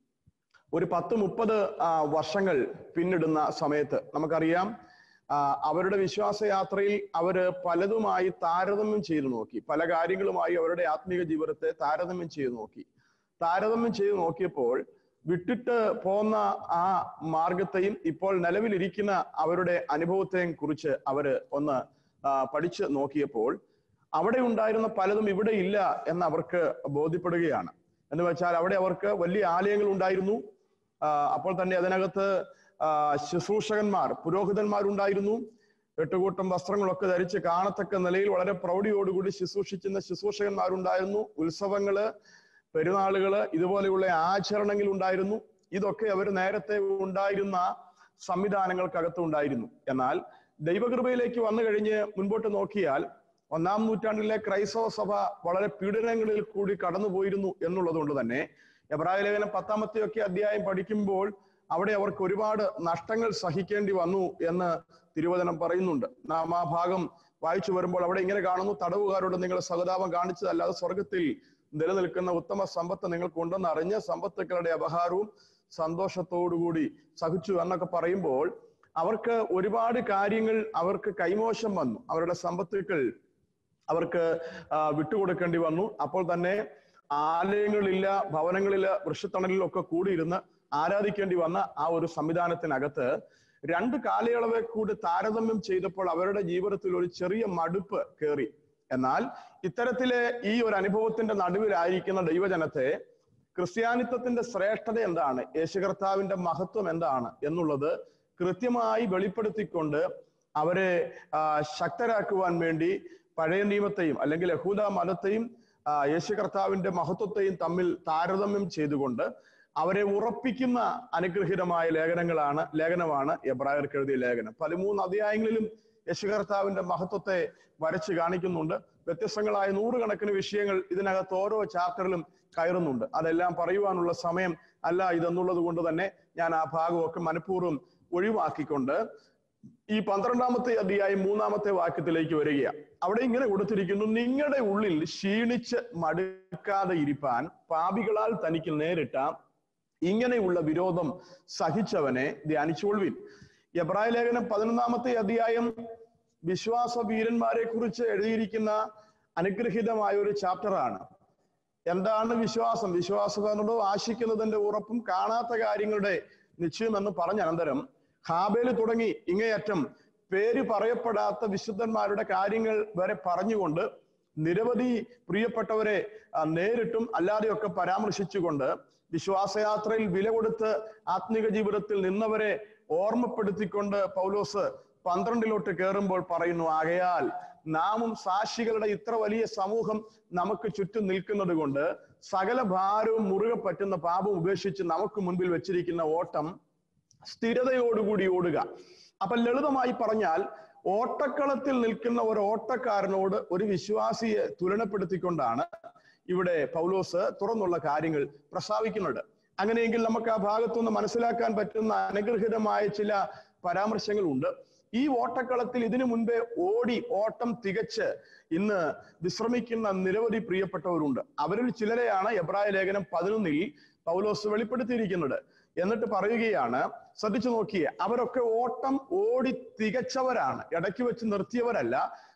ഒരു പത്ത് മുപ്പത് ആ, വർഷങ്ങൾ പിന്നിടുന്ന സമയത്ത് നമുക്കറിയാം ആ, അവരുടെ വിശ്വാസയാത്രയിൽ അവര് പലതുമായി താരതമ്യം ചെയ്തു നോക്കി പല കാര്യങ്ങളുമായി അവരുടെ ആത്മീക ജീവിതത്തെ താരതമ്യം ചെയ്തു നോക്കി താരതമ്യം ചെയ്തു നോക്കിയപ്പോൾ വിട്ടിട്ട് പോന്ന ആ മാർഗത്തെയും ഇപ്പോൾ നിലവിലിരിക്കുന്ന അവരുടെ അനുഭവത്തെയും കുറിച്ച് അവര് ഒന്ന് ആ, പഠിച്ച് നോക്കിയപ്പോൾ അവിടെ ഉണ്ടായിരുന്ന പലതും ഇവിടെ ഇല്ല എന്ന് അവർക്ക് ബോധ്യപ്പെടുകയാണ് എന്ന് വെച്ചാൽ അവിടെ അവർക്ക് വലിയ ആലയങ്ങൾ ഉണ്ടായിരുന്നു ആ, അപ്പോൾ തന്നെ അതിനകത്ത് ആ, ശുശ്രൂഷകന്മാർ പുരോഹിതന്മാരുണ്ടായിരുന്നു എട്ടുകൂട്ടം വസ്ത്രങ്ങളൊക്കെ ധരിച്ച് കാണത്തക്ക നിലയിൽ വളരെ പ്രൗഢിയോടുകൂടി ശുശ്രൂഷിക്കുന്ന ശുശ്രൂഷകന്മാരുണ്ടായിരുന്നു ഉത്സവങ്ങള് പെരുന്നാളുകള് ഇതുപോലെയുള്ള ആചരണങ്ങൾ ഉണ്ടായിരുന്നു ഇതൊക്കെ അവർ നേരത്തെ ഉണ്ടായിരുന്ന സംവിധാനങ്ങൾക്കകത്ത് ഉണ്ടായിരുന്നു എന്നാൽ ദൈവകൃപയിലേക്ക് വന്നു കഴിഞ്ഞ് മുൻപോട്ട് നോക്കിയാൽ ഒന്നാം നൂറ്റാണ്ടിലെ ക്രൈസ്തവ സഭ വളരെ പീഡനങ്ങളിൽ കൂടി കടന്നുപോയിരുന്നു എന്നുള്ളത് കൊണ്ട് തന്നെ എബ്രായ ലേഖനം പത്താമത്തെ ഒക്കെ അധ്യായം പഠിക്കുമ്പോൾ അവിടെ അവർക്ക് ഒരുപാട് നഷ്ടങ്ങൾ സഹിക്കേണ്ടി വന്നു എന്ന് തിരുവചനം പറയുന്നുണ്ട് നാം ആ ഭാഗം വായിച്ചു വരുമ്പോൾ അവിടെ ഇങ്ങനെ കാണുന്നു തടവുകാരോട് നിങ്ങൾ സഹതാപം കാണിച്ചതല്ലാതെ സ്വർഗത്തിൽ നിലനിൽക്കുന്ന ഉത്തമ സമ്പത്ത് നിങ്ങൾക്കുണ്ടെന്ന് അറിഞ്ഞ് സമ്പത്തുക്കളുടെ അപഹാരവും സന്തോഷത്തോടുകൂടി സഹിച്ചു എന്നൊക്കെ പറയുമ്പോൾ അവർക്ക് ഒരുപാട് കാര്യങ്ങൾ അവർക്ക് കൈമോശം വന്നു അവരുടെ സമ്പത്തുക്കൾ അവർക്ക് ആ, വിട്ടുകൊടുക്കേണ്ടി വന്നു അപ്പോൾ തന്നെ ആലയങ്ങളില്ല ഭവനങ്ങളില് വൃക്ഷത്തണലിലൊക്കെ കൂടിയിരുന്ന് ആരാധിക്കേണ്ടി വന്ന ആ ഒരു സംവിധാനത്തിനകത്ത് രണ്ട് കാലയളവെ കൂടി താരതമ്യം ചെയ്തപ്പോൾ അവരുടെ ജീവിതത്തിൽ ഒരു ചെറിയ മടുപ്പ് കയറി എന്നാൽ ഇത്തരത്തിലെ ഈ ഒരു അനുഭവത്തിന്റെ നടുവിലായിരിക്കുന്ന ദൈവജനത്തെ ക്രിസ്ത്യാനിത്വത്തിന്റെ ശ്രേഷ്ഠത എന്താണ് യേശു കർത്താവിന്റെ മഹത്വം എന്താണ് എന്നുള്ളത് കൃത്യമായി വെളിപ്പെടുത്തിക്കൊണ്ട് അവരെ ആ, ശക്തരാക്കുവാൻ വേണ്ടി പഴയ നിയമത്തെയും അല്ലെങ്കിൽ യഹൂദ മതത്തെയും ആ, യേശു കർത്താവിന്റെ മഹത്വത്തെയും തമ്മിൽ താരതമ്യം ചെയ്തുകൊണ്ട് അവരെ ഉറപ്പിക്കുന്ന അനുഗ്രഹീതമായ ലേഖനങ്ങളാണ് ലേഖനമാണ് എബ്രായർക്ക് എഴുതിയ ലേഖനം പതിമൂന്ന് അധ്യായങ്ങളിലും യേശു കർത്താവിന്റെ മഹത്വത്തെ വരച്ച് കാണിക്കുന്നുണ്ട് വ്യത്യസ്തങ്ങളായ നൂറുകണക്കിന് വിഷയങ്ങൾ ഇതിനകത്ത് ഓരോ ചാപ്റ്ററിലും കയറുന്നുണ്ട് അതെല്ലാം പറയുവാനുള്ള സമയം അല്ല ഇതെന്നുള്ളത് കൊണ്ട് തന്നെ ഞാൻ ആ ഭാഗമൊക്കെ മനഃപൂർവ്വം ഒഴിവാക്കിക്കൊണ്ട് ഈ പന്ത്രണ്ടാമത്തെ അധ്യായം മൂന്നാമത്തെ വാക്യത്തിലേക്ക് വരികയാണ് അവിടെ ഇങ്ങനെ കൊടുത്തിരിക്കുന്നു നിങ്ങളുടെ ഉള്ളിൽ ക്ഷീണിച്ച് മടുക്കാതെ ഇരിപ്പാൻ പാപികളാൽ തനിക്ക് നേരിട്ട ഇങ്ങനെയുള്ള വിരോധം സഹിച്ചവനെ ധ്യാനിച്ചുകൊള്ളുവിൻ എബ്രായ ലേഖനം പതിനൊന്നാമത്തെ അധ്യായം വിശ്വാസ വീരന്മാരെ കുറിച്ച് എഴുതിയിരിക്കുന്ന അനുഗ്രഹീതമായ ഒരു ചാപ്റ്ററാണ് എന്താണ് വിശ്വാസം വിശ്വാസം എന്നത് ആശിക്കുന്നതിന്റെ ഉറപ്പും കാണാത്ത കാര്യങ്ങളുടെ നിശ്ചയം എന്ന് പറഞ്ഞ അനന്തരം ഹാബേല് തുടങ്ങി ഇങ്ങേയറ്റം പേര് പറയപ്പെടാത്ത വിശുദ്ധന്മാരുടെ കാര്യങ്ങൾ വരെ പറഞ്ഞുകൊണ്ട് നിരവധി പ്രിയപ്പെട്ടവരെ ആ, നേരിട്ടും അല്ലാതെയൊക്കെ പരാമർശിച്ചുകൊണ്ട് വിശ്വാസയാത്രയിൽ വില കൊടുത്ത് ആത്മീക ജീവിതത്തിൽ നിന്നവരെ ഓർമ്മപ്പെടുത്തിക്കൊണ്ട് പൗലോസ് പന്ത്രണ്ടിലോട്ട് കയറുമ്പോൾ പറയുന്നു ആകയാൽ നാമും സാക്ഷികളുടെ ഇത്ര വലിയ സമൂഹം നമുക്ക് ചുറ്റും നിൽക്കുന്നത് കൊണ്ട് സകല ഭാരവും മുറുകെ പറ്റുന്ന പാപം ഉപേക്ഷിച്ച് നമുക്ക് മുൻപിൽ വെച്ചിരിക്കുന്ന ഓട്ടം സ്ഥിരതയോടുകൂടി ഓടുക അപ്പൊ ലളിതമായി പറഞ്ഞാൽ ഓട്ടക്കളത്തിൽ നിൽക്കുന്ന ഒരു ഓട്ടക്കാരനോട് ഒരു വിശ്വാസിയെ തുലനപ്പെടുത്തിക്കൊണ്ടാണ് ഇവിടെ പൗലോസ് തുറന്നുള്ള കാര്യങ്ങൾ പ്രസ്താവിക്കുന്നുണ്ട് അങ്ങനെയെങ്കിൽ നമുക്ക് ആ ഭാഗത്തുനിന്ന് മനസ്സിലാക്കാൻ പറ്റുന്ന അനുഗ്രഹിതമായ ചില പരാമർശങ്ങളുണ്ട് ഈ ഓട്ടക്കളത്തിൽ ഇതിനു മുൻപേ ഓടി ഓട്ടം തികച്ച് ഇന്ന് വിശ്രമിക്കുന്ന നിരവധി പ്രിയപ്പെട്ടവരുണ്ട് അവരിൽ ചിലരെയാണ് എബ്രായ ലേഖനം പതിനൊന്നിൽ പൗലോസ് വെളിപ്പെടുത്തിയിരിക്കുന്നത് എന്നിട്ട് പറയുകയാണ് ശ്രദ്ധിച്ചു നോക്കിയേ അവരൊക്കെ ഓട്ടം ഓടി തികച്ചവരാണ് ഇടയ്ക്ക് വെച്ച് നിർത്തിയവരല്ല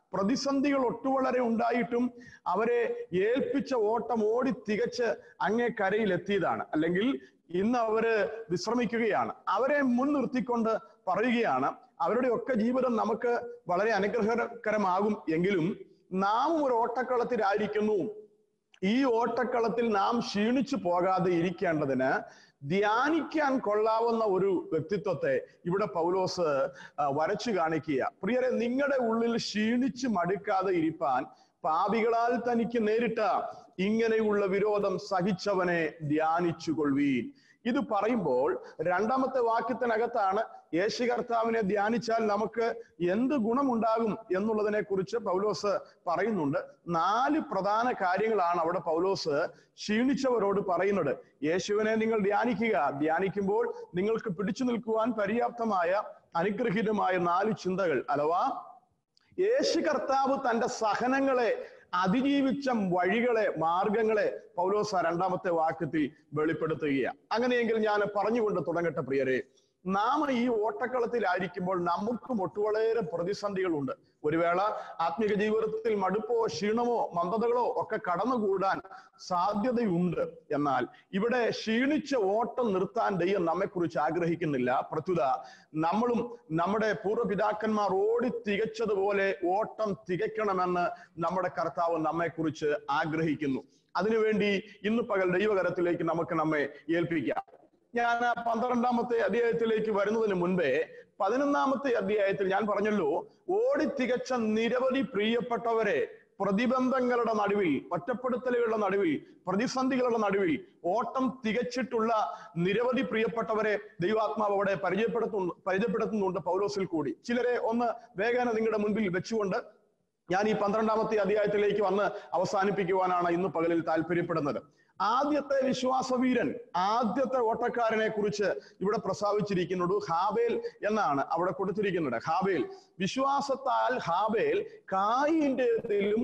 പ്രതിസന്ധികൾ ഒട്ടുവളരെ ഉണ്ടായിട്ടും അവരെ ഏൽപ്പിച്ച ഓട്ടം ഓടി തികച്ച് അങ്ങേ കരയിൽ എത്തിയതാണ് അല്ലെങ്കിൽ ഇന്ന് അവര് വിശ്രമിക്കുകയാണ് അവരെ മുൻനിർത്തിക്കൊണ്ട് പറയുകയാണ് അവരുടെ ഒക്കെ ജീവിതം നമുക്ക് വളരെ അനുഗ്രഹകരമാകും എങ്കിലും നാം ഒരു ഓട്ടക്കളത്തിലായിരിക്കുന്നു ഈ ഓട്ടക്കളത്തിൽ നാം ക്ഷീണിച്ചു പോകാതെ ഇരിക്കേണ്ടതിന് ധ്യാനിക്കാൻ കൊള്ളാവുന്ന ഒരു വ്യക്തിത്വത്തെ ഇവിടെ പൗലോസ് ആ, വരച്ചു കാണിക്കുക പ്രിയരെ നിങ്ങളുടെ ഉള്ളിൽ ക്ഷീണിച്ച് മടുക്കാതെ ഇരിപ്പാൻ പാപികളാൽ തനിക്ക് നേരിട്ട ഇങ്ങനെയുള്ള വിരോധം സഹിച്ചവനെ ധ്യാനിച്ചു കൊള്ളുവീൻ ഇത് പറയുമ്പോൾ രണ്ടാമത്തെ വാക്യത്തിനകത്താണ് യേശു കർത്താവിനെ ധ്യാനിച്ചാൽ നമുക്ക് എന്ത് ഗുണമുണ്ടാകും എന്നുള്ളതിനെ കുറിച്ച് പൗലോസ് പറയുന്നുണ്ട് നാല് പ്രധാന കാര്യങ്ങളാണ് അവിടെ പൗലോസ് ക്ഷീണിച്ചവരോട് പറയുന്നത് യേശുവിനെ നിങ്ങൾ ധ്യാനിക്കുക ധ്യാനിക്കുമ്പോൾ നിങ്ങൾക്ക് പിടിച്ചു നിൽക്കുവാൻ പര്യാപ്തമായ അനുഗ്രഹീതമായ നാല് ചിന്തകൾ അഥവാ യേശു കർത്താവ് തന്റെ സഹനങ്ങളെ അതിജീവിച്ച വഴികളെ മാർഗങ്ങളെ പൗലോസ രണ്ടാമത്തെ വാക്യത്തിൽ വെളിപ്പെടുത്തുകയാണ് അങ്ങനെയെങ്കിൽ ഞാൻ പറഞ്ഞുകൊണ്ട് തുടങ്ങട്ടെ പ്രിയരെ നാം ഈ ഓട്ടക്കളത്തിലായിരിക്കുമ്പോൾ നമുക്കും ഒട്ടുവളരെ പ്രതിസന്ധികളുണ്ട് ഒരു വേള ആത്മീക ജീവിതത്തിൽ മടുപ്പോ ക്ഷീണമോ മന്ദതകളോ ഒക്കെ കടന്നുകൂടാൻ സാധ്യതയുണ്ട് എന്നാൽ ഇവിടെ ക്ഷീണിച്ച ഓട്ടം നിർത്താൻ ദൈവം നമ്മെക്കുറിച്ച് ആഗ്രഹിക്കുന്നില്ല പ്രത്യുത നമ്മളും നമ്മുടെ പൂർവ്വപിതാക്കന്മാർ ഓടി തികച്ചതുപോലെ ഓട്ടം തികയ്ക്കണമെന്ന് നമ്മുടെ കർത്താവ് നമ്മെക്കുറിച്ച് ആഗ്രഹിക്കുന്നു അതിനുവേണ്ടി ഇന്ന് പകൽ ദൈവകരത്തിലേക്ക് നമുക്ക് നമ്മെ ഏൽപ്പിക്കാം ഞാൻ ആ പന്ത്രണ്ടാമത്തെ അധ്യായത്തിലേക്ക് വരുന്നതിന് മുൻപേ പതിനൊന്നാമത്തെ അധ്യായത്തിൽ ഞാൻ പറഞ്ഞല്ലോ ഓടി തികച്ച നിരവധി പ്രിയപ്പെട്ടവരെ പ്രതിബന്ധങ്ങളുടെ നടുവിൽ ഒറ്റപ്പെടുത്തലുകളുടെ നടുവിൽ പ്രതിസന്ധികളുടെ നടുവിൽ ഓട്ടം തികച്ചിട്ടുള്ള നിരവധി പ്രിയപ്പെട്ടവരെ ദൈവാത്മാവ് അവിടെ പരിചയപ്പെടുത്തുന്നു പരിചയപ്പെടുത്തുന്നുണ്ട് പൗലോസിൽ കൂടി ചിലരെ ഒന്ന് വേഗന നിങ്ങളുടെ മുൻപിൽ വെച്ചുകൊണ്ട് ഞാൻ ഈ പന്ത്രണ്ടാമത്തെ അധ്യായത്തിലേക്ക് വന്ന് അവസാനിപ്പിക്കുവാനാണ് ഇന്ന് പകലിൽ താല്പര്യപ്പെടുന്നത് ആദ്യത്തെ വിശ്വാസവീരൻ ആദ്യത്തെ ഓട്ടക്കാരനെ കുറിച്ച് ഇവിടെ പ്രസ്താവിച്ചിരിക്കുന്നത് ഹാബേൽ എന്നാണ് അവിടെ കൊടുത്തിരിക്കുന്നത് ഹാബേൽ വിശ്വാസത്താൽ ഹാബേൽ കായിന്റേതിലും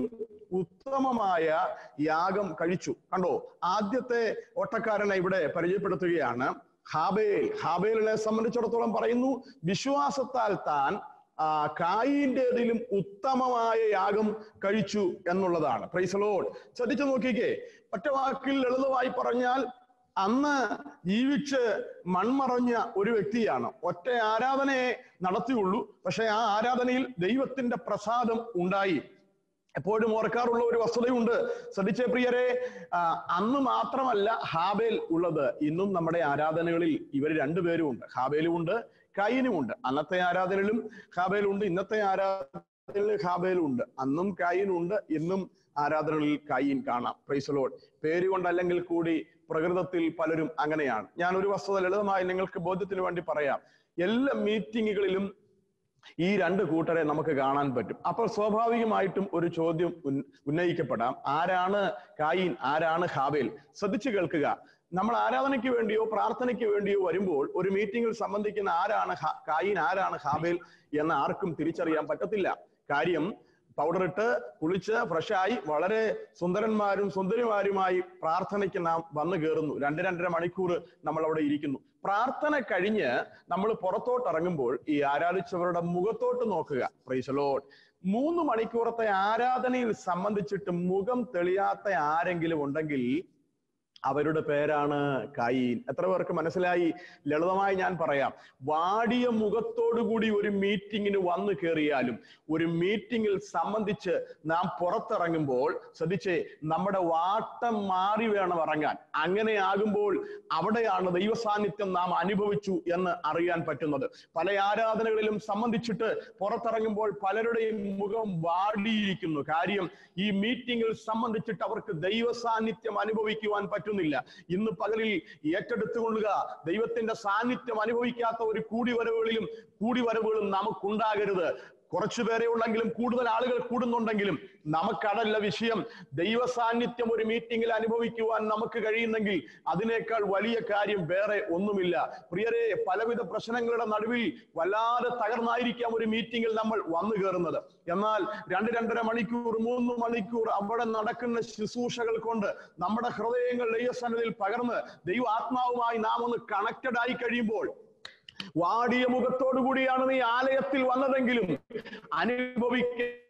ഉത്തമമായ യാഗം കഴിച്ചു കണ്ടോ ആദ്യത്തെ ഓട്ടക്കാരനെ ഇവിടെ പരിചയപ്പെടുത്തുകയാണ് ഹാബേൽ ഹാബേലിനെ സംബന്ധിച്ചിടത്തോളം പറയുന്നു വിശ്വാസത്താൽ താൻ ആ കായിന്റേതിലും ഉത്തമമായ യാഗം കഴിച്ചു എന്നുള്ളതാണ് പ്രൈസലോഡ് ശ്രദ്ധിച്ചു നോക്കിക്കേ ഒറ്റ വാക്കിൽ ലളിതമായി പറഞ്ഞാൽ അന്ന് ജീവിച്ച് മൺമറഞ്ഞ ഒരു വ്യക്തിയാണ് ഒറ്റ ആരാധനയെ നടത്തിയുള്ളൂ പക്ഷെ ആ ആരാധനയിൽ ദൈവത്തിന്റെ പ്രസാദം ഉണ്ടായി എപ്പോഴും ഓർക്കാറുള്ള ഒരു വസ്തുതയുണ്ട് ശ്രദ്ധിച്ച പ്രിയരെ ആ, അന്ന് മാത്രമല്ല ഹാബേൽ ഉള്ളത് ഇന്നും നമ്മുടെ ആരാധനകളിൽ ഇവർ രണ്ടുപേരും ഉണ്ട് ഹാബേലും ഉണ്ട് കൈനും ഉണ്ട് അന്നത്തെ ആരാധനയിലും ഹാബേലും ഉണ്ട് ഇന്നത്തെ ആരാധനയിൽ ഹാബേലും ഉണ്ട് അന്നും കൈനും ഉണ്ട് ഇന്നും ആരാധനകളിൽ കൈൻ കാണാം പ്രൈസലോഡ് പേര് കൊണ്ടല്ലെങ്കിൽ കൂടി പ്രകൃതത്തിൽ പലരും അങ്ങനെയാണ് ഞാൻ ഒരു വസ്തുത ലളിതമായി നിങ്ങൾക്ക് ബോധ്യത്തിന് വേണ്ടി പറയാം എല്ലാ മീറ്റിങ്ങുകളിലും ഈ രണ്ട് കൂട്ടരെ നമുക്ക് കാണാൻ പറ്റും അപ്പോൾ സ്വാഭാവികമായിട്ടും ഒരു ചോദ്യം ഉന്ന- ഉന്നയിക്കപ്പെടാം ആരാണ് കായിൻ ആരാണ് ഹാബേൽ ശ്രദ്ധിച്ചു കേൾക്കുക നമ്മൾ ആരാധനയ്ക്ക് വേണ്ടിയോ പ്രാർത്ഥനയ്ക്ക് വേണ്ടിയോ വരുമ്പോൾ ഒരു മീറ്റിംഗിൽ സംബന്ധിക്കുന്ന ആരാണ് ഹ- കായിൻ ആരാണ് ഹാബേൽ എന്ന് ആർക്കും തിരിച്ചറിയാൻ പറ്റത്തില്ല കാര്യം പൗഡർ ഇട്ട് കുളിച്ച് ഫ്രഷായി വളരെ സുന്ദരന്മാരും സുന്ദരിമാരുമായി പ്രാർത്ഥനയ്ക്ക് നാം വന്നു കയറുന്നു രണ്ട് രണ്ടര മണിക്കൂർ നമ്മൾ അവിടെ ഇരിക്കുന്നു പ്രാർത്ഥന കഴിഞ്ഞ് നമ്മൾ പുറത്തോട്ട് ഇറങ്ങുമ്പോൾ ഈ ആരാധിച്ചവരുടെ മുഖത്തോട്ട് നോക്കുക പ്രൈസലോട്ട് മൂന്ന് മണിക്കൂറത്തെ ആരാധനയിൽ സംബന്ധിച്ചിട്ട് മുഖം തെളിയാത്ത ആരെങ്കിലും ഉണ്ടെങ്കിൽ അവരുടെ പേരാണ് കൈൻ എത്ര പേർക്ക് മനസ്സിലായി ലളിതമായി ഞാൻ പറയാം വാടിയ മുഖത്തോടുകൂടി ഒരു മീറ്റിങ്ങിന് വന്നു കയറിയാലും ഒരു മീറ്റിങ്ങിൽ സംബന്ധിച്ച് നാം പുറത്തിറങ്ങുമ്പോൾ ശ്രദ്ധിച്ചേ നമ്മുടെ വാട്ടം മാറി വേണം ഇറങ്ങാൻ അങ്ങനെ ആകുമ്പോൾ അവിടെയാണ് ദൈവസാന്നിധ്യം നാം അനുഭവിച്ചു എന്ന് അറിയാൻ പറ്റുന്നത് പല ആരാധനകളിലും സംബന്ധിച്ചിട്ട് പുറത്തിറങ്ങുമ്പോൾ പലരുടെയും മുഖം വാടിയിരിക്കുന്നു കാര്യം ഈ മീറ്റിങ്ങിൽ സംബന്ധിച്ചിട്ട് അവർക്ക് ദൈവ സാന്നിധ്യം അനുഭവിക്കുവാൻ പറ്റുന്നില്ല ഇന്ന് പകലിൽ ഏറ്റെടുത്തുകൊള്ളുക ദൈവത്തിന്റെ സാന്നിധ്യം അനുഭവിക്കാത്ത ഒരു കൂടിവരവുകളിലും കൂടിവരവുകളും നമുക്കുണ്ടാകരുത് കുറച്ചു പേരെ ഉള്ളെങ്കിലും കൂടുതൽ ആളുകൾ കൂടുന്നുണ്ടെങ്കിലും നമുക്കതല്ല വിഷയം ദൈവ സാന്നിധ്യം ഒരു മീറ്റിംഗിൽ അനുഭവിക്കുവാൻ നമുക്ക് കഴിയുന്നെങ്കിൽ അതിനേക്കാൾ വലിയ കാര്യം വേറെ ഒന്നുമില്ല പ്രിയരെ പലവിധ പ്രശ്നങ്ങളുടെ നടുവിൽ വല്ലാതെ തകർന്നായിരിക്കാം ഒരു മീറ്റിംഗിൽ നമ്മൾ വന്നു കയറുന്നത് എന്നാൽ രണ്ട് രണ്ടര മണിക്കൂർ മൂന്ന് മണിക്കൂർ അവിടെ നടക്കുന്ന ശുശ്രൂഷകൾ കൊണ്ട് നമ്മുടെ ഹൃദയങ്ങൾ ദൈവസന്നിധിയിൽ പകർന്ന് ദൈവ ആത്മാവുമായി നാം ഒന്ന് കണക്റ്റഡ് ആയി കഴിയുമ്പോൾ വാടിയ മുഖത്തോടു കൂടിയാണ് നീ ആലയത്തിൽ വന്നതെങ്കിലും അനുഭവിക്കേണ്ട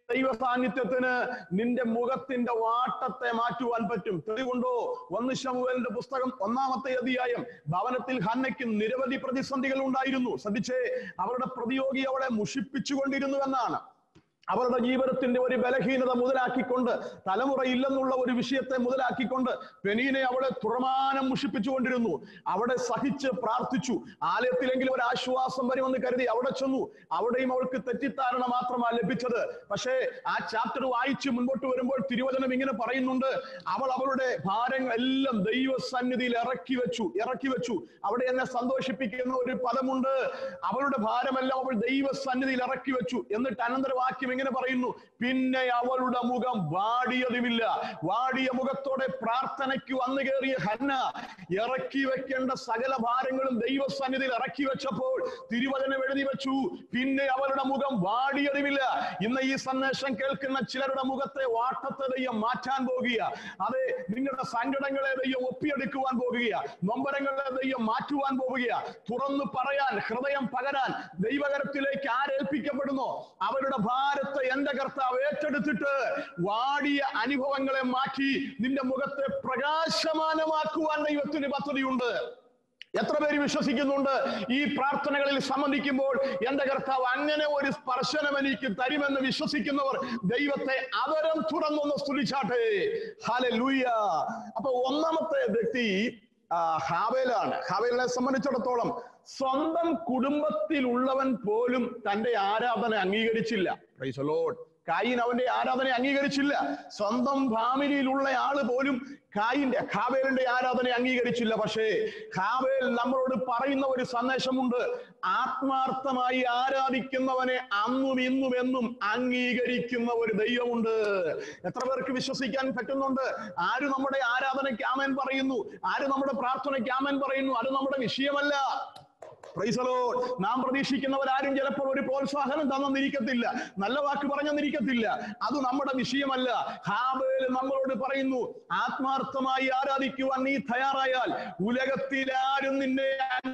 ദൈവ സാന്നിധ്യത്തിന് നിന്റെ മുഖത്തിന്റെ വാട്ടത്തെ മാറ്റുവാൻ പറ്റും തെളിവുണ്ടോ ഒന്ന് ശമുവേലിന്റെ പുസ്തകം ഒന്നാമത്തെ അധ്യായം ഭവനത്തിൽ ഹന്നയ്ക്ക് നിരവധി പ്രതിസന്ധികൾ ഉണ്ടായിരുന്നു ശ്രദ്ധിച്ചേ അവരുടെ പ്രതിയോഗി അവളെ മുഷിപ്പിച്ചുകൊണ്ടിരുന്നുവെന്നാണ് അവരുടെ ജീവിതത്തിന്റെ ഒരു ബലഹീനത മുതലാക്കിക്കൊണ്ട് തലമുറയില്ലെന്നുള്ള ഒരു വിഷയത്തെ മുതലാക്കിക്കൊണ്ട് പെനീനെ അവളെ തുറമാനം മുഷിപ്പിച്ചുകൊണ്ടിരുന്നു അവിടെ സഹിച്ച് പ്രാർത്ഥിച്ചു ആലയത്തിലെങ്കിലും ഒരു ആശ്വാസം വരുമെന്ന് കരുതി അവിടെ ചെന്നു അവിടെയും അവൾക്ക് തെറ്റിദ്ധാരണ മാത്രമാണ് ലഭിച്ചത് പക്ഷേ ആ ചാപ്റ്റർ വായിച്ച് മുൻപോട്ട് വരുമ്പോൾ തിരുവചനം ഇങ്ങനെ പറയുന്നുണ്ട് അവൾ അവളുടെ ഭാരങ്ങളെല്ലാം ദൈവസന്നിധിയിൽ ഇറക്കി വെച്ചു ഇറക്കി വെച്ചു അവിടെ എന്നെ സന്തോഷിപ്പിക്കുന്ന ഒരു പദമുണ്ട് അവളുടെ ഭാരമെല്ലാം അവൾ ദൈവസന്നിധിയിൽ ഇറക്കി വെച്ചു എന്നിട്ട് അനന്തരവാക്യം ഇങ്ങനെ പറയുന്നു പിന്നെ അവളുടെ മുഖം വാടിയതുമില്ല വാടിയ മുഖത്തോടെ പ്രാർത്ഥനയ്ക്ക് വന്നു കയറിയ ഹന്ന ഇറക്കി വെക്കേണ്ട സകല ഭാരങ്ങളും ദൈവസന്നിധിയിൽ ഇറക്കി വെച്ചപ്പോൾ തിരുവചനം എഴുതി വെച്ചു പിന്നെ അവളുടെ മുഖം വാടിയതുമില്ല ഇന്ന് ഈ സന്ദേശം കേൾക്കുന്ന ചിലരുടെ മുഖത്തെ വാട്ടത്തെ ദൈവം മാറ്റാൻ പോകുക അതെ നിങ്ങളുടെ സങ്കടങ്ങളെ ദൈവം ഒപ്പിയെടുക്കുവാൻ പോകുക നൊമ്പരങ്ങളെ ദൈവം മാറ്റുവാൻ പോവുക തുറന്നു പറയാൻ ഹൃദയം പകരാൻ ദൈവകരത്തിലേക്ക് ആരേൽപ്പിക്കപ്പെടുന്നു അവരുടെ ഭാരത്തെ എന്റെ കർത്താവ് ഏറ്റെടുത്തിട്ട് വാടിയ അനുഭവങ്ങളെ മാറ്റി നിന്റെ മുഖത്തെ പ്രകാശമാനമാക്കുവാൻ ദൈവത്തിന് പദ്ധതിയുണ്ട് എത്ര പേര് വിശ്വസിക്കുന്നുണ്ട് ഈ പ്രാർത്ഥനകളിൽ സംബന്ധിക്കുമ്പോൾ എന്റെ കർത്താവ് അങ്ങനെ ഒരു സ്പർശനം എനിക്ക് തരുമെന്ന് വിശ്വസിക്കുന്നവർ ദൈവത്തെ അവരം തുറന്നൊന്ന് സ്തുതിച്ചാട്ടെ ഹാലെ ലൂയ അപ്പൊ ഒന്നാമത്തെ വ്യക്തി ആ, ഹാവേലാണ് ഹാവേലിനെ സംബന്ധിച്ചിടത്തോളം സ്വന്തം കുടുംബത്തിലുള്ളവൻ പോലും തന്റെ ആരാധന അംഗീകരിച്ചില്ല Praise the Lord. കായിൻ അവന്റെ ആരാധന അംഗീകരിച്ചില്ല സ്വന്തം ഫാമിലിയിലുള്ള ആള് പോലും കായിന്റെ ഖാബേലിന്റെ ആരാധന അംഗീകരിച്ചില്ല പക്ഷേ ഖാബേൽ നമ്മളോട് പറയുന്ന ഒരു സന്ദേശമുണ്ട് ആത്മാർത്ഥമായി ആരാധിക്കുന്നവനെ അന്നും ഇന്നും എന്നും അംഗീകരിക്കുന്ന ഒരു ദൈവമുണ്ട് എത്ര പേർക്ക് വിശ്വസിക്കാൻ പറ്റുന്നുണ്ട് ആര് നമ്മുടെ ആരാധനയ്ക്ക് ആമൻ പറയുന്നു ആര് നമ്മുടെ പ്രാർത്ഥനയ്ക്ക് ആമൻ പറയുന്നു അത് നമ്മുടെ വിഷയമല്ല Praise the Lord. നാം പ്രതീക്ഷിക്കുന്നവരാരും ചിലപ്പോൾ ഒരു പ്രോത്സാഹനം തന്നിരിക്കത്തില്ല നല്ല വാക്ക് പറഞ്ഞെന്നിരിക്കത്തില്ല അത് നമ്മുടെ വിഷയമല്ല ഹാബേൽ നമ്മളോട് പറയുന്നു ആത്മാർത്ഥമായി ആരാധിക്കുവാൻ നീ തയ്യാറായാൽ ഉലകത്തിലാരും നിന്നെ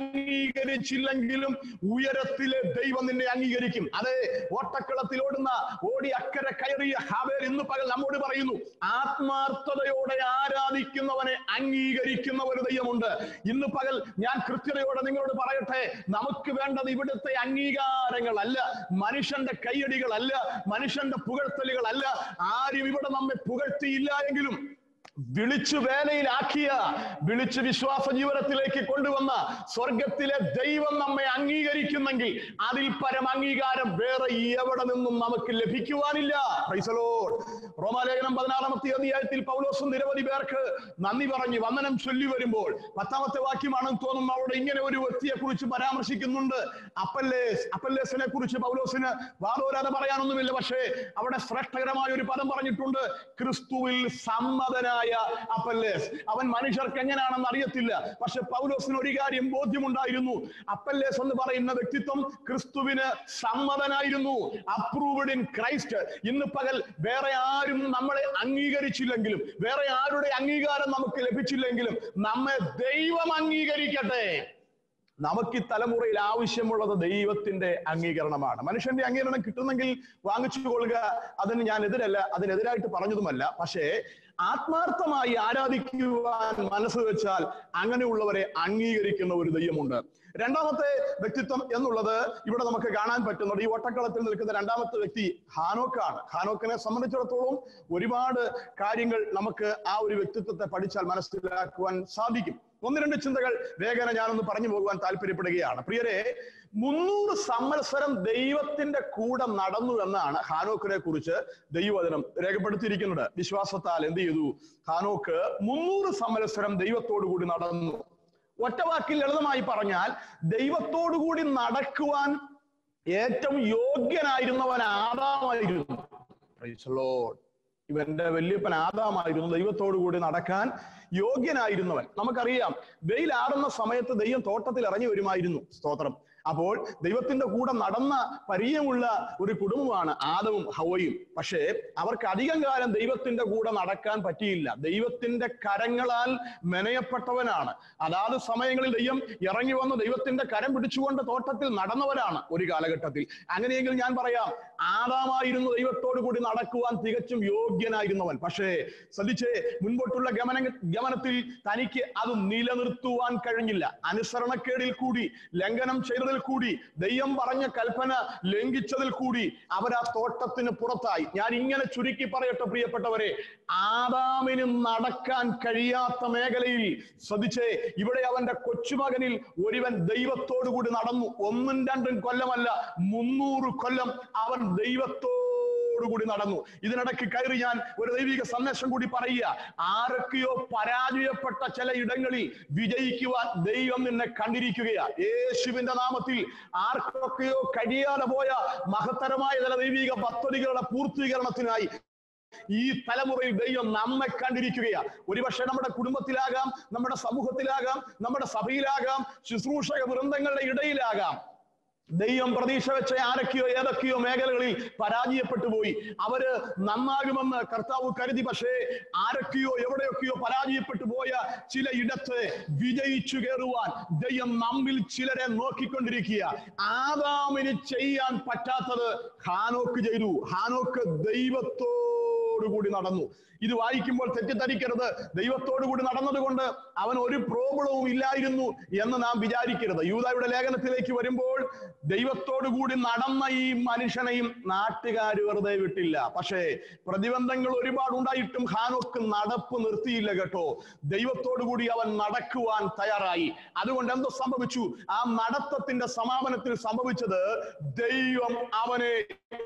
അംഗീകരിച്ചില്ലെങ്കിലും ഉയരത്തിലെ ദൈവം നിന്നെ അംഗീകരിക്കും അതെ ഓട്ടക്കളത്തിൽ ഓടുന്ന ഓടി അക്കരെ കയറിയ ഹാബേൽ ഇന്ന് പകൽ നമ്മോട് പറയുന്നു ആത്മാർത്ഥതയോടെ ആരാധിക്കുന്നവനെ അംഗീകരിക്കുന്ന ഒരു ദൈവമുണ്ട് ഇന്ന് പകൽ ഞാൻ കൃത്യതയോടെ നിങ്ങളോട് പറയട്ടെ നമുക്ക് വേണ്ടത് ഇവിടുത്തെ അംഗീകാരങ്ങളല്ല മനുഷ്യന്റെ കൈയടികളല്ല മനുഷ്യന്റെ പുകഴ്ത്തലുകളല്ല ആരും ഇവിടെ നമ്മെ പുകഴ്ത്തിയില്ല എങ്കിലും വിളിച്ചു വേലയിലാക്കിയ വിളിച്ചു വിശ്വാസ ജീവിതത്തിലേക്ക് കൊണ്ടുവന്ന സ്വർഗത്തിലെ ദൈവം നമ്മെ അംഗീകരിക്കുന്നെങ്കിൽ അതിൽ പരം അംഗീകാരം വേറെ എവിടെ നിന്നും നമുക്ക് ലഭിക്കുവാനില്ല Praise the Lord. റോമാലേഖനം പതിനാറാമത്തെ അധ്യായത്തിൽ പൗലോസും നിരവധി പേർക്ക് നന്ദി പറഞ്ഞ് വന്ദനം ചൊല്ലി വരുമ്പോൾ പത്താമത്തെ വാക്യമാണെന്ന് തോന്നുന്നു അവിടെ ഇങ്ങനെ ഒരു വ്യക്തിയെ കുറിച്ച് പരാമർശിക്കുന്നുണ്ട് അപ്പല്ലേസ് അപ്പല്ലേസിനെ കുറിച്ച് പൗലോസിന് വാദോരാതെ പറയാനൊന്നുമില്ല പക്ഷേ അവിടെ ശ്രേഷ്ഠകരമായ ഒരു പദം പറഞ്ഞിട്ടുണ്ട് ക്രിസ്തുവിൽ സമ്മതനായ അപ്പല്ലേസ് അവൻ മനുഷ്യർക്ക് എങ്ങനെയാണെന്ന് അറിയത്തില്ല പക്ഷെ പൗലോസിന് ഒരു കാര്യം ബോധ്യമുണ്ടായിരുന്നു അപ്പല്ലേസ് എന്ന് പറയുന്ന വ്യക്തിത്വം ക്രിസ്തുവിന് സമ്മതനായിരുന്നു അപ്രൂവ്ഡ് ഇൻ ക്രൈസ്റ്റ് ഇന്ന് പകൽ വേറെ ആരും നമ്മളെ അംഗീകരിച്ചില്ലെങ്കിലും വേറെ ആരുടെ അംഗീകാരം നമുക്ക് ലഭിച്ചില്ലെങ്കിലും നമ്മെ ദൈവം അംഗീകരിക്കട്ടെ നമുക്ക് ഈ തലമുറയിൽ ആവശ്യമുള്ളത് ദൈവത്തിന്റെ അംഗീകരണമാണ് മനുഷ്യന്റെ അംഗീകരണം കിട്ടുന്നെങ്കിൽ വാങ്ങിച്ചു കൊള്ളുക അതിന് ഞാൻ എതിരല്ല അതിനെതിരായിട്ട് പറഞ്ഞതുമല്ല പക്ഷേ ആത്മാർത്ഥമായി ആരാധിക്കുവാൻ മനസ്സ് വെച്ചാൽ അങ്ങനെയുള്ളവരെ അംഗീകരിക്കുന്ന ഒരു ദൈവമുണ്ട് രണ്ടാമത്തെ വ്യക്തിത്വം എന്നുള്ളത് ഇവിടെ നമുക്ക് കാണാൻ പറ്റുന്നത് ഈ ഒട്ടക്കളത്തിൽ നിൽക്കുന്ന രണ്ടാമത്തെ വ്യക്തി ഹാനോക്കാണ് ഹാനോക്കിനെ സംബന്ധിച്ചിടത്തോളം ഒരുപാട് കാര്യങ്ങൾ നമുക്ക് ആ ഒരു വ്യക്തിത്വത്തെ പഠിച്ചാൽ മനസ്സിലാക്കുവാൻ സാധിക്കും ഒന്ന് രണ്ട് ചിന്തകൾ വേഗന ഞാനൊന്ന് പറഞ്ഞു പോകുവാൻ താല്പര്യപ്പെടുകയാണ് പ്രിയരെ മുന്നൂറ് സംവത്സരം ദൈവത്തിന്റെ കൂടെ നടന്നു എന്നാണ് ഹാനോക്കിനെ കുറിച്ച് ദൈവവചനം രേഖപ്പെടുത്തിയിരിക്കുന്നത് വിശ്വാസത്താൽ എന്ത് ചെയ്തു ഹാനോക്ക് മുന്നൂറ് സംവത്സരം ദൈവത്തോടു കൂടി നടന്നു ഒറ്റ വാക്കിൽ ലളിതമായി പറഞ്ഞാൽ ദൈവത്തോടു കൂടി നടക്കുവാൻ ഏറ്റവും യോഗ്യനായിരുന്നവൻ ആദാമായിരുന്നു Praise the Lord. ഇവന്റെ വല്യപ്പൻ ആദാമായിരുന്നു ദൈവത്തോടു കൂടി നടക്കാൻ യോഗ്യനായിരുന്നവൻ നമുക്കറിയാം വെയിലാറുന്ന സമയത്ത് ദൈവം തോട്ടത്തിൽ ഇറങ്ങി വരുമായിരുന്നു സ്തോത്രം അപ്പോൾ ദൈവത്തിന്റെ കൂടെ നടന്ന പരിചയമുള്ള ഒരു കുടുംബമാണ് ആദവും ഹവയും പക്ഷേ അവർക്ക് അധികം കാലം ദൈവത്തിന്റെ കൂടെ നടക്കാൻ പറ്റിയില്ല ദൈവത്തിന്റെ കരങ്ങളാൽ മെനയപ്പെട്ടവനാണ് അതാത് സമയങ്ങളിൽ ദൈവം ഇറങ്ങി വന്ന് ദൈവത്തിന്റെ കരം പിടിച്ചുകൊണ്ട് തോട്ടത്തിൽ നടന്നവരാണ് ഒരു കാലഘട്ടത്തിൽ അങ്ങനെയെങ്കിൽ ഞാൻ പറയാം ആദാമായിരുന്നു ദൈവത്തോടു കൂടി നടക്കുവാൻ തികച്ചും യോഗ്യനായിരുന്നവൻ പക്ഷേ ശ്രദ്ധിച്ചേ മുൻപോട്ടുള്ള ഗമന ഗമനത്തിൽ തനിക്ക് അത് നിലനിർത്തുവാൻ കഴിഞ്ഞില്ല അനുസരണക്കേടിൽ കൂടി ലംഘനം ചെയ്തതിൽ കൂടി ദൈവം പറഞ്ഞ കൽപ്പന ലംഘിച്ചതിൽ കൂടി അവർ ആ തോട്ടത്തിന് പുറത്തായി ഞാൻ ഇങ്ങനെ ചുരുക്കി പറയട്ടെ പ്രിയപ്പെട്ടവരെ ആദാമിന് നടക്കാൻ കഴിയാത്ത മേഖലയിൽ ശ്രദ്ധിച്ചേ ഇവിടെ അവന്റെ കൊച്ചുമകനിൽ ഒരുവൻ ദൈവത്തോടു കൂടി നടന്നു ഒന്നും രണ്ടും കൊല്ലമല്ല മുന്നൂറ് കൊല്ലം അവൻ ദൈവത്തോടുകൂടി നടന്നു ഇതിനിടയ്ക്ക് കയറി ഞാൻ ഒരു ദൈവിക സന്ദേശം കൂടി പറയുക ആരൊക്കെയോ പരാജയപ്പെട്ട ചില ഇടങ്ങളിൽ വിജയിക്കുവാൻ ദൈവം നിന്നെ കണ്ടിരിക്കുകയാ യേശുവിന്റെ നാമത്തിൽ ആർക്കൊക്കെയോ കഴിയാതെ പോയ മഹത്തരമായ ചില ദൈവിക പദ്ധതികളുടെ പൂർത്തീകരണത്തിനായി ഈ തലമുറയിൽ ദൈവം നമ്മെ കണ്ടിരിക്കുകയാ ഒരുപക്ഷെ നമ്മുടെ കുടുംബത്തിലാകാം നമ്മുടെ സമൂഹത്തിലാകാം നമ്മുടെ സഭയിലാകാം ശുശ്രൂഷക വൃന്ദങ്ങളുടെ ഇടയിലാകാം ദൈവം പ്രതീക്ഷ വെച്ച ആരൊക്കെയോ ഏതൊക്കെയോ മേഖലകളിൽ പരാജയപ്പെട്ടു പോയി അവര് നന്നാകുമെന്ന് കർത്താവ് കരുതി പക്ഷേ ആരൊക്കെയോ എവിടെയൊക്കെയോ പരാജയപ്പെട്ടു പോയ ചില ഇടത്ത് വിജയിച്ചു കയറുവാൻ ദൈവം നമ്മിൽ ചിലരെ നോക്കിക്കൊണ്ടിരിക്കുക ആദാമിന് ചെയ്യാൻ പറ്റാത്തത് ഹാനോക്ക് ചെയ്തു ഹാനോക്ക് ദൈവത്തോടുകൂടി നടന്നു ഇത് വായിക്കുമ്പോൾ തെറ്റിദ്ധരിക്കരുത് ദൈവത്തോടു കൂടി നടന്നതുകൊണ്ട് അവൻ ഒരു പ്രോബ്ലവും ഇല്ലായിരുന്നു എന്ന് നാം വിചാരിക്കരുത് യൂതായുടെ ലേഖനത്തിലേക്ക് വരുമ്പോൾ ദൈവത്തോടു കൂടി നടന്ന ഈ മനുഷ്യനെയും നാട്ടുകാർ വെറുതെ വിട്ടില്ല പക്ഷേ പ്രതിബന്ധങ്ങൾ ഒരുപാട് ഉണ്ടായിട്ടും ഹാനോക്ക് നടപ്പ് നിർത്തിയില്ല കേട്ടോ ദൈവത്തോടു കൂടി അവൻ നടക്കുവാൻ തയ്യാറായി അതുകൊണ്ട് എന്തോ സംഭവിച്ചു ആ നടത്തത്തിന്റെ സമാപനത്തിൽ സംഭവിച്ചത് ദൈവം അവനെ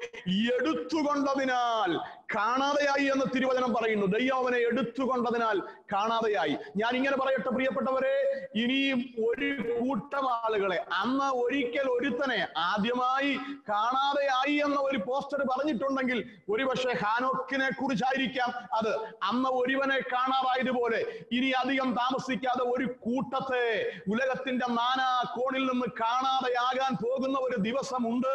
എടുത്തുകൊണ്ടതിനാൽ കാണാതെയായി എന്ന് തിരുവചനം പറയുന്നു ദൈവം അവനെ എടുത്തുകൊണ്ടതിനാൽ കാണാതെയായി ഞാൻ ഇങ്ങനെ പറയട്ടെ പ്രിയപ്പെട്ടവരെ ഇനിയും ഒരു കൂട്ടം ആളുകളെ അന്ന് ഒരിക്കൽ ഒരുത്തനെ ആദ്യമായി കാണാതെയായി എന്ന ഒരു പോസ്റ്റർ പറഞ്ഞിട്ടുണ്ടെങ്കിൽ ഒരുപക്ഷെ ഹാനോക്കിനെ കുറിച്ചായിരിക്കാം അത് അന്ന് ഒരുവനെ കാണാതായതുപോലെ ഇനി അധികം താമസിക്കാതെ ഒരു കൂട്ടത്തെ ഉലകത്തിന്റെ നാനാ കോണിൽ നിന്ന് കാണാതെയാകാൻ പോകുന്ന ഒരു ദിവസമുണ്ട്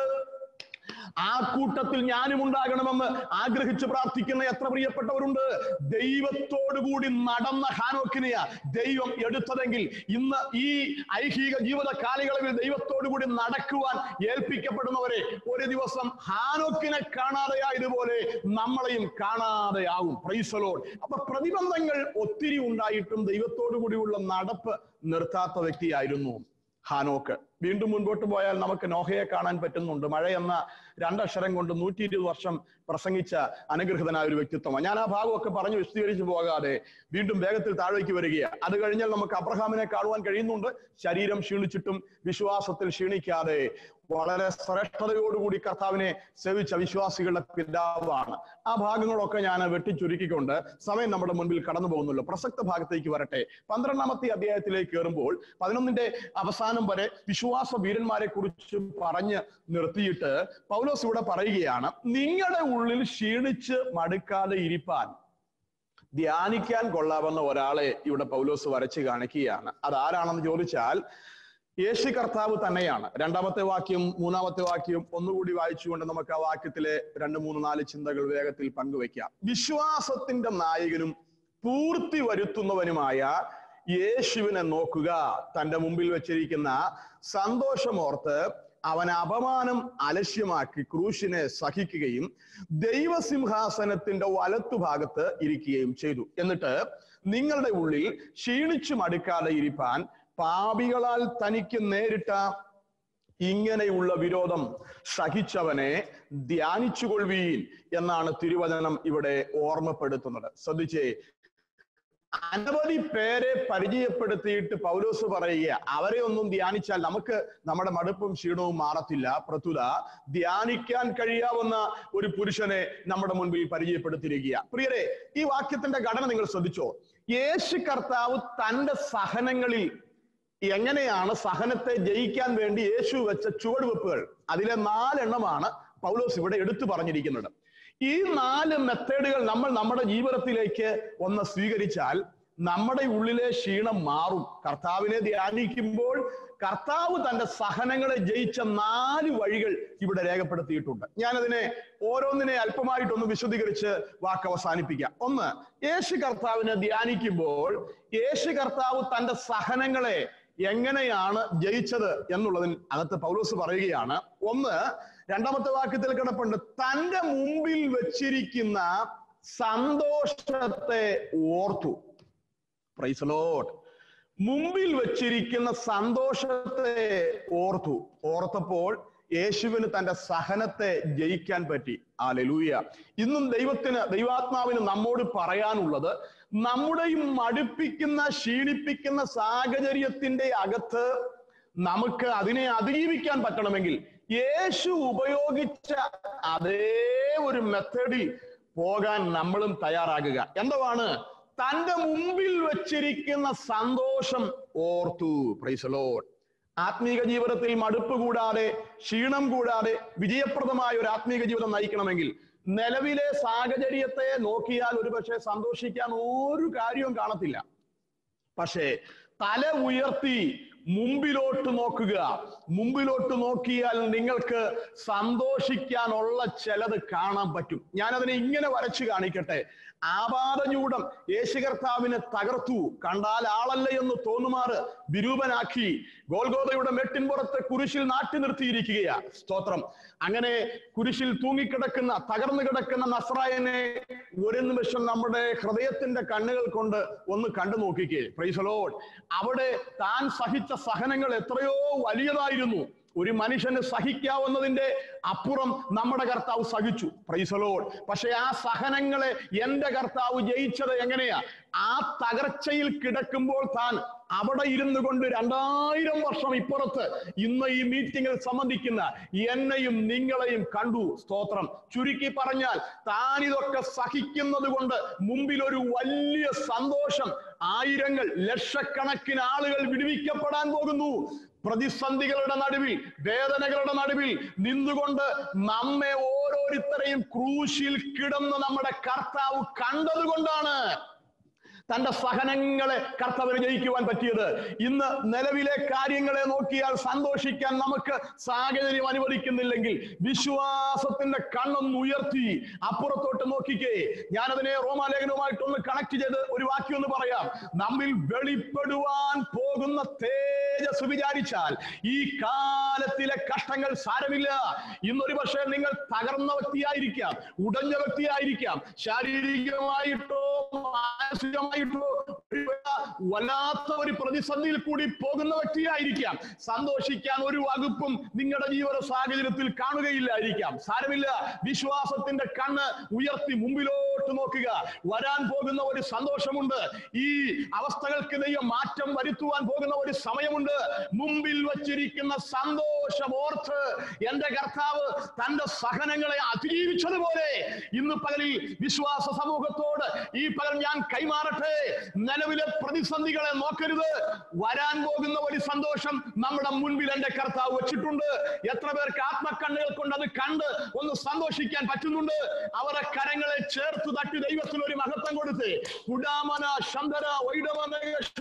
ആ കൂട്ടത്തിൽ ഞാനും ഉണ്ടാകണമെന്ന് ആഗ്രഹിച്ച് പ്രാർത്ഥിക്കുന്ന എത്ര പ്രിയപ്പെട്ടവരുണ്ട് ദൈവത്തോടുകൂടി നടന്ന ഹാനോക്കിനെയാ ദൈവം എടുത്തതെങ്കിൽ ഇന്ന് ഈ ഐഹിക ജീവിത കാലയളവിൽ ദൈവത്തോടുകൂടി നടക്കുവാൻ ഏൽപ്പിക്കപ്പെടുന്നവരെ ഒരു ദിവസം ഹാനോക്കിനെ കാണാതെയായതുപോലെ നമ്മളെയും കാണാതെയാകും പ്രൈസലോൺ അപ്പൊ പ്രതിബന്ധങ്ങൾ ഒത്തിരി ഉണ്ടായിട്ടും ദൈവത്തോടു കൂടിയുള്ള നടപ്പ് നിർത്താത്ത വ്യക്തിയായിരുന്നു ഹാനോക്ക് വീണ്ടും മുൻപോട്ട് പോയാൽ നമുക്ക് നോഹയെ കാണാൻ പറ്റുന്നുണ്ട് മഴ എന്ന രണ്ടക്ഷരം കൊണ്ട് നൂറ്റി ഇരുപത് വർഷം പ്രസംഗിച്ച അനുഗ്രഹിതനായ ഒരു വ്യക്തിത്വമാണ് ഞാൻ ആ ഭാഗമൊക്കെ പറഞ്ഞു വിശദീകരിച്ചു പോകാതെ വീണ്ടും വേഗത്തിൽ താഴേക്ക് വരികയാണ് അത് കഴിഞ്ഞാൽ നമുക്ക് അബ്രഹാമിനെ കാണുവാൻ കഴിയുന്നുണ്ട് ശരീരം ക്ഷീണിച്ചിട്ടും വിശ്വാസത്തിൽ ക്ഷീണിക്കാതെ വളരെ ശ്രേഷ്ഠതയോടുകൂടി കർത്താവിനെ സേവിച്ച വിശ്വാസികളുടെ പിതാവാണ് ആ ഭാഗങ്ങളൊക്കെ ഞാൻ വെട്ടിച്ചുരുക്കിക്കൊണ്ട് സമയം നമ്മുടെ മുൻപിൽ കടന്നു പോകുന്നല്ലോ പ്രസക്ത ഭാഗത്തേക്ക് വരട്ടെ പന്ത്രണ്ടാമത്തെ അധ്യായത്തിലേക്ക് കയറുമ്പോൾ പതിനൊന്നിന്റെ അവസാനം വരെ വിശ്വാസ വീരന്മാരെ കുറിച്ച് പറഞ്ഞ് നിർത്തിയിട്ട് പൗലോസ് ഇവിടെ പറയുകയാണ് നിങ്ങളുടെ ഉള്ളിൽ ക്ഷീണിച്ച് മടുക്കാതെ ഇരിപ്പാൻ ധ്യാനിക്കാൻ കൊള്ളാവുന്ന ഒരാളെ ഇവിടെ പൗലോസ് വരച്ച് കാണിക്കുകയാണ് അത് ആരാണെന്ന് ചോദിച്ചാൽ യേശു കർത്താവ് തന്നെയാണ് രണ്ടാമത്തെ വാക്യം മൂന്നാമത്തെ വാക്യം ഒന്നുകൂടി വായിച്ചുകൊണ്ട് നമുക്ക് ആ വാക്യത്തിലെ രണ്ട് മൂന്ന് നാല് ചിന്തകൾ വേഗത്തിൽ പങ്കുവെക്കാം വിശ്വാസത്തിന്റെ നായകനും പൂർത്തി വരുത്തുന്നവനുമായ യേശുവിനെ നോക്കുക തന്റെ മുമ്പിൽ വെച്ചിരിക്കുന്ന സന്തോഷമോർത്ത് അവൻ അപമാനം അലക്ഷ്യമാക്കി ക്രൂശിനെ സഹിക്കുകയും ദൈവസിംഹാസനത്തിന്റെ വലത്തുഭാഗത്ത് ഇരിക്കുകയും ചെയ്തു എന്നിട്ട് നിങ്ങളുടെ ഉള്ളിൽ ക്ഷീണിച്ചു മടുക്കാതെ ഇരിപ്പാൻ പാപികളാൽ തനിക്ക് നേരിട്ട ഇങ്ങനെയുള്ള വിരോധം സഹിച്ചവനെ ധ്യാനിച്ചുകൊള്ളുവീൻ എന്നാണ് തിരുവചനം ഇവിടെ ഓർമ്മപ്പെടുത്തുന്നത് ശ്രദ്ധിച്ചേ അനവധി പേരെ പരിചയപ്പെടുത്തിയിട്ട് പൗലോസ് പറയുക അവരെ ഒന്നും ധ്യാനിച്ചാൽ നമുക്ക് നമ്മുടെ മടുപ്പും ക്ഷീണവും മാറത്തില്ല പ്രതുത ധ്യാനിക്കാൻ കഴിയാവുന്ന ഒരു പുരുഷനെ നമ്മുടെ മുൻപിൽ പരിചയപ്പെടുത്തിയിരിക്കുക പ്രിയരെ ഈ വാക്യത്തിന്റെ ഘടന നിങ്ങൾ ശ്രദ്ധിച്ചോ യേശു കർത്താവ് തന്റെ സഹനങ്ങളിൽ എങ്ങനെയാണ് സഹനത്തെ ജയിക്കാൻ വേണ്ടി യേശു വെച്ച ചുവടുവെപ്പുകൾ അതിലെ നാലെണ്ണമാണ് പൗലോസ് ഇവിടെ എടുത്തു പറഞ്ഞിരിക്കുന്നത് ഈ നാല് മെത്തേഡുകൾ നമ്മൾ നമ്മുടെ ജീവിതത്തിലേക്ക് ഒന്ന് സ്വീകരിച്ചാൽ നമ്മുടെ ഉള്ളിലെ ക്ഷീണം മാറും കർത്താവിനെ ധ്യാനിക്കുമ്പോൾ കർത്താവ് തന്റെ സഹനങ്ങളെ ജയിച്ച നാല് വഴികൾ ഇവിടെ രേഖപ്പെടുത്തിയിട്ടുണ്ട് ഞാനതിനെ ഓരോന്നിനെ അല്പമായിട്ടൊന്ന് വിശദീകരിച്ച് വാക്ക് അവസാനിപ്പിക്കാം ഒന്ന് യേശു കർത്താവിനെ ധ്യാനിക്കുമ്പോൾ യേശു കർത്താവ് തന്റെ സഹനങ്ങളെ എങ്ങനെയാണ് ജയിച്ചത് എന്നുള്ളതിന് അകത്ത് പൗലോസ് പറയുകയാണ് ഒന്ന് രണ്ടാമത്തെ വാക്യത്തിൽ കിടപ്പുണ്ട് തന്റെ മുമ്പിൽ വെച്ചിരിക്കുന്ന സന്തോഷത്തെ ഓർത്തു പ്രൈസ് ലോട്ട് മുമ്പിൽ വെച്ചിരിക്കുന്ന സന്തോഷത്തെ ഓർത്തു ഓർത്തപ്പോൾ യേശുവിന് തന്റെ സഹനത്തെ ജയിക്കാൻ പറ്റി ആ ലലൂയ ഇന്നും ദൈവത്തിന് ദൈവാത്മാവിന് നമ്മോട് പറയാനുള്ളത് നമ്മുടെയും മടുപ്പിക്കുന്ന ക്ഷീണിപ്പിക്കുന്ന സാഹചര്യത്തിന്റെ അകത്ത് നമുക്ക് അതിനെ അതിജീവിക്കാൻ പറ്റണമെങ്കിൽ യേശു ഉപയോഗിച്ച അതേ ഒരു മെത്തേഡിൽ പോകാൻ നമ്മളും തയ്യാറാകുക എന്താണ് തന്റെ മുമ്പിൽ വെച്ചിരിക്കുന്ന സന്തോഷം ഓർത്തു പ്രൈസലോഡ് ആത്മീക ജീവിതത്തിൽ മടുപ്പ് കൂടാതെ ക്ഷീണം കൂടാതെ വിജയപ്രദമായ ഒരു ആത്മീക ജീവിതം നയിക്കണമെങ്കിൽ നിലവിലെ സാഹചര്യത്തെ നോക്കിയാൽ ഒരുപക്ഷെ സന്തോഷിക്കാൻ ഒരു കാര്യവും കാണത്തില്ല പക്ഷേ തല ഉയർത്തി മുമ്പിലോട്ട് നോക്കുക മുമ്പിലോട്ട് നോക്കിയാൽ നിങ്ങൾക്ക് സന്തോഷിക്കാനുള്ള ചിലത് കാണാൻ പറ്റും ഞാനതിനെ ഇങ്ങനെ വരച്ചു കാണിക്കട്ടെ ആപാദചൂടം യേശു കർത്താവിനെ തകർത്തു കണ്ടാൽ ആളല്ല എന്ന് തോന്നുമാറ് വിരൂപനാക്കി ഗോൽഗോതയുടെ മെട്ടിൻപുറത്ത് കുരിശിൽ നാട്ടി നിർത്തിയിരിക്കുകയാ സ്തോത്രം അങ്ങനെ കുരിശിൽ തൂങ്ങിക്കിടക്കുന്ന തകർന്നു കിടക്കുന്ന നസ്രായനെ ഒരു നിമിഷം നമ്മുടെ ഹൃദയത്തിന്റെ കണ്ണുകൾ കൊണ്ട് ഒന്ന് കണ്ടു നോക്കിക്കേ പ്രൈസലോഡ് അവിടെ താൻ സഹിച്ച സഹനങ്ങൾ എത്രയോ വലിയതായിരുന്നു ഒരു മനുഷ്യന് സഹിക്കാവുന്നതിന്റെ അപ്പുറം നമ്മുടെ കർത്താവ് സഹിച്ചു പ്രൈസലോൾ പക്ഷെ ആ സഹനങ്ങളെ എന്റെ കർത്താവ് ജയിച്ചത് എങ്ങനെയാ ആ തകർച്ചയിൽ കിടക്കുമ്പോൾ താൻ അവിടെ ഇരുന്നു കൊണ്ട് രണ്ടായിരം വർഷം ഇപ്പുറത്ത് ഇന്ന് ഈ മീറ്റിംഗിൽ സംബന്ധിക്കുന്ന എന്നെയും നിങ്ങളെയും കണ്ടു സ്തോത്രം ചുരുക്കി പറഞ്ഞാൽ താൻ ഇതൊക്കെ സഹിക്കുന്നത് കൊണ്ട് മുമ്പിൽ ഒരു വലിയ സന്തോഷം ആയിരങ്ങൾ ലക്ഷക്കണക്കിന് ആളുകൾ വിടുവിക്കപ്പെടാൻ പോകുന്നു പ്രതിസന്ധികളുടെ നടുവിൽ വേദനകളുടെ നടുവിൽ നിന്നുകൊണ്ട് നമ്മെ ഓരോരുത്തരെയും ക്രൂശിൽ കിടന്ന് നമ്മുടെ കർത്താവ് കണ്ടതുകൊണ്ടാണ് തന്റെ സഹനങ്ങളെ കർത്തവന് ജയിക്കുവാൻ പറ്റിയത് ഇന്ന് നിലവിലെ കാര്യങ്ങളെ നോക്കിയാൽ സന്തോഷിക്കാൻ നമുക്ക് സാഹചര്യം അനുവദിക്കുന്നില്ലെങ്കിൽ വിശ്വാസത്തിന്റെ കണ്ണൊന്ന് ഉയർത്തി അപ്പുറത്തോട്ട് നോക്കിക്കേ ഞാനതിനെ റോമാലേഖനവുമായിട്ടൊന്ന് കണക്ട് ചെയ്ത് ഒരു വാക്യം ഒന്ന് പറയാം നമ്മിൽ വെളിപ്പെടുവാൻ പോകുന്ന തേജസ് വിചാരിച്ചാൽ ഈ കാലത്തിലെ കഷ്ടങ്ങൾ സാരമില്ല ഇന്നൊരു പക്ഷേ നിങ്ങൾ തകർന്ന വ്യക്തിയായിരിക്കാം ഉടഞ്ഞ വ്യക്തിയായിരിക്കാം ശാരീരികമായിട്ടോ മാനസികമായിട്ടോ ഒരു വല്ലാത്ത ഒരു പ്രതിസന്ധിയിൽ കൂടി പോകുന്ന വ്യക്തിയായിരിക്കാം സന്തോഷിക്കാൻ ഒരു വകുപ്പും നിങ്ങളുടെ ജീവിത സാഹചര്യത്തിൽ കാണുകയില്ലായിരിക്കാം സാരമില്ല വിശ്വാസത്തിന്റെ കണ്ണ് ഉയർത്തി മുമ്പിലോട്ട് നോക്കുക വരാൻ പോകുന്ന ഒരു സന്തോഷമുണ്ട് ഈ അവസ്ഥകൾക്ക് ദൈവം മാറ്റം വരുത്തുവാൻ പോകുന്ന ഒരു സമയമുണ്ട് മുമ്പിൽ വച്ചിരിക്കുന്ന സന്തോഷം ഓർത്ത് എന്റെ കർത്താവ് തന്റെ സഹനങ്ങളെ അതിജീവിച്ചതുപോലെ ഇന്ന് പകലിൽ വിശ്വാസ സമൂഹത്തോട് ഈ പകൽ ഞാൻ കൈമാറട്ടെ നിലവിലെ പ്രതിസന്ധികളെ നോക്കരുത് വരാൻ പോകുന്ന ഒരു സന്തോഷം നമ്മുടെ മുൻപിൽ എന്റെ കർത്താവ് വെച്ചിട്ടുണ്ട് എത്ര പേർക്ക് ആത്മക്കണ്ണുകൾ കൊണ്ട് അത് കണ്ട് ഒന്ന് സന്തോഷിക്കാൻ പറ്റുന്നുണ്ട് അവരെ കരങ്ങളെ ചേർത്ത് തട്ടി ദൈവത്തിന് ഒരു മഹത്വം കൊടുത്ത് കുടാമന ശന്തര വൈഡമന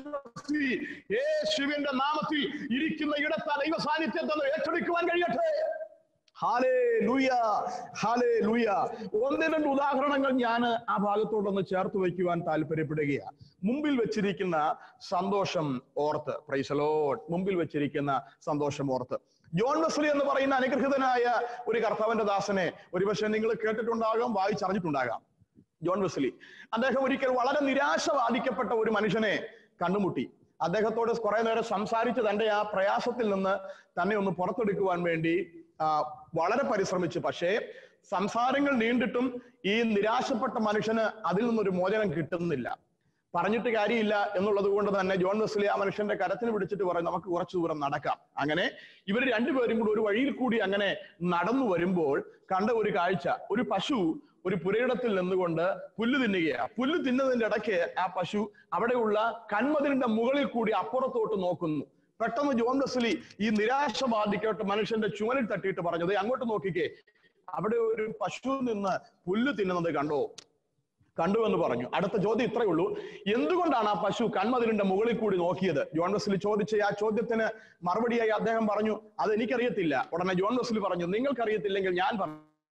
യേശുവിന്റെ നാമത്തിൽ ഇരിക്കുന്ന ഇടത്ത ദൈവ സാന്നിധ്യത്തെ ഒന്ന് ഏറ്റെടുക്കുവാൻ കഴിയട്ടെ ഹാലേ ലൂയ ഹാലേ ലൂയ ഒന്ന് രണ്ട് ഉദാഹരണങ്ങൾ ഞാൻ ആ ഭാഗത്തോടൊന്ന് ചേർത്ത് വയ്ക്കുവാൻ താല്പര്യപ്പെടുകയാണ് മുമ്പിൽ വെച്ചിരിക്കുന്ന സന്തോഷം ഓർത്ത് പ്രൈസലോട്ട് മുമ്പിൽ വെച്ചിരിക്കുന്ന സന്തോഷം ഓർത്ത് ജോൺ വെസ്ലി എന്ന് പറയുന്ന അനുഗ്രഹിതനായ ഒരു കർത്താവിന്റെ ദാസനെ ഒരുപക്ഷെ നിങ്ങൾ കേട്ടിട്ടുണ്ടാകാം വായിച്ചറിഞ്ഞിട്ടുണ്ടാകാം ജോൺ വെസ്ലി അദ്ദേഹം ഒരിക്കൽ വളരെ നിരാശ ബാധിക്കപ്പെട്ട ഒരു മനുഷ്യനെ കണ്ടുമുട്ടി അദ്ദേഹത്തോട് കുറെ നേരം സംസാരിച്ച് തന്റെ ആ പ്രയാസത്തിൽ നിന്ന് തന്നെ ഒന്ന് പുറത്തെടുക്കുവാൻ വേണ്ടി ആ, വളരെ പരിശ്രമിച്ചു പക്ഷേ സംസാരങ്ങൾ നീണ്ടിട്ടും ഈ നിരാശപ്പെട്ട മനുഷ്യന് അതിൽ നിന്നൊരു മോചനം കിട്ടുന്നില്ല പറഞ്ഞിട്ട് കാര്യമില്ല എന്നുള്ളത് കൊണ്ട് തന്നെ ജോൺ വെസ്ലി ആ മനുഷ്യന്റെ കരത്തിന് പിടിച്ചിട്ട് പറയും നമുക്ക് കുറച്ചു ദൂരം നടക്കാം അങ്ങനെ ഇവർ രണ്ടുപേരും കൂടി ഒരു വഴിയിൽ കൂടി അങ്ങനെ നടന്നു വരുമ്പോൾ കണ്ട ഒരു കാഴ്ച ഒരു പശു ഒരു പുരയിടത്തിൽ നിന്നുകൊണ്ട് പുല്ല് തിന്നുകയാ പുല്ല് തിന്നതിന്റെ ഇടയ്ക്ക് ആ പശു അവിടെയുള്ള കന്മതിലിന്റെ മുകളിൽ കൂടി അപ്പുറത്തോട്ട് നോക്കുന്നു പെട്ടെന്ന് ജോൺ വെസ്ലി ഈ നിരാശ ബാധിക്കപ്പെട്ട മനുഷ്യന്റെ ചുമലിൽ തട്ടിയിട്ട് പറഞ്ഞത് അങ്ങോട്ട് നോക്കിക്കേ അവിടെ ഒരു പശു നിന്ന് പുല്ല് തിന്നുന്നത് കണ്ടോ കണ്ടുവെന്ന് പറഞ്ഞു അടുത്ത ചോദ്യം ഇത്രയേ ഉള്ളൂ എന്തുകൊണ്ടാണ് ആ പശു കൺമതിലിന്റെ മുകളിൽ കൂടി നോക്കിയത് ജോൺ വെസ്ലി ചോദിച്ച ആ ചോദ്യത്തിന് മറുപടിയായി അദ്ദേഹം പറഞ്ഞു അത് എനിക്കറിയത്തില്ല ഉടനെ ജോൺ വെസ്ലി പറഞ്ഞു നിങ്ങൾക്കറിയത്തില്ലെങ്കിൽ ഞാൻ പറഞ്ഞു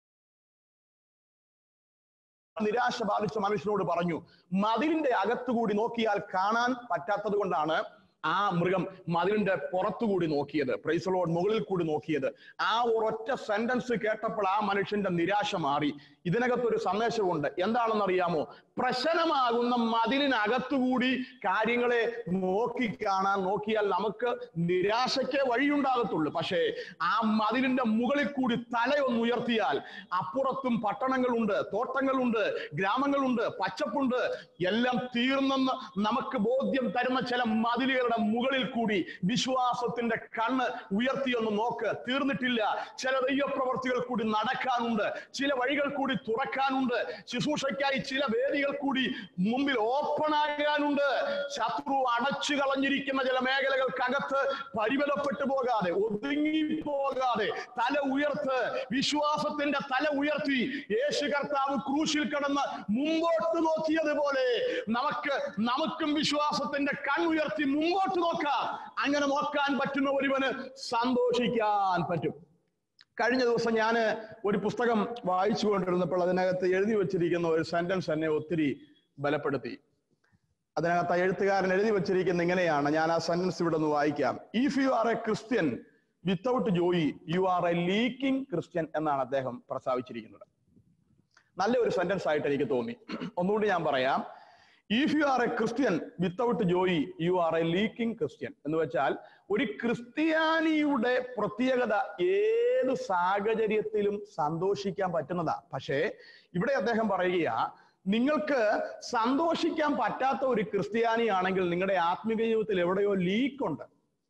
നിരാശ ബാധിച്ച മനുഷ്യനോട് പറഞ്ഞു മതിലിന്റെ അകത്തുകൂടി നോക്കിയാൽ കാണാൻ പറ്റാത്തത് കൊണ്ടാണ് ആ മൃഗം മതിലിന്റെ പുറത്തുകൂടി നോക്കിയത് പ്രൈസലോഡ് മുകളിൽ കൂടി നോക്കിയത് ആ ഒരൊറ്റ സെന്റൻസ് കേട്ടപ്പോൾ ആ മനുഷ്യന്റെ നിരാശ മാറി ഇതിനകത്തൊരു സന്ദേശമുണ്ട് എന്താണെന്ന് അറിയാമോ പ്രശ്നമാകുന്ന മതിലിനകത്തുകൂടി കാര്യങ്ങളെ നോക്കി കാണാൻ നോക്കിയാൽ നമുക്ക് നിരാശയ്ക്ക് വഴിയുണ്ടാകത്തുള്ളൂ പക്ഷേ ആ മതിലിന്റെ മുകളിൽ കൂടി തലയൊന്ന് ഉയർത്തിയാൽ അപ്പുറത്തും പട്ടണങ്ങളുണ്ട് തോട്ടങ്ങളുണ്ട് ഗ്രാമങ്ങളുണ്ട് പച്ചപ്പുണ്ട് എല്ലാം തീർന്നെന്ന് നമുക്ക് ബോധ്യം തരുന്ന ചില മതിലുകളുടെ മുകളിൽ കൂടി വിശ്വാസത്തിന്റെ കണ്ണ് ഉയർത്തിയൊന്ന് നോക്ക് തീർന്നിട്ടില്ല ചില ദൈവപ്രവർത്തികൾ കൂടി നടക്കാനുണ്ട് ചില വഴികൾ കൂടി തുറക്കാനുണ്ട് ശുശ്രൂഷയ്ക്കായി ചില വേദികൾ കൂടി മുമ്പിൽ ഓപ്പൺ ആകാനുണ്ട് ശത്രു അടച്ചു കളഞ്ഞിരിക്കുന്ന ചില മേഖലകൾക്കകത്ത് പരിമിതപ്പെട്ടു പോകാതെ ഒതുങ്ങി പോകാതെ തല ഉയർത്ത് വിശ്വാസത്തിന്റെ തല ഉയർത്തി യേശു കർത്താവ് ക്രൂശിൽ കിടന്ന് മുമ്പോട്ട് നോക്കിയതുപോലെ നമുക്ക് നമുക്കും വിശ്വാസത്തിന്റെ കണ്ണുയർത്തി മുമ്പോട്ട് നോക്കാം അങ്ങനെ നോക്കാൻ പറ്റുന്ന ഒരുവന് സന്തോഷിക്കാൻ പറ്റും കഴിഞ്ഞ ദിവസം ഞാൻ ഒരു പുസ്തകം വായിച്ചു കൊണ്ടിരുന്നപ്പോൾ അതിനകത്ത് എഴുതി വെച്ചിരിക്കുന്ന ഒരു സെന്റൻസ് എന്നെ ഒത്തിരി ബലപ്പെടുത്തി അതിനകത്ത് ആ എഴുത്തുകാരൻ എഴുതി വെച്ചിരിക്കുന്ന ഇങ്ങനെയാണ് ഞാൻ ആ സെന്റൻസ് ഇവിടെ ഒന്ന് വായിക്കാം if you are a Christian without joy you are a leaking Christian എന്നാണ് അദ്ദേഹം പ്രസ്താവിച്ചിരിക്കുന്നത് നല്ല ഒരു സെന്റൻസ് ആയിട്ട് എനിക്ക് തോന്നി ഒന്നുകൂടി ഞാൻ പറയാം if you are a Christian without joy you are a leaking Christian എന്ന് വെച്ചാൽ ഒരു ക്രിസ്ത്യാനിയുടെ പ്രത്യേകത ഏത് സാഹചര്യത്തിലും സന്തോഷിക്കാൻ പറ്റുന്നതാ പക്ഷേ ഇവിടെ അദ്ദേഹം പറയുകയാ നിങ്ങൾക്ക് സന്തോഷിക്കാൻ പറ്റാത്ത ഒരു ക്രിസ്ത്യാനിയാണെങ്കിൽ നിങ്ങളുടെ ആത്മീയ ജീവിതത്തിൽ എവിടെയോ ലീക്കുണ്ട്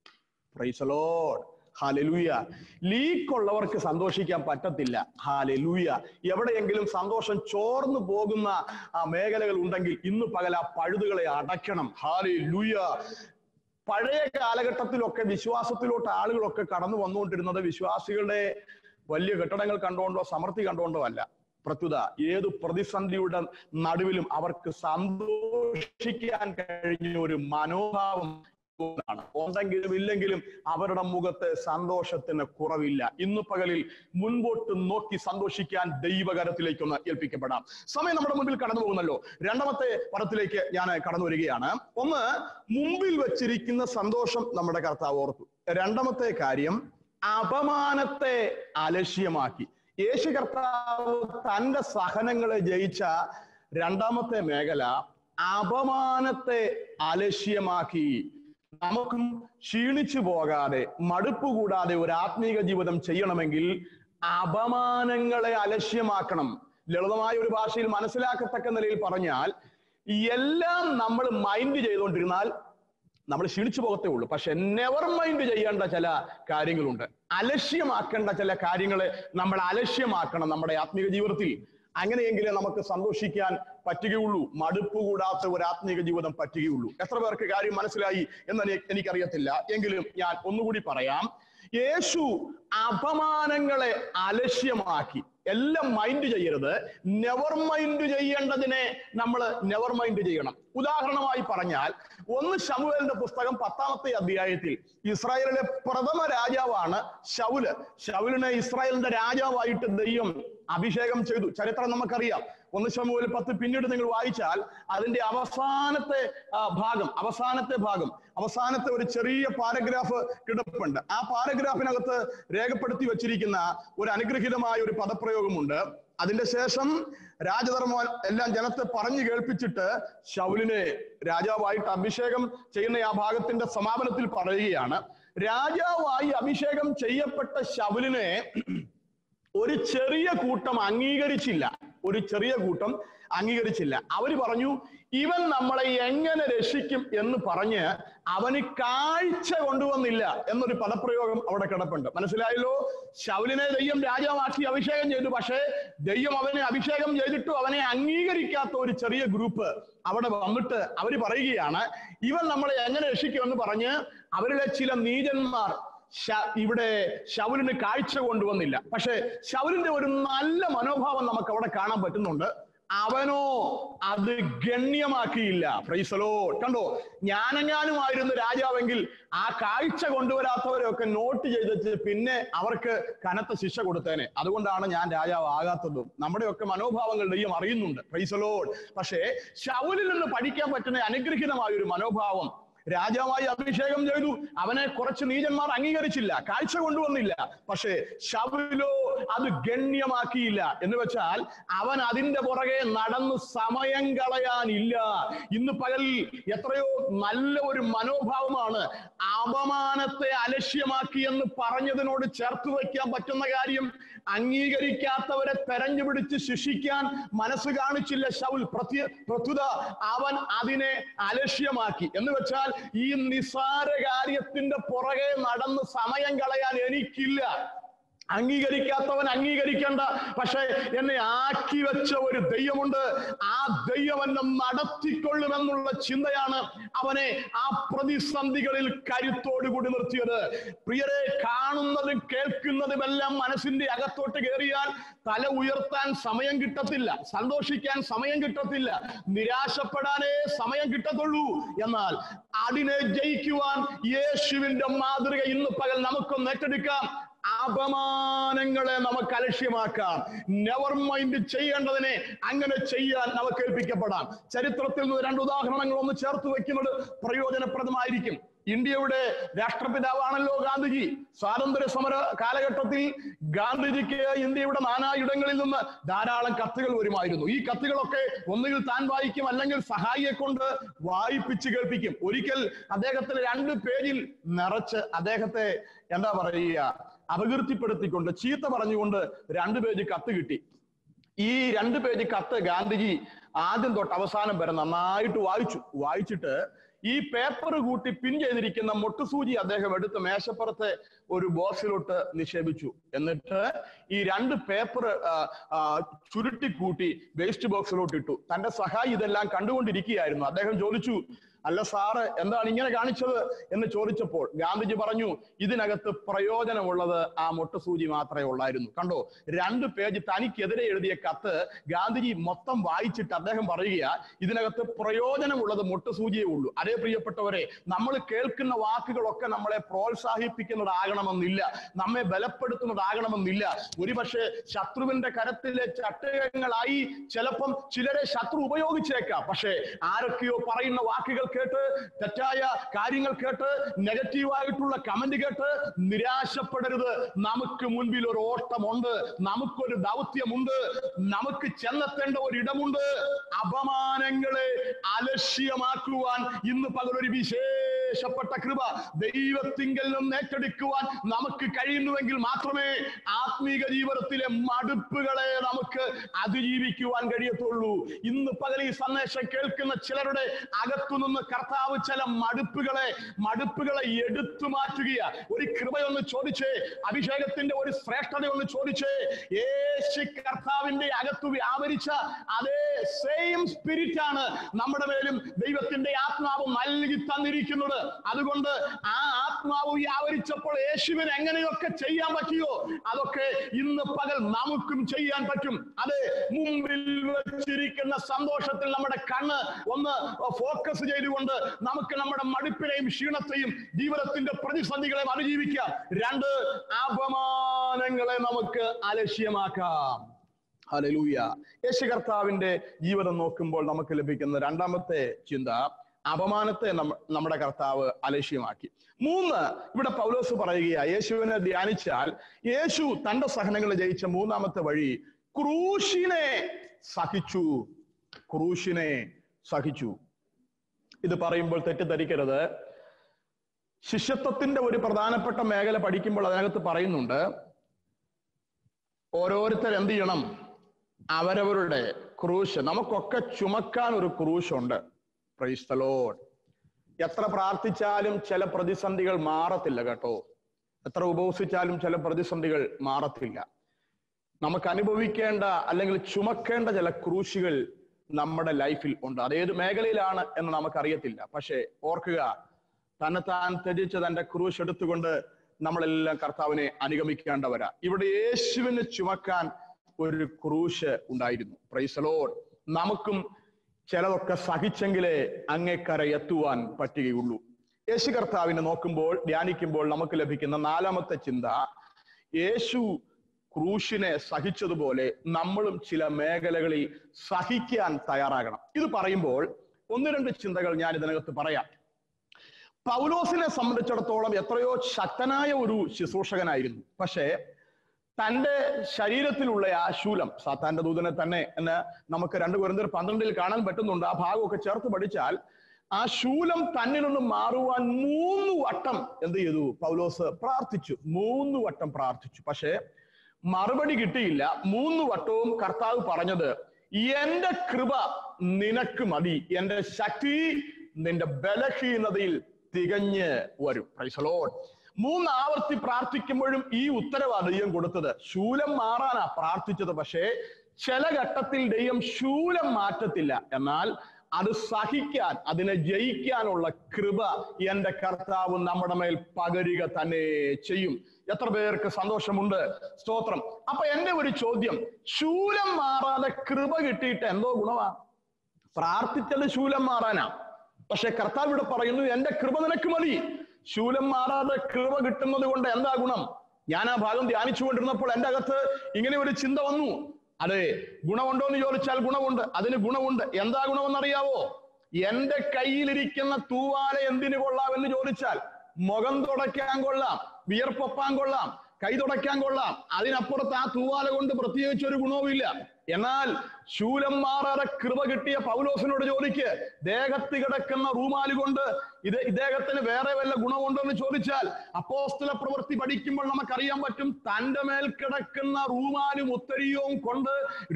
പ്രൈസലോഡ് ഹാലലൂയ ലീക്ക് ഉള്ളവർക്ക് സന്തോഷിക്കാൻ പറ്റത്തില്ല ഹാലലൂയ എവിടെയെങ്കിലും സന്തോഷം ചോർന്നു പോകുന്ന ആ മേഖലകൾ ഉണ്ടെങ്കിൽ ഇന്ന് പകൽ ആ പഴുതുകളെ അടയ്ക്കണം ഹാലലൂയ പഴയ കാലഘട്ടത്തിലൊക്കെ വിശ്വാസത്തിലോട്ട് ആളുകളൊക്കെ കടന്നു വന്നുകൊണ്ടിരുന്നത് വിശ്വാസികളുടെ വലിയ കെട്ടിടങ്ങൾ കണ്ടുകൊണ്ടോ സമൃദ്ധി കണ്ടുകൊണ്ടോ അല്ല പ്രത്യുത ഏത് പ്രതിസന്ധിയുടെ നടുവിലും അവർക്ക് സന്തോഷിക്കാൻ കഴിഞ്ഞ ഒരു മനോഭാവം ആണ് ഉണ്ടെങ്കിലും ഇല്ലെങ്കിലും അവരുടെ മുഖത്ത് സന്തോഷത്തിന് കുറവില്ല ഇന്ന് പകലിൽ മുൻപോട്ട് നോക്കി സന്തോഷിക്കാൻ ദൈവകരത്തിലേക്കൊന്ന് ഏൽപ്പിക്കപ്പെടാം സമയം നമ്മുടെ മുൻപിൽ കടന്നു പോകുന്നല്ലോ രണ്ടാമത്തെ പദത്തിലേക്ക് ഞാൻ കടന്നു വരികയാണ് ഒന്ന് മുമ്പിൽ വെച്ചിരിക്കുന്ന സന്തോഷം നമ്മുടെ കർത്താവ് ഓർത്തു രണ്ടാമത്തെ കാര്യം അപമാനത്തെ അലക്ഷ്യമാക്കി യേശു കർത്താവ് തന്റെ സഹനങ്ങളെ ജയിച്ച രണ്ടാമത്തെ മേഖല അപമാനത്തെ അലക്ഷ്യമാക്കി നമുക്കും ക്ഷീണിച്ചു പോകാതെ മടുപ്പ് കൂടാതെ ഒരു ആത്മീക ജീവിതം ചെയ്യണമെങ്കിൽ അപമാനങ്ങളെ അലക്ഷ്യമാക്കണം ലളിതമായ ഒരു ഭാഷയിൽ മനസ്സിലാക്കത്തക്ക നിലയിൽ പറഞ്ഞാൽ എല്ലാം നമ്മൾ മൈൻഡ് ചെയ്തുകൊണ്ടിരുന്നാൽ നമ്മൾ ക്ഷീണിച്ചു പോകത്തേ ഉള്ളൂ പക്ഷെ നെവർ മൈൻഡ് ചെയ്യേണ്ട ചില കാര്യങ്ങളുണ്ട് അലക്ഷ്യമാക്കേണ്ട ചില കാര്യങ്ങളെ നമ്മൾ അലക്ഷ്യമാക്കണം നമ്മുടെ ആത്മീക ജീവിതത്തിൽ അങ്ങനെയെങ്കിലേ നമുക്ക് സന്തോഷിക്കാൻ പറ്റുകയുള്ളൂ മടുപ്പ് കൂടാത്ത ഒരു ആത്മീക ജീവിതം പറ്റുകയുള്ളൂ എത്ര പേർക്ക് കാര്യം മനസ്സിലായി എന്ന് എനി- എനിക്കറിയത്തില്ല എങ്കിലും ഞാൻ ഒന്നുകൂടി പറയാം യേശു അപമാനങ്ങളെ അലക്ഷ്യമാക്കി എല്ലാം മൈൻഡ് ചെയ്യരുത് നെവർ മൈൻഡ് ചെയ്യേണ്ടതിനെ നമ്മൾ നെവർ മൈൻഡ് ചെയ്യണം ഉദാഹരണമായി പറഞ്ഞാൽ ഒന്ന് ശമുവേലിന്റെ പുസ്തകം പത്താമത്തെ അധ്യായത്തിൽ ഇസ്രായേലിലെ പ്രഥമ രാജാവാണ് ശൗല് ശൗലിനെ ഇസ്രായേലിന്റെ രാജാവായിട്ട് ദൈവം അഭിഷേകം ചെയ്തു ചരിത്രം നമുക്കറിയാം ഒന്ന് ശമുവേൽ പത്ത് പിന്നീട് നിങ്ങൾ വായിച്ചാൽ അതിന്റെ അവസാനത്തെ ആ, ഭാഗം അവസാനത്തെ ഭാഗം അവസാനത്തെ ഒരു ചെറിയ പാരഗ്രാഫ് കിടപ്പുണ്ട് ആ പാരഗ്രാഫിനകത്ത് രേഖപ്പെടുത്തി വെച്ചിരിക്കുന്ന ഒരു അനുഗ്രഹീതമായ ഒരു പദപ്രയോഗമുണ്ട് അതിന്റെ ശേഷം രാജധർമ്മൻ എല്ലാം ജനത്തെ പറഞ്ഞു കേൾപ്പിച്ചിട്ട് ശൗലിനെ രാജാവായിട്ട് അഭിഷേകം ചെയ്യുന്ന ആ ഭാഗത്തിന്റെ സമാപനത്തിൽ പറയുകയാണ് രാജാവായി അഭിഷേകം ചെയ്യപ്പെട്ട ശൗലിനെ ഒരു ചെറിയ കൂട്ടം അംഗീകരിച്ചില്ല ഒരു ചെറിയ കൂട്ടം അംഗീകരിച്ചില്ല അവര് പറഞ്ഞു ഇവൻ നമ്മളെ എങ്ങനെ രക്ഷിക്കും എന്ന് പറഞ്ഞ് അവന് കാഴ്ച കൊണ്ടുവന്നില്ല എന്നൊരു പദപ്രയോഗം അവിടെ കിടപ്പുണ്ട് മനസ്സിലായല്ലോ ശൗലിനെ ദൈവം രാജാവാക്കി അഭിഷേകം ചെയ്തു പക്ഷേ ദൈവം അവനെ അഭിഷേകം ചെയ്തിട്ടും അവനെ അംഗീകരിക്കാത്ത ഒരു ചെറിയ ഗ്രൂപ്പ് അവിടെ വന്നിട്ട് അവര് പറയുകയാണ് ഇവൻ നമ്മളെ എങ്ങനെ രക്ഷിക്കുമെന്ന് പറഞ്ഞ് അവരിലെ ചില നീചന്മാർ ശ- ഇവിടെ ശൗലിന് കാഴ്ച കൊണ്ടുവന്നില്ല പക്ഷെ ശൗലിന്റെ ഒരു നല്ല മനോഭാവം നമുക്ക് അവിടെ കാണാൻ പറ്റുന്നുണ്ട് അവനോ അത് ഗണ്യമാക്കിയില്ല പ്രൈസലോ കണ്ടോ ഞാനെങ്ങാനുമായിരുന്നു രാജാവെങ്കിൽ ആ കാഴ്ച കൊണ്ടുവരാത്തവരെയൊക്കെ നോട്ട് ചെയ്തിട്ട് പിന്നെ അവർക്ക് കനത്ത ശിക്ഷ കൊടുത്തേനെ അതുകൊണ്ടാണ് ഞാൻ രാജാവ് ആകാത്തതും നമ്മുടെയൊക്കെ മനോഭാവങ്ങൾ ദൈവം അറിയുന്നുണ്ട് പ്രൈസലോ പക്ഷേ ശൗലിൽ നിന്ന് പഠിക്കാൻ പറ്റുന്ന അനുഗ്രഹീതമായ ഒരു മനോഭാവം രാജാവായി അഭിഷേകം ചെയ്തു അവനെ കുറച്ച് നീചന്മാർ അംഗീകരിച്ചില്ല കാഴ്ച കൊണ്ടുവന്നില്ല പക്ഷേ ശബിലോ അത് ഗണ്യമാക്കിയില്ല എന്ന് വെച്ചാൽ അവൻ അതിന്റെ പുറകെ നടന്ന് സമയം കളയാനില്ല ഇന്ന് പകൽ എത്രയോ നല്ല ഒരു മനോഭാവമാണ് അപമാനത്തെ അലക്ഷ്യമാക്കി എന്ന് പറഞ്ഞതിനോട് ചേർത്ത് വയ്ക്കാൻ പറ്റുന്ന കാര്യം അംഗീകരിക്കാത്തവരെ തെരഞ്ഞുപിടിച്ച് ശിക്ഷിക്കാൻ മനസ്സ് കാണിച്ചില്ല ശൗൽ പ്രത്യ പ്രത്യുത അവൻ അതിനെ അലക്ഷ്യമാക്കി എന്ന് വെച്ചാൽ ഈ നിസാര കാര്യത്തിന്റെ പുറകെ നടന്ന് സമയം കളയാൻ എനിക്കില്ല അംഗീകരിക്കാത്തവൻ അംഗീകരിക്കേണ്ട പക്ഷേ എന്നെ ആക്കി വെച്ച ഒരു ദൈവമുണ്ട് ആ ദൈവം എന്നെ നടത്തിക്കൊള്ളുമെന്നുള്ള ചിന്തയാണ് അവനെ ആ പ്രതിസന്ധികളിൽ കരുത്തോടുകൂടി നിർത്തിയത് പ്രിയരെ കാണുന്നതും കേൾക്കുന്നതുമെല്ലാം മനസ്സിന്റെ അകത്തോട്ട് കയറിയാൽ തല ഉയർത്താൻ സമയം കിട്ടത്തില്ല സന്തോഷിക്കാൻ സമയം കിട്ടത്തില്ല നിരാശപ്പെടാനേ സമയം കിട്ടത്തുള്ളൂ എന്നാൽ അതിനെ ജയിക്കുവാൻ യേശുവിന്റെ മാതൃക ഇന്ന് പകൽ നമുക്കൊന്ന് ഏറ്റെടുക്കാം അപമാനങ്ങളെ നമുക്ക് അലക്ഷ്യമാക്കാം നെവർ മൈൻഡ് ചെയ്യേണ്ടതിനെ അങ്ങനെ ചെയ്യാൻ നമുക്ക് ഏൽപ്പിക്കപ്പെടാം ചരിത്രത്തിൽ നിന്ന് രണ്ട് ഉദാഹരണങ്ങൾ ഒന്ന് ചേർത്ത് വെക്കുന്നത് പ്രയോജനപ്രദമായിരിക്കും ഇന്ത്യയുടെ രാഷ്ട്രപിതാവാണല്ലോ ഗാന്ധിജി സ്വാതന്ത്ര്യ സമര കാലഘട്ടത്തിൽ ഗാന്ധിജിക്ക് ഇന്ത്യയുടെ നാനായിടങ്ങളിൽ നിന്ന് ധാരാളം കത്തുകൾ വരുമായിരുന്നു ഈ കത്തുകളൊക്കെ ഒന്നുകിൽ താൻ വായിക്കും അല്ലെങ്കിൽ സഹായിയെ കൊണ്ട് വായിപ്പിച്ച് കേൾപ്പിക്കും ഒരിക്കൽ അദ്ദേഹത്തിന് രണ്ട് പേജിൽ നിറച്ച് അദ്ദേഹത്തെ എന്താ പറയുക അപകീർത്തിപ്പെടുത്തിക്കൊണ്ട് ചീത്ത പറഞ്ഞുകൊണ്ട് രണ്ട് പേജ് കത്ത് കിട്ടി ഈ രണ്ട് പേജ് കത്ത് ഗാന്ധിജി ആദ്യം തൊട്ട് അവസാനം വരെ നന്നായിട്ട് വായിച്ചു വായിച്ചിട്ട് ഈ പേപ്പർ കൂട്ടി പിൻ ചെയ്തിരിക്കുന്ന മൊട്ടുസൂചി അദ്ദേഹം എടുത്ത് മേശപ്പുറത്തെ ഒരു ബോക്സിലോട്ട് നിക്ഷേപിച്ചു എന്നിട്ട് ഈ രണ്ട് പേപ്പർ ചുരുട്ടി കൂട്ടി വേസ്റ്റ് ബോക്സിലോട്ട് ഇട്ടു തന്റെ സഹായി ഇതെല്ലാം കണ്ടുകൊണ്ടിരിക്കുകയായിരുന്നു അദ്ദേഹം ചോദിച്ചു അല്ല സാറ് എന്താണ് ഇങ്ങനെ കാണിച്ചത് എന്ന് ചോദിച്ചപ്പോൾ ഗാന്ധിജി പറഞ്ഞു ഇതിനകത്ത് പ്രയോജനമുള്ളത് ആ മൊട്ടസൂചി മാത്രമേ ഉള്ളായിരുന്നു കണ്ടോ രണ്ട് പേജ് തനിക്കെതിരെ എഴുതിയ കത്ത് ഗാന്ധിജി മൊത്തം വായിച്ചിട്ട് അദ്ദേഹം പറയുക ഇതിനകത്ത് പ്രയോജനമുള്ളത് മൊട്ടസൂചിയേ ഉള്ളൂ അതേ പ്രിയപ്പെട്ടവരെ നമ്മൾ കേൾക്കുന്ന വാക്കുകളൊക്കെ നമ്മളെ പ്രോത്സാഹിപ്പിക്കുന്നതാകണമെന്നില്ല നമ്മെ ബലപ്പെടുത്തുന്നതാകണമെന്നില്ല ഒരുപക്ഷെ ശത്രുവിന്റെ കരത്തിലെ ചട്ടകങ്ങളായി ചിലപ്പം ചിലരെ ശത്രു ഉപയോഗിച്ചേക്കാം പക്ഷേ ആരൊക്കെയോ പറയുന്ന വാക്കുകൾ കേട്ട് തെറ്റായ കാര്യങ്ങൾ കേട്ട് നെഗറ്റീവായിട്ടുള്ള കമന്റ് കേട്ട് നിരാശപ്പെടരുത് നമുക്ക് മുൻപിൽ ഒരു ഓട്ടമുണ്ട് നമുക്കൊരു ദൗത്യമുണ്ട് നമുക്ക് ചെന്നെത്തേണ്ട ഒരു ഇടമുണ്ട് അപമാനങ്ങളെ അലക്ഷ്യമാക്കുവാൻ ഇന്ന് പകലൊരു വിശേഷപ്പെട്ട കൃപ ദൈവത്തിങ്കൽ നിന്ന് ഏറ്റെടുക്കുവാൻ നമുക്ക് കഴിയുന്നുവെങ്കിൽ മാത്രമേ ആത്മീക ജീവിതത്തിലെ മടുപ്പുകളെ നമുക്ക് അതിജീവിക്കുവാൻ കഴിയത്തുള്ളൂ ഇന്ന് പകൽ ഈ സന്ദേശം കേൾക്കുന്ന ചിലരുടെ അകത്തുനിന്ന് കർത്താവ് ചില മടുപ്പുകളെ മടുപ്പുകളെ എടുത്തു മാറ്റുക ഒരു കൃപയൊന്ന് ചോദിച്ചേ അഭിഷേകത്തിന്റെ ഒരു ശ്രേഷ്ഠത ഒന്ന് ചോദിച്ചേ യേശു കർത്താവിന്റെ അകത്തു വ്യാപരിച്ച അതേ സെയിം സ്പിരിറ്റ് ആണ് നമ്മുടെ മേലും ദൈവത്തിന്റെ ആത്മാവ് നൽകി തന്നിരിക്കുന്നത് അതുകൊണ്ട് ആ ആത്മാവ് വ്യാപരിച്ചപ്പോൾ യേശുവിന് എങ്ങനെയൊക്കെ ചെയ്യാൻ പറ്റിയോ അതൊക്കെ ഇന്ന് പകൽ നമുക്കും ചെയ്യാൻ പറ്റും അത് മുമ്പിൽ വെച്ചിരിക്കുന്ന സന്തോഷത്തിൽ നമ്മുടെ കണ്ണ് ഒന്ന് ഫോക്കസ് ചെയ്തുകൊണ്ട് നമുക്ക് നമ്മുടെ മടുപ്പിനെയും ക്ഷീണത്തെയും ജീവിതത്തിന്റെ പ്രതിസന്ധികളെയും അതിജീവിക്കാം രണ്ട് അപമാനങ്ങളെ നമുക്ക് അലക്ഷ്യമാക്കാം ഹലലൂയ യേശു കർത്താവിന്റെ ജീവിതം നോക്കുമ്പോൾ നമുക്ക് ലഭിക്കുന്ന രണ്ടാമത്തെ ചിന്ത അപമാനത്തെ നമ്മ- നമ്മുടെ കർത്താവ് അലക്ഷ്യമാക്കി മൂന്ന് ഇവിടെ പൗലോസ് പറയുക യേശുവിനെ ധ്യാനിച്ചാൽ യേശു തന്റെ സഹനങ്ങളെ ജയിച്ച മൂന്നാമത്തെ വഴി ക്രൂശിനെ സഹിച്ചു ക്രൂശിനെ സഹിച്ചു ഇത് പറയുമ്പോൾ തെറ്റിദ്ധരിക്കരുത് ശിഷ്യത്വത്തിന്റെ ഒരു പ്രധാനപ്പെട്ട മേഖല പഠിക്കുമ്പോൾ അതിനകത്ത് പറയുന്നുണ്ട് ഓരോരുത്തർ എന്ത് ചെയ്യണം അവരവരുടെ ക്രൂശ് നമുക്കൊക്കെ ചുമക്കാൻ ഒരു ക്രൂശ് ഉണ്ട് പ്രൈസ്തലോഡ് എത്ര പ്രാർത്ഥിച്ചാലും ചില പ്രതിസന്ധികൾ മാറത്തില്ല കേട്ടോ എത്ര ഉപവസിച്ചാലും ചില പ്രതിസന്ധികൾ മാറത്തില്ല നമുക്ക് അനുഭവിക്കേണ്ട അല്ലെങ്കിൽ ചുമക്കേണ്ട ചില ക്രൂശുകൾ നമ്മുടെ ലൈഫിൽ ഉണ്ട് അതേത് മേഖലയിലാണ് എന്ന് നമുക്കറിയത്തില്ല പക്ഷേ ഓർക്കുക തന്നെ താൻ ത്യജിച്ച് തന്റെ ക്രൂശ് എടുത്തുകൊണ്ട് നമ്മളെല്ലാം കർത്താവിനെ അനുഗമിക്കേണ്ടവരാ ഇവിടെ യേശുവിന് ചുമക്കാൻ ഒരു ക്രൂശ് ഉണ്ടായിരുന്നു പ്രൈസലോഡ് നമുക്കും ചിലതൊക്കെ സഹിച്ചെങ്കിലേ അങ്ങേക്കര എത്തുവാൻ പറ്റുകയുള്ളൂ യേശു കർത്താവിനെ നോക്കുമ്പോൾ ധ്യാനിക്കുമ്പോൾ നമുക്ക് ലഭിക്കുന്ന നാലാമത്തെ ചിന്ത യേശു ക്രൂശിനെ സഹിച്ചതുപോലെ നമ്മളും ചില മേഖലകളിൽ സഹിക്കാൻ തയ്യാറാകണം ഇത് പറയുമ്പോൾ ഒന്ന് രണ്ട് ചിന്തകൾ ഞാൻ ഇതിനകത്ത് പറയാം പൗലോസിനെ സംബന്ധിച്ചിടത്തോളം എത്രയോ ശക്തനായ ഒരു ശുശ്രൂഷകനായിരുന്നു പക്ഷേ തന്റെ ശരീരത്തിലുള്ള ആ ശൂലം സാത്താന്റെ ദൂതനെ തന്നെ എന്ന് നമുക്ക് രണ്ട് കുരന്തർ പന്ത്രണ്ടിൽ കാണാൻ പറ്റുന്നുണ്ട് ആ ഭാഗമൊക്കെ ചേർത്ത് പഠിച്ചാൽ ആ ശൂലം തന്നിൽ നിന്ന് മാറുവാൻ മൂന്ന് വട്ടം എന്ത് ചെയ്തു പൗലോസ് പ്രാർത്ഥിച്ചു മൂന്ന് വട്ടം പ്രാർത്ഥിച്ചു പക്ഷേ മറുപടി കിട്ടിയില്ല മൂന്ന് വട്ടവും കർത്താവ് പറഞ്ഞത് എന്റെ കൃപ നിനക്ക് മതി എന്റെ ശക്തി നിന്റെ ബലഹീനതയിൽ തികഞ്ഞ് വരും പ്രൈസലോൺ മൂന്ന് ആവർത്തി പ്രാർത്ഥിക്കുമ്പോഴും ഈ ഉത്തരവാ ദൈവം കൊടുത്തത് ശൂലം മാറാനാ പ്രാർത്ഥിച്ചത് പക്ഷേ ചില ഘട്ടത്തിൽ ദൈവം ശൂലം മാറ്റത്തില്ല എന്നാൽ അത് സഹിക്കാൻ അതിനെ ജയിക്കാനുള്ള കൃപ എന്റെ കർത്താവ് നമ്മുടെ മേൽ പകരുക തന്നെ ചെയ്യും എത്ര പേർക്ക് സന്തോഷമുണ്ട് സ്തോത്രം അപ്പൊ എന്റെ ഒരു ചോദ്യം ശൂലം മാറാതെ കൃപ കിട്ടിയിട്ട് എന്തോ ഗുണമാ പ്രാർത്ഥിച്ചത് ശൂലം മാറാനാ പക്ഷെ കർത്താവ് ഇവിടെ പറയുന്നു എന്റെ കൃപ നിനക്ക് മതി ശൂലം മാറാതെ കൃപ കിട്ടുന്നത് കൊണ്ട് എന്താ ഗുണം ഞാൻ ആ ഭാഗം ധ്യാനിച്ചുകൊണ്ടിരുന്നപ്പോൾ എന്റെ അകത്ത് ഇങ്ങനെ ഒരു ചിന്ത വന്നു അതെ ഗുണമുണ്ടോ എന്ന് ചോദിച്ചാൽ ഗുണമുണ്ട് അതിന് ഗുണമുണ്ട് എന്താ ഗുണമെന്നറിയാവോ എന്റെ കയ്യിലിരിക്കുന്ന തൂവാല എന്തിനു കൊള്ളാം എന്ന് ചോദിച്ചാൽ മുഖം തുടയ്ക്കാൻ കൊള്ളാം വിയർപ്പൊപ്പാൻ കൊള്ളാം കൈ തുടയ്ക്കാൻ കൊള്ളാം അതിനപ്പുറത്ത് ആ തൂവാല കൊണ്ട് പ്രത്യേകിച്ച് ഒരു ഗുണവുമില്ല എന്നാൽ ശൂലം മാറാതെ കൃപ കിട്ടിയ പൗലോസിനോട് ചോദിക്ക് ദേഹത്ത് കിടക്കുന്ന റൂമാല് കൊണ്ട് ഇത് ഇദ്ദേഹത്തിന് വേറെ വല്ല ഗുണമുണ്ടോ എന്ന് ചോദിച്ചാൽ അപ്പോസ്തല പ്രവൃത്തി പഠിക്കുമ്പോൾ നമുക്കറിയാൻ പറ്റും തന്റെ മേൽ കിടക്കുന്ന റൂമാലും ഉത്തരീയവും കൊണ്ട്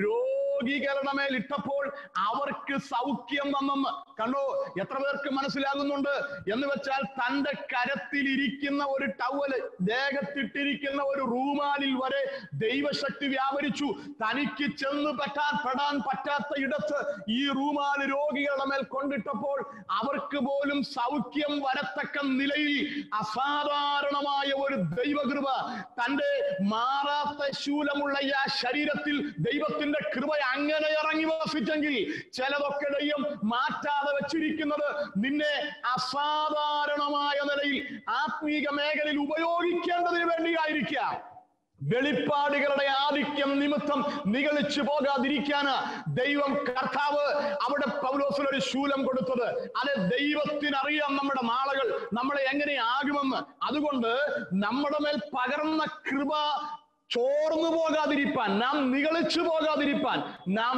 രോഗികളുടെ മേൽ ഇട്ടപ്പോൾ അവർക്ക് സൗഖ്യം വന്നെന്ന് കണ്ടോ എത്ര പേർക്ക് മനസ്സിലാകുന്നുണ്ട് എന്ന് വെച്ചാൽ തന്റെ കരത്തിലിരിക്കുന്ന ഒരു ടവല് ദേഹത്തിട്ടിരിക്കുന്ന ഒരു റൂമാലിൽ വരെ ദൈവശക്തി വ്യാപരിച്ചു തനിക്ക് ചെന്ന് പറ്റാൻ പെടാൻ പറ്റാത്ത ഇടത്ത് ഈ റൂമാല് രോഗികളുടെ മേൽ കൊണ്ടിട്ടപ്പോൾ അവർക്ക് പോലും സൗഖ്യം വരത്തക്ക നിലയിൽ അസാധാരണമായ ഒരു ദൈവകൃപ തന്റെ മാറാത്ത ശൂലമുള്ള ഈ ആ ശരീരത്തിൽ ദൈവത്തിന്റെ കൃപ അങ്ങനെ ഇറങ്ങി വസിച്ചെങ്കിൽ ചിലതൊക്കെ ദൈവം മാറ്റാതെ വെച്ചിരിക്കുന്നത് നിന്നെ അസാധാരണമായ നിലയിൽ ആത്മീക മേഖലയിൽ ഉപയോഗിക്കേണ്ടതിന് വേണ്ടിയായിരിക്കാം വെളിപ്പാടുകളുടെ ആധിക്യം നിമിത്തം നിഗളിച്ചു പോകാതിരിക്കാന് ദൈവം കർത്താവ് അവിടെ പൗലോസിന് ഒരു ശൂലം കൊടുത്തത് അത് ദൈവത്തിനറിയാം നമ്മുടെ നാളുകൾ നമ്മളെ എങ്ങനെയാകുമെന്ന് അതുകൊണ്ട് നമ്മുടെ മേൽ പകർന്ന കൃപ ചോർന്നു പോകാതിരിപ്പാൻ നാം നിഗളിച്ചു പോകാതിരിപ്പാൻ നാം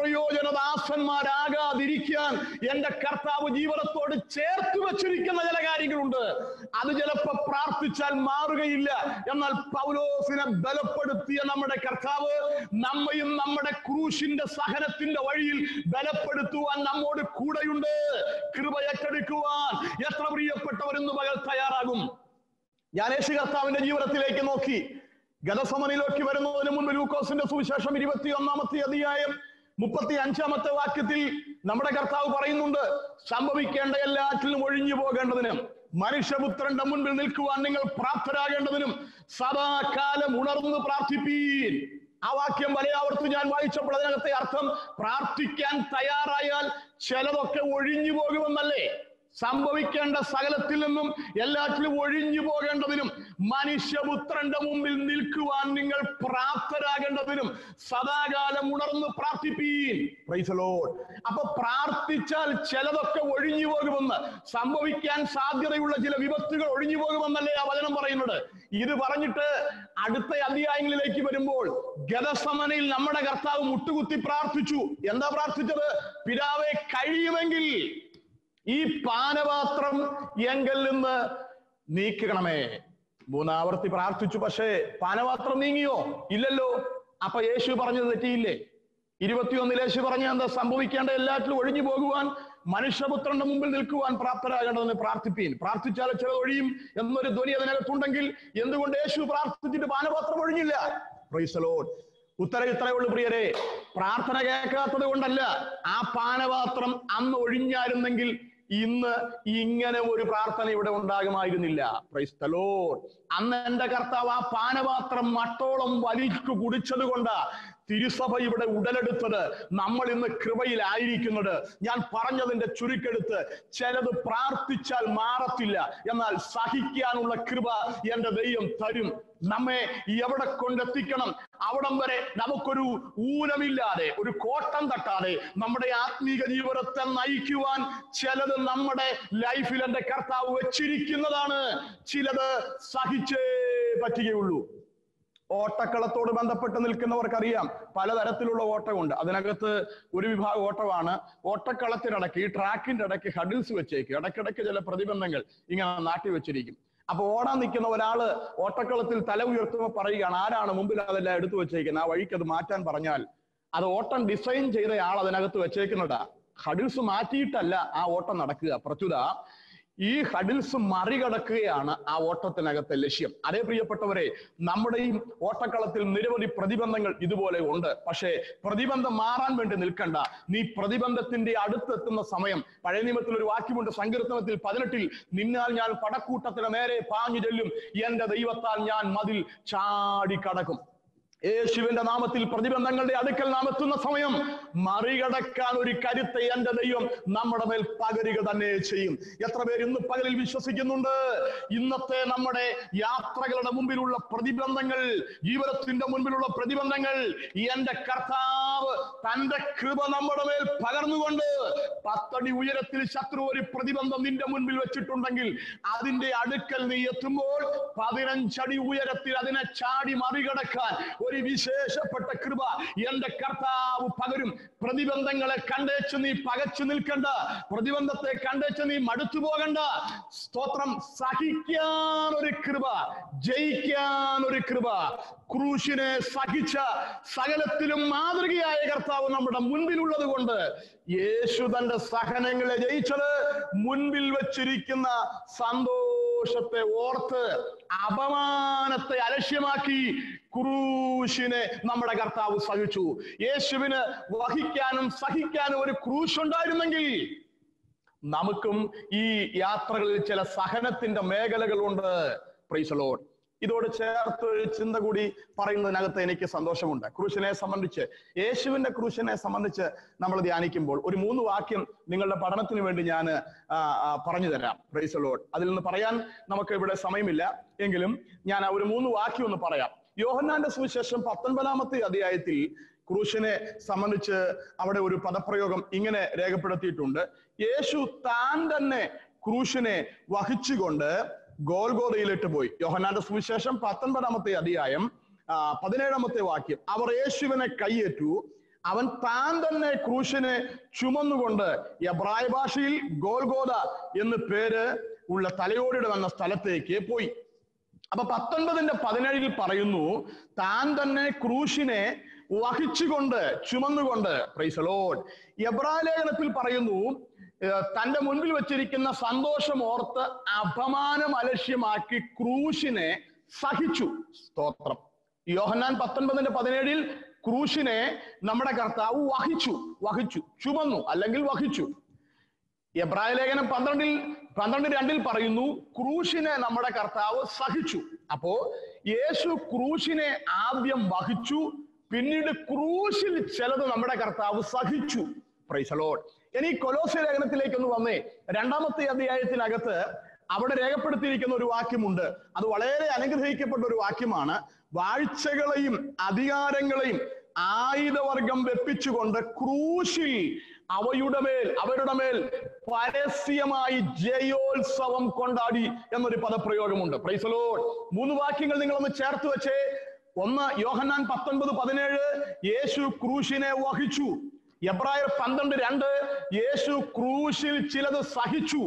അപ്രയോജനദാസന്മാരാകാതിരിക്കാൻ എന്റെ കർത്താവ് ജീവനത്തോട് ചേർത്ത് വെച്ചിരിക്കുന്ന ചില കാര്യങ്ങളുണ്ട് അത് ചിലപ്പോ പ്രാർത്ഥിച്ചാൽ മാറുകയില്ല എന്നാൽ പൗലോസിനെ ബലപ്പെടുത്തിയ നമ്മുടെ കർത്താവ് നമ്മയും നമ്മുടെ ക്രൂശിന്റെ സഹനത്തിന്റെ വഴിയിൽ ബലപ്പെടുത്തുവാൻ നമ്മോട് കൂടെയുണ്ട് കൃപ ഏറ്റെടുക്കുവാൻ എത്ര പ്രിയപ്പെട്ടവരെന്ന് പകൽ തയ്യാറാകും ഞാൻ യേശു കർത്താവിന്റെ ജീവിതത്തിലേക്ക് നോക്കി ഗതസമനിലേക്ക് വരുന്നതിന് മുമ്പ് ലൂക്കോസിന്റെ സുവിശേഷം ഇരുപത്തി ഒന്നാമത്തെ അധ്യായം മുപ്പത്തി അഞ്ചാമത്തെ വാക്യത്തിൽ നമ്മുടെ കർത്താവ് പറയുന്നുണ്ട് സംഭവിക്കേണ്ട എല്ലാറ്റിലും ഒഴിഞ്ഞു പോകേണ്ടതിനും മനുഷ്യപുത്രന്റെ മുൻപിൽ നിൽക്കുവാൻ നിങ്ങൾ പ്രാപ്തരാകേണ്ടതിനും സദാകാലം ഉണർന്ന് പ്രാർത്ഥിപ്പീൻ ആ വാക്യം വലയാവർത്തി ഞാൻ വായിച്ചപ്പോൾ അതിനകത്തെ അർത്ഥം പ്രാർത്ഥിക്കാൻ തയ്യാറായാൽ ചിലതൊക്കെ ഒഴിഞ്ഞു പോകുമെന്നല്ലേ സംഭവിക്കേണ്ട സകലത്തിൽ നിന്നും എല്ലാറ്റിലും ഒഴിഞ്ഞു പോകേണ്ടതിനും മനുഷ്യപുത്രന്റെ മുമ്പിൽ നിൽക്കുവാൻ നിങ്ങൾ പ്രാപ്തരാകേണ്ടതിനും സദാകാലം ഉണർന്ന് പ്രാർത്ഥിപ്പീൻ Praise the Lord. അപ്പൊ പ്രാർത്ഥിച്ചാൽ ചിലതൊക്കെ ഒഴിഞ്ഞു പോകുമെന്ന് സംഭവിക്കാൻ സാധ്യതയുള്ള ചില വിപത്തുകൾ ഒഴിഞ്ഞു പോകുമെന്നല്ലേ ആ വചനം പറയുന്നത് ഇത് പറഞ്ഞിട്ട് അടുത്ത അധ്യായങ്ങളിലേക്ക് വരുമ്പോൾ ഗതസമനയിൽ നമ്മുടെ കർത്താവ് മുട്ടുകുത്തി പ്രാർത്ഥിച്ചു എന്താ പ്രാർത്ഥിച്ചത് പിതാവെ കഴിയുമെങ്കിൽ ഈ പാനപാത്രം എങ്കിൽ നിന്ന് നീക്കണമേ മൂന്നാവർത്തി പ്രാർത്ഥിച്ചു പക്ഷേ പാനപാത്രം നീങ്ങിയോ ഇല്ലല്ലോ അപ്പൊ യേശു പറഞ്ഞത് തെറ്റിയില്ലേ ഇരുപത്തിയൊന്നിൽ യേശു പറഞ്ഞ എന്താ സംഭവിക്കേണ്ട എല്ലാറ്റിലും ഒഴിഞ്ഞു പോകുവാൻ മനുഷ്യപുത്രന്റെ മുമ്പിൽ നിൽക്കുവാൻ പ്രാപ്തരാകേണ്ടതെന്ന് പ്രാർത്ഥിപ്പീൻ പ്രാർത്ഥിച്ചാൽ ചില ഒഴിയും എന്നൊരു ധ്വനി അതിനകത്തുണ്ടെങ്കിൽ എന്തുകൊണ്ട് യേശു പ്രാർത്ഥിച്ചിട്ട് പാനപാത്രം ഒഴിഞ്ഞില്ല Praise the Lord. ഉത്തരം ഇത്രയേ ഉള്ളൂ പ്രിയരെ പ്രാർത്ഥന കേൾക്കാത്തത് കൊണ്ടല്ല ആ പാനപാത്രം അന്ന് ഒഴിഞ്ഞായിരുന്നെങ്കിൽ ഇന്ന് ഇങ്ങനെ ഒരു പ്രാർത്ഥന ഇവിടെ ഉണ്ടാകുമായിരുന്നില്ല Praise the Lord. അന്ന് എന്റെ കർത്താവ് ആ പാനപാത്രം മട്ടോളം വലിച്ചു കുടിച്ചത് കൊണ്ടാ തിരുസഭ ഇവിടെ ഉടലെടുത്തത് നമ്മൾ ഇന്ന് കൃപയിലായിരിക്കുന്നത് ഞാൻ പറഞ്ഞതിന്റെ ചുരുക്കെടുത്ത് ചിലത് പ്രാർത്ഥിച്ചാൽ മാറത്തില്ല എന്നാൽ സഹിക്കാനുള്ള കൃപ എന്റെ ദൈവം തരും നമ്മെ എവിടെ കൊണ്ടെത്തിക്കണം അവിടം വരെ നമുക്കൊരു ഊനമില്ലാതെ ഒരു കോട്ടം തട്ടാതെ നമ്മുടെ ആത്മീക ജീവിതത്തെ നയിക്കുവാൻ ചിലത് നമ്മുടെ ലൈഫിൽ എന്റെ കർത്താവ് വെച്ചിരിക്കുന്നതാണ് ചിലത് സഹിച്ചേ പറ്റുകയുള്ളൂ ഓട്ടക്കളത്തോട് ബന്ധപ്പെട്ട് നിൽക്കുന്നവർക്കറിയാം പലതരത്തിലുള്ള ഓട്ടമുണ്ട് അതിനകത്ത് ഒരു വിഭാഗം ഓട്ടമാണ് ഓട്ടക്കളത്തിനിടയ്ക്ക് ഈ ട്രാക്കിന്റെ ഇടയ്ക്ക് ഹഡിൽസ് വെച്ചേക്കും ഇടയ്ക്കിടയ്ക്ക് ചില പ്രതിബന്ധങ്ങൾ ഇങ്ങനെ നാട്ടി വെച്ചിരിക്കും അപ്പൊ ഓടാൻ നിൽക്കുന്ന ഒരാള് ഓട്ടക്കളത്തിൽ തല ഉയർത്തുമ്പോൾ പറയുകയാണ് ആരാണ് മുമ്പിൽ അതെല്ലാം എടുത്തു വെച്ചേക്കുന്നത് ആ വഴിക്ക് അത് മാറ്റാൻ പറഞ്ഞാൽ അത് ഓട്ടം ഡിസൈൻ ചെയ്ത ആൾ അതിനകത്ത് വെച്ചേക്കുന്നതാ ഹഡിൽസ് മാറ്റിയിട്ടല്ല ആ ഓട്ടം നടക്കുക പ്രത്യുത ഈ ഹഡിൽസ് മറികടക്കുകയാണ് ആ ഓട്ടത്തിനകത്തെ ലക്ഷ്യം അതേ പ്രിയപ്പെട്ടവരെ നമ്മുടെ ഈ ഓട്ടക്കളത്തിൽ നിരവധി പ്രതിബന്ധങ്ങൾ ഇതുപോലെ ഉണ്ട് പക്ഷേ പ്രതിബന്ധം മാറാൻ വേണ്ടി നിൽക്കണ്ട നീ പ്രതിബന്ധത്തിന്റെ അടുത്തെത്തുന്ന സമയം പഴയ നിയമത്തിൽ ഒരു വാക്യമുണ്ട് സങ്കീർത്തനത്തിൽ പതിനെട്ടിൽ നിന്നാൽ ഞാൻ പടക്കൂട്ടത്തിന് നേരെ പാഞ്ഞു ചെല്ലും എന്റെ ദൈവത്താൽ ഞാൻ മതിൽ ചാടി കടക്കും യേശുവിന്റെ നാമത്തിൽ പ്രതിബന്ധങ്ങളുടെ അടുക്കൽ നാം എത്തുന്ന സമയം മറികടക്കാൻ ഒരു കരുത്ത് എന്റെ ദൈവം നമ്മുടെ മേൽ പകരുക തന്നെ ചെയ്യും എത്ര പേര് ഇന്ന് പകലിൽ വിശ്വസിക്കുന്നുണ്ട് ഇന്നത്തെ നമ്മുടെ യാത്രകളുടെ മുമ്പിലുള്ള പ്രതിബന്ധങ്ങൾ ജീവിതത്തിന്റെ മുൻപിലുള്ള പ്രതിബന്ധങ്ങൾ എന്റെ കർത്താവ് തന്റെ കൃപ നമ്മുടെ മേൽ പകർന്നുകൊണ്ട് പത്തടി ഉയരത്തിൽ ശത്രു ഒരു പ്രതിബന്ധം നിന്റെ മുൻപിൽ വെച്ചിട്ടുണ്ടെങ്കിൽ അതിന്റെ അടുക്കൽ നീ എത്തുമ്പോൾ പതിനഞ്ചടി ഉയരത്തിൽ അതിനെ ചാടി മറികടക്കാൻ ഒരു വിശേഷപ്പെട്ട കൃപ എന്റെ കർത്താവ് പകരും പ്രതിബന്ധങ്ങളെ കണ്ടേച്ച് നീ പകച്ചു നിൽക്കണ്ട പ്രതിബന്ധത്തെ കണ്ടേച്ച് നീ മടുത്തു പോകണ്ട സ്തോത്രം സഹിക്കാൻ ഒരു കൃപ ജയിക്കാൻ ഒരു കൃപ ക്രൂശിനെ സഹിച്ച സകലത്തിലും മാതൃകയായ കർത്താവ് നമ്മുടെ മുൻപിലുള്ളത് കൊണ്ട് യേശു തന്റെ സഹനങ്ങളെ ജയിച്ചത് മുൻപിൽ വെച്ചിരിക്കുന്ന സന്തോഷത്തെ ഓർത്ത് അപമാനത്തെ അലക്ഷ്യമാക്കി ക്രൂശിനെ നമ്മുടെ കർത്താവ് സഹിച്ചു യേശുവിന് വഹിക്കാനും സഹിക്കാനും ഒരു ക്രൂശ് ഉണ്ടായിരുന്നെങ്കിൽ നമുക്കും ഈ യാത്രകളിൽ ചില സഹനത്തിന്റെ മേഖലകളുണ്ട് പ്രൈസലോഡ് ഇതോട് ചേർത്ത് ഒരു ചിന്ത കൂടി പറയുന്നതിനകത്ത് എനിക്ക് സന്തോഷമുണ്ട് ക്രൂശിനെ സംബന്ധിച്ച് യേശുവിന്റെ ക്രൂശിനെ സംബന്ധിച്ച് നമ്മൾ ധ്യാനിക്കുമ്പോൾ ഒരു മൂന്ന് വാക്യം നിങ്ങളുടെ പഠനത്തിന് വേണ്ടി ഞാൻ പറഞ്ഞു തരാം പ്രൈസലോഡ് അതിൽ നിന്ന് പറയാൻ നമുക്ക് ഇവിടെ സമയമില്ല എങ്കിലും ഞാൻ ആ ഒരു മൂന്ന് വാക്യം ഒന്ന് പറയാം യോഹന്നാന്റെ സുവിശേഷം പത്തൊൻപതാമത്തെ അധ്യായത്തിൽ ക്രൂശിനെ സംബന്ധിച്ച് അവിടെ ഒരു പദപ്രയോഗം ഇങ്ങനെ രേഖപ്പെടുത്തിയിട്ടുണ്ട് യേശു താൻ തന്നെ ക്രൂശിനെ വഹിച്ചുകൊണ്ട് ഗോൽഗോതയിലിട്ട് പോയി യോഹന്നാന്റെ സുവിശേഷം പത്തൊൻപതാമത്തെ അധ്യായം ആ, പതിനേഴാമത്തെ വാക്യം അവർ യേശുവിനെ കൈയേറ്റു അവൻ താൻ തന്നെ ക്രൂശിനെ ചുമന്നുകൊണ്ട് എബ്രായ ഭാഷയിൽ ഗോൽഗോദ എന്ന് പേര് ഉള്ള തലയോടിടം എന്ന സ്ഥലത്തേക്ക് പോയി അപ്പൊ പത്തൊൻപതിന്റെ പതിനേഴിൽ പറയുന്നു താൻ തന്നെ ക്രൂശിനെ വഹിച്ചുകൊണ്ട് ചുമന്നുകൊണ്ട് പ്രൈസലോഡ് എബ്രാ ലേഖനത്തിൽ പറയുന്നു ഏർ തന്റെ മുൻപിൽ വെച്ചിരിക്കുന്ന സന്തോഷം ഓർത്ത് അപമാനം അലക്ഷ്യമാക്കി ക്രൂശിനെ സഹിച്ചു സ്തോത്രം യോഹന്നാൻ പത്തൊൻപതിന്റെ പതിനേഴിൽ ക്രൂശിനെ നമ്മുടെ കർത്താവ് വഹിച്ചു വഹിച്ചു ചുമന്നു അല്ലെങ്കിൽ വഹിച്ചു എബ്രായ ലേഖനം പന്ത്രണ്ടിൽ പന്ത്രണ്ട് രണ്ടിൽ പറയുന്നു ക്രൂശിനെ നമ്മുടെ കർത്താവ് സഹിച്ചു അപ്പോ യേശു ക്രൂശിനെ ആദ്യം വഹിച്ചു പിന്നീട് ക്രൂശിൽ ചിലത് നമ്മുടെ കർത്താവ് സഹിച്ചു പ്രൈസലോഡ് ഇനി കൊലോസ്യ ലേഖനത്തിലേക്ക് ഒന്ന് വന്നേ രണ്ടാമത്തെ അധ്യായത്തിനകത്ത് അവിടെ രേഖപ്പെടുത്തിയിരിക്കുന്ന ഒരു വാക്യമുണ്ട് അത് വളരെ അനുഗ്രഹിക്കപ്പെട്ട ഒരു വാക്യമാണ് വാഴ്ചകളെയും അധികാരങ്ങളെയും ആയുധവർഗം വെപ്പിച്ചുകൊണ്ട് ക്രൂശിൽ അവയുടെ മേൽ അവരുടെ മേൽ പരസ്യമായി ജയോത്സവം കൊണ്ടാടി എന്നൊരു പദപ്രയോഗമുണ്ട് പ്രൈസലോ മൂന്ന് വാക്യങ്ങൾ നിങ്ങളൊന്ന് ചേർത്ത് വെച്ചേ ഒന്ന് യോഹന്നാൻ പത്തൊൻപത് പതിനേഴ് യേശു ക്രൂശിനെ വഹിച്ചു എബ്രായർ പന്ത്രണ്ട് രണ്ട് യേശു ക്രൂശിൽ ചിലത് സഹിച്ചു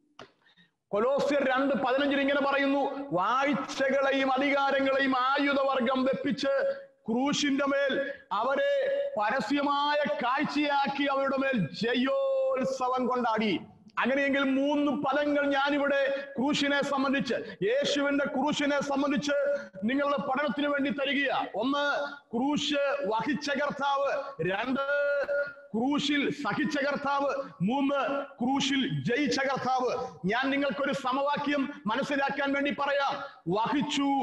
കൊലോസ്യർ രണ്ട് പതിനഞ്ചിൽ ഇങ്ങനെ പറയുന്നു വാഴ്ചകളെയും അധികാരങ്ങളെയും ആയുധവർഗം വെപ്പിച്ച് ക്രൂശിന്റെ മേൽ അവരെ പരസ്യമായ കാഴ്ചയാക്കി അവരുടെ മേൽ ജയോത്സവം കൊണ്ടാടി അങ്ങനെയെങ്കിൽ മൂന്ന് പദങ്ങൾ ഞാനിവിടെ ക്രൂശിനെ സംബന്ധിച്ച് യേശുവിന്റെ ക്രൂശിനെ സംബന്ധിച്ച് നിങ്ങളുടെ പഠനത്തിന് വേണ്ടി തരിക ഒന്ന് ക്രൂശ് വഹിച്ച കർത്താവ് രണ്ട് ക്രൂശിൽ സഹിച്ച കർത്താവ് മൂന്ന് ക്രൂശിൽ ജയിച്ച കർത്താവ് ഞാൻ നിങ്ങൾക്കൊരു സമവാക്യം മനസ്സിലാക്കാൻ വേണ്ടി പറയാം വഹിച്ചു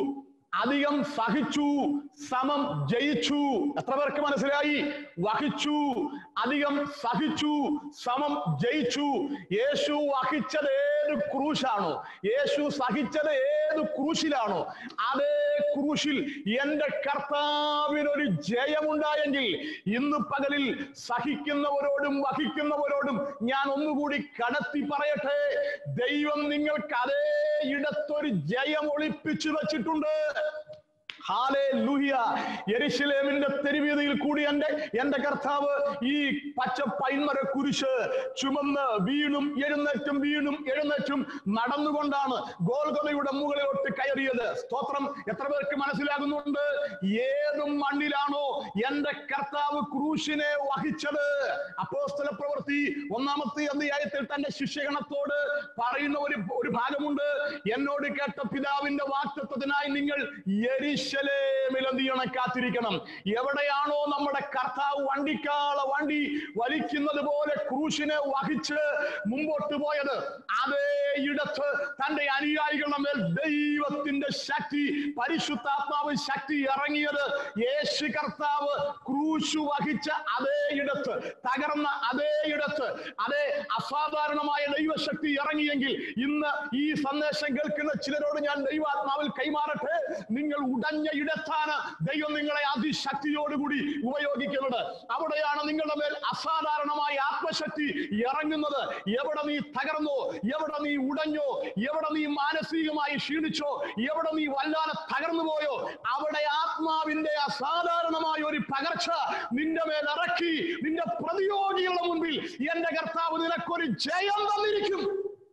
അധികം സഹിച്ചു സമം ജയിച്ചു എത്ര പേർക്ക് മനസ്സിലായി വഹിച്ചു അധികം സഹിച്ചു സമം ജയിച്ചു യേശു വഹിച്ചത് ഏത് ക്രൂശാണോ യേശു സഹിച്ചത് ഏത് ക്രൂശിലാണോ അതേ ക്രൂശിൽ എന്റെ കർത്താവിനൊരു ജയമുണ്ടായെങ്കിൽ ഇന്ന് പകലിൽ സഹിക്കുന്നവരോടും വഹിക്കുന്നവരോടും ഞാൻ ഒന്നുകൂടി കടത്തി പറയട്ടെ ദൈവം നിങ്ങൾക്ക് അതേ ഇടത്തൊരു ജയം ഒളിപ്പിച്ചു വെച്ചിട്ടുണ്ട് ഹാലേ ലൂഹിയ യെരുശലേമിന്റെ തെരുവീതിയിൽ കൂടി എന്റെ എന്റെ കർത്താവ് ഈ പച്ച പൈന്മര കുരിശ് ചുമന്ന് വീണും എഴുന്നേറ്റും വീണും എഴുന്നേറ്റും നടന്നുകൊണ്ടാണ് ഗോൽഗതയുടെ മുകളിലോട്ട് കയറിയത് സ്തോത്രം എത്ര പേർക്ക് മനസ്സിലാകുന്നുണ്ട് ഏത് മണ്ണിലാണോ എന്റെ കർത്താവ് ക്രൂശിനെ വഹിച്ചത് അപ്പോസ്തല പ്രവൃത്തി ഒന്നാമത്തെ അധ്യായത്തിൽ തന്റെ ശിഷ്യഗണത്തോട് പറയുന്ന ഒരു ഒരു ഭാഗമുണ്ട് എന്നോട് കേട്ട പിതാവിന്റെ വാക്തത്വത്തിനായി നിങ്ങൾ യെരുശലേമിൽ എന്ത് ചെയ്യണം കാത്തിരിക്കണം എവിടെയാണോ നമ്മുടെ കർത്താവ് വണ്ടിക്കാള വണ്ടി വലിക്കുന്നത് പോലെ ക്രൂശിനെ വഹിച്ച് മുമ്പോട്ട് പോയത് അതേ ഇടത്ത് തന്റെ അനുയായികളുടെ മേൽ ദൈവത്തിന്റെ ശക്തി പരിശുദ്ധാത്മാവ് ശക്തി ഇറങ്ങിയത് യേശു കർത്താവ് ക്രൂശു വഹിച്ച അതേ ഇടത്ത് തകർന്ന അതേ ഇടത്ത് അതേ അസാധാരണമായ ദൈവശക്തി ഇറങ്ങിയെങ്കിൽ ഇന്ന് ഈ സന്ദേശം കേൾക്കുന്ന ചിലരോട് ഞാൻ ദൈവാത്മാവിൽ കൈമാറട്ടെ നിങ്ങൾ ഉടഞ്ഞ ഇടത്താണ് ദൈവം നിങ്ങളെ അതിശക്തിയോടുകൂടി ഉപയോഗിക്കുന്നത് അവിടെയാണ് നിങ്ങളുടെ മേൽ അസാധാരണമായ ആത്മശക്തി ഇറങ്ങുന്നത് എവിടെ നീ തകർന്നോ എവിടെ നീ ഉടഞ്ഞോ എവിടെ നീ മാനസികമായി ക്ഷീണിച്ചോ എവിടെ നീ വല്ലാതെ തകർന്നു പോയോ അവിടെ ആത്മാവിന്റെ അസാധാരണമായ ഒരു പകർച്ച നിന്റെ മേൽ ഇറക്കി നിന്റെ പ്രതിയോഗികളുടെ മുൻപിൽ എന്റെ കർത്താവ് നിനക്കൊരു ജയം തന്നിരിക്കും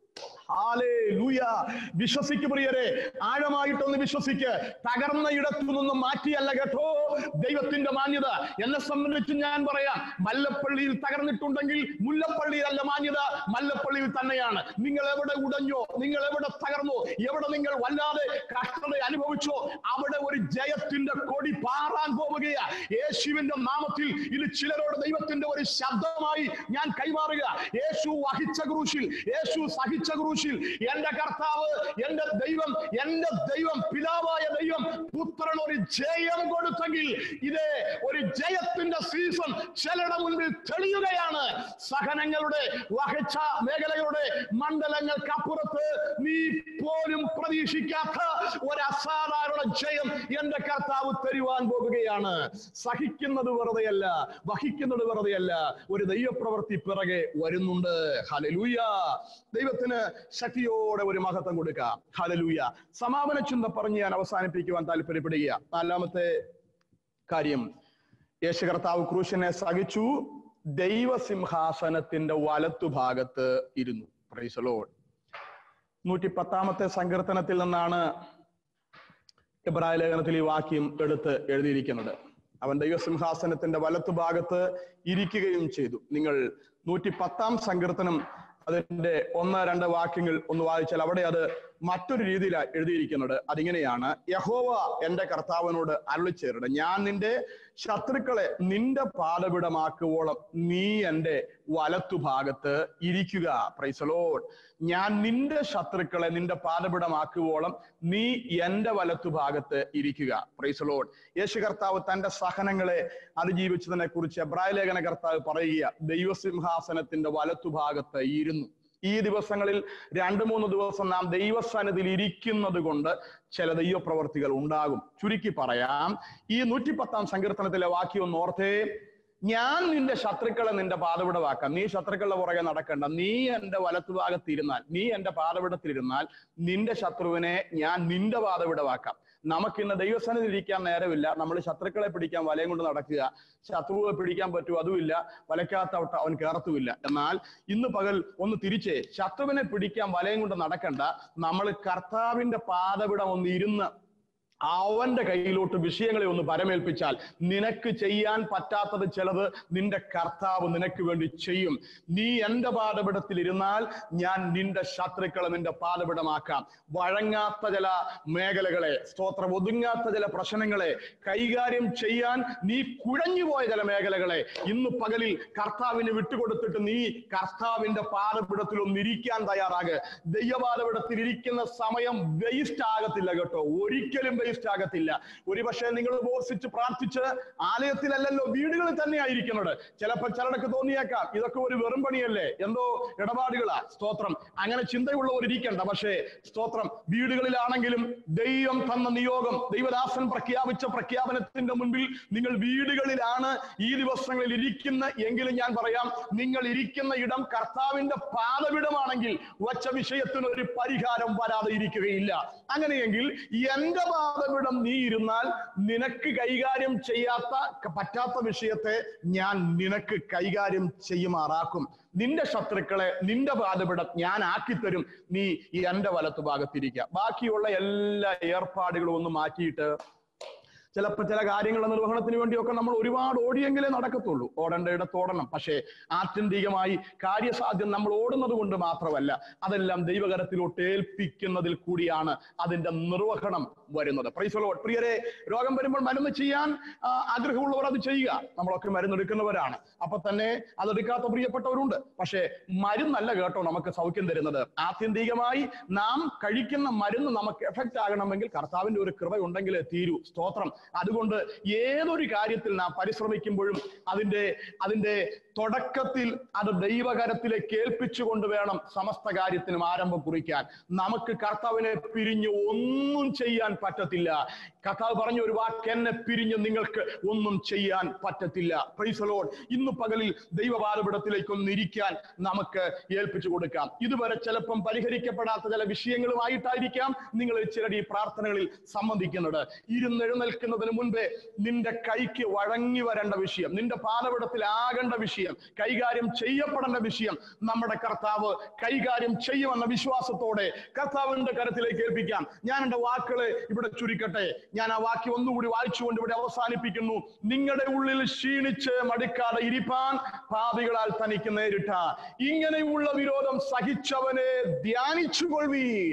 ഹാലേലൂയ വിശ്വസിക്ക് പ്രിയരെ ആഴമായിട്ടൊന്ന് വിശ്വസിക്ക് തകർന്ന ഇടത്തു നിന്ന് മാറ്റിയല്ല കേട്ടോ ദൈവത്തിന്റെ മാന്യത എന്നെ സംബന്ധിച്ച് ഞാൻ പറയാം മല്ലപ്പള്ളിയിൽ തകർന്നിട്ടുണ്ടെങ്കിൽ മുല്ലപ്പള്ളിയിലല്ല മാന്യത മല്ലപ്പള്ളിയിൽ തന്നെയാണ് നിങ്ങൾ എവിടെ ഉടഞ്ഞോ നിങ്ങൾ എവിടെ തകർന്നോ എവിടെ നിങ്ങൾ വല്ലാതെ കഷ്ടത അനുഭവിച്ചോ അവിടെ ഒരു ജയത്തിന്റെ കൊടി പാറാൻ പോവുകയാ യേശുവിന്റെ നാമത്തിൽ ഇത് ചിലരോട് ദൈവത്തിന്റെ ഒരു ശബ്ദമായി ഞാൻ കൈമാറുക യേശു വഹിച്ച ക്രൂശിൽ യേശു സഹിച്ച ക്രൂശിൽ എന്റെ കർത്താവ് എന്റെ ദൈവം എന്റെ ദൈവം പിതാവായ ദൈവം പുത്രൻ ഒരു ജയം കൊടുത്തെങ്കിൽ ഇത് ഒരു ജയത്തിന്റെ സീസൺ ചിലരുടെ മുൻപിൽ തെളിയുകയാണ് സഹനങ്ങളുടെ വഹച്ച മേഖലകളുടെ മണ്ഡലങ്ങൾക്കപ്പുറത്ത് നീ പോലും പ്രതീക്ഷിക്കാത്ത ഒരു അസാധാരണ ജയം എന്റെ കർത്താവ് തരുവാൻ പോകുകയാണ് സഹിക്കുന്നത് വെറുതെയല്ല വഹിക്കുന്നത് വെറുതെയല്ല ഒരു ദൈവപ്രവൃത്തി പിറകെ വരുന്നുണ്ട് ഹലലൂയ ദൈവത്തിന് ശക്തിയോടെ ഒരു മഹത്വം കൊടുക്കാം ഹലലൂയ സമാപന ചിന്ത പറഞ്ഞ് ഞാൻ അവസാനിപ്പിക്കുവാൻ താല്പര്യപ്പെടുക നാലാമത്തെ കാര്യം യേശു കർത്താവ് ക്രൂശിനെ സഹിച്ചു ദൈവസിംഹാസനത്തിന്റെ വലത്തുഭാഗത്ത് ഇരുന്നു പ്രൈസലോഡ് നൂറ്റി പത്താമത്തെ സങ്കീർത്തനത്തിൽ നിന്നാണ് ഇബ്രായ ലേഖനത്തിൽ ഈ വാക്യം എടുത്ത് എഴുതിയിരിക്കുന്നത് അവൻ ദൈവസിംഹാസനത്തിന്റെ വലത്തുഭാഗത്ത് ഇരിക്കുകയും ചെയ്തു നിങ്ങൾ നൂറ്റി പത്താം സങ്കീർത്തനം അതിന്റെ ഒന്ന് രണ്ട് വാക്യങ്ങൾ ഒന്ന് വായിച്ചാൽ അവിടെ അത് മറ്റൊരു രീതിയിലാണ് എഴുതിയിരിക്കുന്നത് അതിങ്ങനെയാണ് യഹോവ എന്റെ കർത്താവിനോട് അരുളിച്ചേരുടെ ഞാൻ നിന്റെ ശത്രുക്കളെ നിന്റെ പാതപിടമാക്കുവോളം നീ എന്റെ വലത്തുഭാഗത്ത് ഇരിക്കുക പ്രൈസലോഡ് ഞാൻ നിന്റെ ശത്രുക്കളെ നിന്റെ പാതപിടമാക്കുവോളം നീ എന്റെ വലത്തുഭാഗത്ത് ഇരിക്കുക പ്രൈസലോഡ് യേശു കർത്താവ് തന്റെ സഹനങ്ങളെ അതിജീവിച്ചതിനെ കുറിച്ച് എബ്രായ ലേഖന കർത്താവ് പറയുക ദൈവസിംഹാസനത്തിന്റെ വലത്തുഭാഗത്ത് ഇരുന്നു ഈ ദിവസങ്ങളിൽ രണ്ടു മൂന്ന് ദിവസം നാം ദൈവസ്ഥാനത്തിൽ ഇരിക്കുന്നത് കൊണ്ട് ചില ദൈവപ്രവർത്തികൾ ഉണ്ടാകും ചുരുക്കി പറയാം ഈ നൂറ്റിപ്പത്താം സങ്കീർത്തനത്തിലെ വാക്യം ഒന്ന് ഓർത്തേ ഞാൻ നിന്റെ ശത്രുക്കളെ നിന്റെ പാതവിടവാക്കാം നീ ശത്രുക്കളുടെ പുറകെ നടക്കണ്ട നീ എന്റെ വലത്തുഭാഗത്തിരുന്നാൽ നീ എന്റെ പാതവിടത്തിലിരുന്നാൽ നിന്റെ ശത്രുവിനെ ഞാൻ നിന്റെ പാതവിടവാക്കാം നമുക്കിന്ന് ദൈവസ്ഥാനത്തിൽ ഇരിക്കാൻ നേരമില്ല നമ്മൾ ശത്രുക്കളെ പിടിക്കാൻ വലയം കൊണ്ട് നടക്കുക ശത്രുവെ പിടിക്കാൻ പറ്റുമോ അതുമില്ല വലയ്ക്കാത്തവട്ട അവൻ കയറത്തുമില്ല എന്നാൽ ഇന്ന് പകൽ ഒന്ന് തിരിച്ചേ ശത്രുവിനെ പിടിക്കാൻ വലയം കൊണ്ട് നടക്കണ്ട നമ്മൾ കർത്താവിന്റെ പാതവിടം ഒന്ന് ഇരുന്ന് അവന്റെ കയ്യിലോട്ട് വിഷയങ്ങളെ ഒന്ന് പരമേൽപ്പിച്ചാൽ നിനക്ക് ചെയ്യാൻ പറ്റാത്തത് ചിലത് നിന്റെ കർത്താവ് നിനക്ക് വേണ്ടി ചെയ്യും നീ എന്റെ പാതപിടത്തിൽ ഇരുന്നാൽ ഞാൻ നിന്റെ ശത്രുക്കളെ നിന്റെ പാതപിടമാക്കാം വഴങ്ങാത്ത ചില മേഖലകളെ സ്തോത്രം ഒതുങ്ങാത്ത ചില പ്രശ്നങ്ങളെ കൈകാര്യം ചെയ്യാൻ നീ കുഴഞ്ഞുപോയ ചില മേഖലകളെ ഇന്ന് പകലിൽ കർത്താവിന് വിട്ടുകൊടുത്തിട്ട് നീ കർത്താവിന്റെ പാതപിടത്തിൽ ഒന്ന് ഇരിക്കാൻ തയ്യാറാകെ ദൈവപാതപിടത്തിൽ ഇരിക്കുന്ന സമയം വേസ്റ്റ് ആകത്തില്ല കേട്ടോ ഒരിക്കലും വേസ്റ്റ് ആകത്തില്ല ഒരുപക്ഷെ നിങ്ങൾ ഉപവസിച്ച് പ്രാർത്ഥിച്ച് ആലയത്തിലല്ലല്ലോ വീടുകളിൽ തന്നെ ആയിരിക്കുന്നത് ചിലപ്പോൾ ചിലർക്ക് തോന്നിയേക്കാം ഇതൊക്കെ ഒരു വെറും പണിയല്ലേ എന്തോ ഇടപാടുകളാ സ്തോത്രം അങ്ങനെ ചിന്തയുള്ളവർ ഇരിക്കണ്ട പക്ഷേ സ്തോത്രം വീടുകളിലാണെങ്കിലും ദൈവം തന്ന നിയോഗം ദൈവദാസൻ പ്രഖ്യാപിച്ച പ്രഖ്യാപനത്തിന്റെ മുൻപിൽ നിങ്ങൾ വീടുകളിലാണ് ഈ ദിവസങ്ങളിൽ ഇരിക്കുന്ന എങ്കിലും ഞാൻ പറയാം നിങ്ങൾ ഇരിക്കുന്ന ഇടം കർത്താവിന്റെ പാതവിടമാണെങ്കിൽ വച്ച വിഷയത്തിന് ഒരു പരിഹാരം വരാതെ ഇരിക്കുകയില്ല അങ്ങനെയെങ്കിൽ എന്റെ പാതവിടം നീ ഇരുന്നാൽ നിനക്ക് കൈകാര്യം ചെയ്യാത്ത പറ്റാത്ത വിഷയത്തെ ഞാൻ നിനക്ക് കൈകാര്യം ചെയ്യുമാറാക്കും നിന്റെ ശത്രുക്കളെ നിന്റെ പാതപിടം ഞാൻ ആക്കിത്തരും നീ ഈ എന്റെ വലത്തു ഭാഗത്തിരിക്കുക ബാക്കിയുള്ള എല്ലാ ഏർപ്പാടുകളും ഒന്ന് മാറ്റിയിട്ട് ചിലപ്പോൾ ചില കാര്യങ്ങളുടെ നിർവഹണത്തിന് വേണ്ടിയൊക്കെ നമ്മൾ ഒരുപാട് ഓടിയെങ്കിലേ നടക്കത്തുള്ളൂ ഓടേണ്ട ഇടത്ത് ഓടണം പക്ഷേ ആത്യന്തികമായി കാര്യസാധ്യം നമ്മൾ ഓടുന്നത് കൊണ്ട് മാത്രമല്ല അതെല്ലാം ദൈവകരത്തിലോട്ട് ഏൽപ്പിക്കുന്നതിൽ കൂടിയാണ് അതിന്റെ നിർവഹണം വരുന്നത് പ്രൈസലോ പ്രിയരെ രോഗം വരുമ്പോൾ മരുന്ന് ചെയ്യാൻ ആ, ആഗ്രഹമുള്ളവർ അത് ചെയ്യുക നമ്മളൊക്കെ മരുന്നെടുക്കുന്നവരാണ് അപ്പൊ തന്നെ അതെടുക്കാത്ത പ്രിയപ്പെട്ടവരുണ്ട് പക്ഷേ മരുന്നല്ല കേട്ടോ നമുക്ക് സൗഖ്യം തരുന്നത് ആത്യന്തികമായി നാം കഴിക്കുന്ന മരുന്ന് നമുക്ക് എഫക്റ്റ് ആകണമെങ്കിൽ കർത്താവിന്റെ ഒരു കൃപ ഉണ്ടെങ്കിലേ തീരൂ സ്തോത്രം അതുകൊണ്ട് ഏതൊരു കാര്യത്തിൽ നാം പരിശ്രമിക്കുമ്പോഴും അതിന്റെ അതിന്റെ തുടക്കത്തിൽ അത് ദൈവകരത്തിലേക്ക് ഏൽപ്പിച്ചുകൊണ്ട് വേണം സമസ്ത കാര്യത്തിനും ആരംഭം കുറിക്കാൻ നമുക്ക് കർത്താവിനെ പിരിഞ്ഞ് ഒന്നും ചെയ്യാൻ പറ്റത്തില്ല കർത്താവ് പറഞ്ഞ ഒരു വാക്ക് എന്നെ പിരിഞ്ഞ് നിങ്ങൾക്ക് ഒന്നും ചെയ്യാൻ പറ്റത്തില്ല പ്രൈസലോൺ ഇന്ന് പകലിൽ ദൈവപാതപിടത്തിലേക്ക് ഒന്ന് ഇരിക്കാൻ നമുക്ക് ഏൽപ്പിച്ചു കൊടുക്കാം ഇതുവരെ ചിലപ്പം പരിഹരിക്കപ്പെടാത്ത ചില വിഷയങ്ങളുമായിട്ടായിരിക്കാം നിങ്ങൾ ചിലർ ഈ പ്രാർത്ഥനകളിൽ സംബന്ധിക്കുന്നത് ഇരുന്നെഴുന്നേൽക്കുന്നതിന് മുൻപേ നിന്റെ കൈക്ക് വഴങ്ങി വരേണ്ട വിഷയം നിന്റെ പാതപിടത്തിലാകേണ്ട വിഷയം കൈകാര്യം ചെയ്യപ്പെടേണ്ട വിഷയം നമ്മുടെ കർത്താവ് കൈകാര്യം ചെയ്യുമെന്ന വിശ്വാസത്തോടെ കർത്താവിന്റെ കരത്തിലേക്ക് ഏൽപ്പിക്കാം ഞാൻ എന്റെ വാക്കുകളെ ഇവിടെ ചുരുക്കട്ടെ ഞാൻ ആ വാക്യം ഒന്നുകൂടി വായിച്ചുകൊണ്ട് ഇവിടെ അവസാനിപ്പിക്കുന്നു നിങ്ങളുടെ ഉള്ളിൽ ക്ഷീണിച്ച് മടുക്കാതെ ഇരിപ്പാൻ പാപികളാൽ തനിക്ക് നേരിട്ട ഇങ്ങനെയുള്ള വിരോധം സഹിച്ചവനെ ധ്യാനിച്ചുകൊള്ളുവീൻ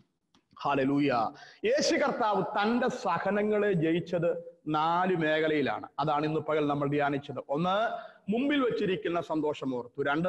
ഹാലലൂയ യേശു കർത്താവ് തന്റെ സഹനങ്ങളെ ജയിച്ചത് നാല് മേഖലയിലാണ് അതാണ് ഇന്ന് പകൽ നമ്മൾ ധ്യാനിച്ചത് ഒന്ന് മുമ്പിൽ വെച്ചിരിക്കുന്ന സന്തോഷം ഓർത്തു രണ്ട്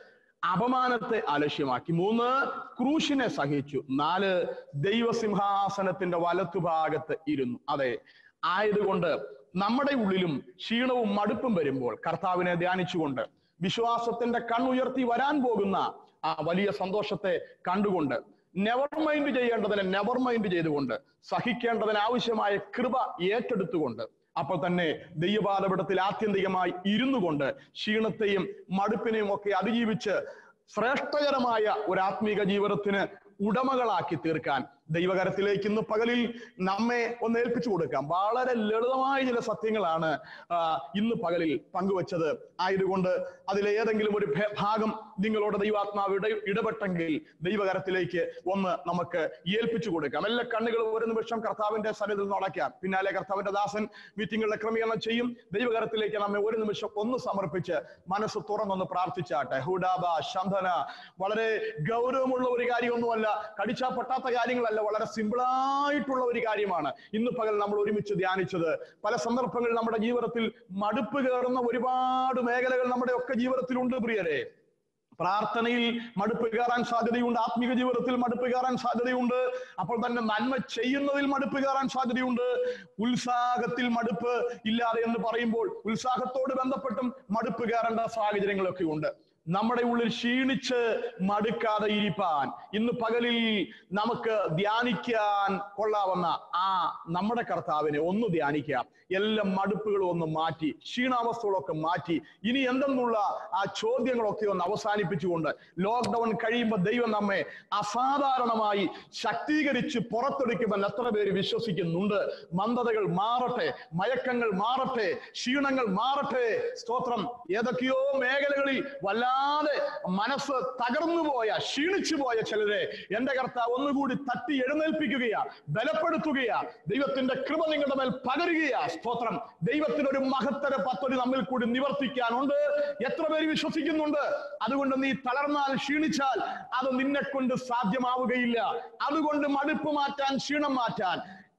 അപമാനത്തെ അലക്ഷ്യമാക്കി മൂന്ന് ക്രൂശിനെ സഹിച്ചു നാല് ദൈവസിംഹാസനത്തിന്റെ വലത്തുഭാഗത്ത് ഇരുന്നു അതെ ആയതുകൊണ്ട് നമ്മുടെ ഉള്ളിലും ക്ഷീണവും മടുപ്പും വരുമ്പോൾ കർത്താവിനെ ധ്യാനിച്ചുകൊണ്ട് വിശ്വാസത്തിന്റെ കണ്ണുയർത്തി വരാൻ പോകുന്ന ആ വലിയ സന്തോഷത്തെ കണ്ടുകൊണ്ട് നെവർ മൈൻഡ് ചെയ്യേണ്ടതിനെ നെവർ മൈൻഡ് ചെയ്തുകൊണ്ട് സഹിക്കേണ്ടതിന് ആവശ്യമായ കൃപ ഏറ്റെടുത്തുകൊണ്ട് അപ്പോൾ തന്നെ ദൈവപാതപിടത്തിൽ ആത്യന്തികമായി ഇരുന്നു കൊണ്ട് ക്ഷീണത്തെയും മടുപ്പിനെയും ഒക്കെ അതിജീവിച്ച് ശ്രേഷ്ഠകരമായ ഒരു ആത്മീക ജീവിതത്തിന് ഉടമകളാക്കി തീർക്കാൻ ദൈവകരത്തിലേക്ക് ഇന്ന് പകലിൽ നമ്മെ ഒന്ന് ഏൽപ്പിച്ചു കൊടുക്കാം വളരെ ലളിതമായ ചില സത്യങ്ങളാണ് ആ, ഇന്ന് പകലിൽ പങ്കുവച്ചത് ആയതുകൊണ്ട് അതിലെ ഏതെങ്കിലും ഒരു ഭേ- ഭാഗം നിങ്ങളോട് ദൈവാത്മാവ് ഇട ഇടപെട്ടെങ്കിൽ ദൈവകരത്തിലേക്ക് ഒന്ന് നമുക്ക് ഏൽപ്പിച്ചു കൊടുക്കാം എല്ലാ കണ്ണുകളും ഒരു നിമിഷം കർത്താവിന്റെ സന്നിധിയിൽ നിന്ന് അടയ്ക്കാം പിന്നാലെ കർത്താവിന്റെ ദാസൻ മീറ്റിങ്ങുകളുടെ ക്രമീകരണം ചെയ്യും ദൈവകരത്തിലേക്ക് നമ്മെ ഒരു നിമിഷം ഒന്ന് സമർപ്പിച്ച് മനസ്സ് തുറന്നൊന്ന് പ്രാർത്ഥിച്ചാട്ടെ ഹുഡാബ ശന്ധന വളരെ ഗൗരവമുള്ള ഒരു കാര്യമൊന്നുമല്ല കടിച്ചാ പൊട്ടാത്ത കാര്യങ്ങളല്ല വളരെ സിമ്പിളായിട്ടുള്ള ഒരു കാര്യമാണ് ഇന്ന് പകൽ നമ്മൾ ഒരുമിച്ച് ധ്യാനിച്ചത് പല സന്ദർഭങ്ങളിൽ നമ്മുടെ ജീവിതത്തിൽ മടുപ്പ് കയറുന്ന ഒരുപാട് മേഖലകൾ നമ്മുടെ ഒക്കെ ജീവിതത്തിലുണ്ട് പ്രിയരെ പ്രാർത്ഥനയിൽ മടുപ്പ് കയറാൻ സാധ്യതയുണ്ട് ആത്മീക ജീവിതത്തിൽ മടുപ്പ് കയറാൻ സാധ്യതയുണ്ട് അപ്പോൾ തന്നെ നന്മ ചെയ്യുന്നതിൽ മടുപ്പ് കയറാൻ സാധ്യതയുണ്ട് ഉത്സാഹത്തിൽ മടുപ്പ് ഇല്ലാതെ എന്ന് പറയുമ്പോൾ ഉത്സാഹത്തോട് ബന്ധപ്പെട്ടും മടുപ്പ് കയറേണ്ട സാഹചര്യങ്ങളൊക്കെ ഉണ്ട് നമ്മുടെ ഉള്ളിൽ ക്ഷീണിച്ച് മടുക്കാതെ ഇരിപ്പാൻ ഇന്ന് പകലിൽ നമുക്ക് ധ്യാനിക്കാൻ കൊള്ളാവുന്ന ആ നമ്മുടെ കർത്താവിനെ ഒന്ന് ധ്യാനിക്കാം എല്ലാ മടുപ്പുകളും ഒന്ന് മാറ്റി ക്ഷീണാവസ്ഥകളൊക്കെ മാറ്റി ഇനി എന്തെന്നുള്ള ആ ചോദ്യങ്ങളൊക്കെ ഒന്ന് അവസാനിപ്പിച്ചുകൊണ്ട് ലോക്ക്ഡൌൺ കഴിയുമ്പോൾ ദൈവം നമ്മെ അസാധാരണമായി ശക്തീകരിച്ച് പുറത്തെടുക്കുമെന്ന് എത്ര പേര് വിശ്വസിക്കുന്നുണ്ട് മന്ദതകൾ മാറട്ടെ മയക്കങ്ങൾ മാറട്ടെ ക്ഷീണങ്ങൾ മാറട്ടെ സ്തോത്രം ഏതൊക്കെയോ മേഖലകളിൽ വല്ലാതെ മനസ്സ് തകർന്നു പോയ ക്ഷീണിച്ചു പോയ ചിലരെ എന്റെ കർത്താവ് ഒന്നുകൂടി തട്ടി എഴുന്നേൽപ്പിക്കുകയാ ബലപ്പെടുത്തുകയാ ദൈവത്തിന്റെ കൃപ നിങ്ങളുടെ മേൽ പകരുകയാ സ്തോത്രം ദൈവത്തിന് ഒരു മഹത്തര പദ്ധതി നമ്മിൽ കൂടി നിവർത്തിക്കാനുണ്ട് എത്ര പേര് വിശ്വസിക്കുന്നുണ്ട് അതുകൊണ്ട് നീ തളർന്നാൽ ക്ഷീണിച്ചാൽ അത് നിന്നെ കൊണ്ട് സാധ്യമാവുകയില്ല അതുകൊണ്ട് മടുപ്പ് മാറ്റാൻ ക്ഷീണം മാറ്റാൻ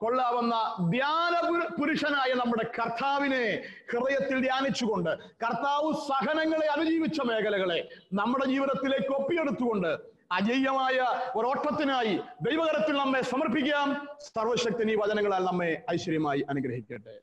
കൊള്ളാവുന്ന ധ്യാന പുരു- പുരുഷനായ നമ്മുടെ കർത്താവിനെ ഹൃദയത്തിൽ ധ്യാനിച്ചുകൊണ്ട് കർത്താവ് സഹനങ്ങളെ അതിജീവിച്ച മേഖലകളെ നമ്മുടെ ജീവിതത്തിലേക്ക് ഒപ്പിയെടുത്തുകൊണ്ട് അജയ്യമായ ഒരോട്ടത്തിനായി ദൈവകരത്തിൽ നമ്മെ സമർപ്പിക്കാം സർവശക്തൻ ഈ വചനങ്ങളാൽ നമ്മെ ഐശ്വര്യമായി അനുഗ്രഹിക്കട്ടെ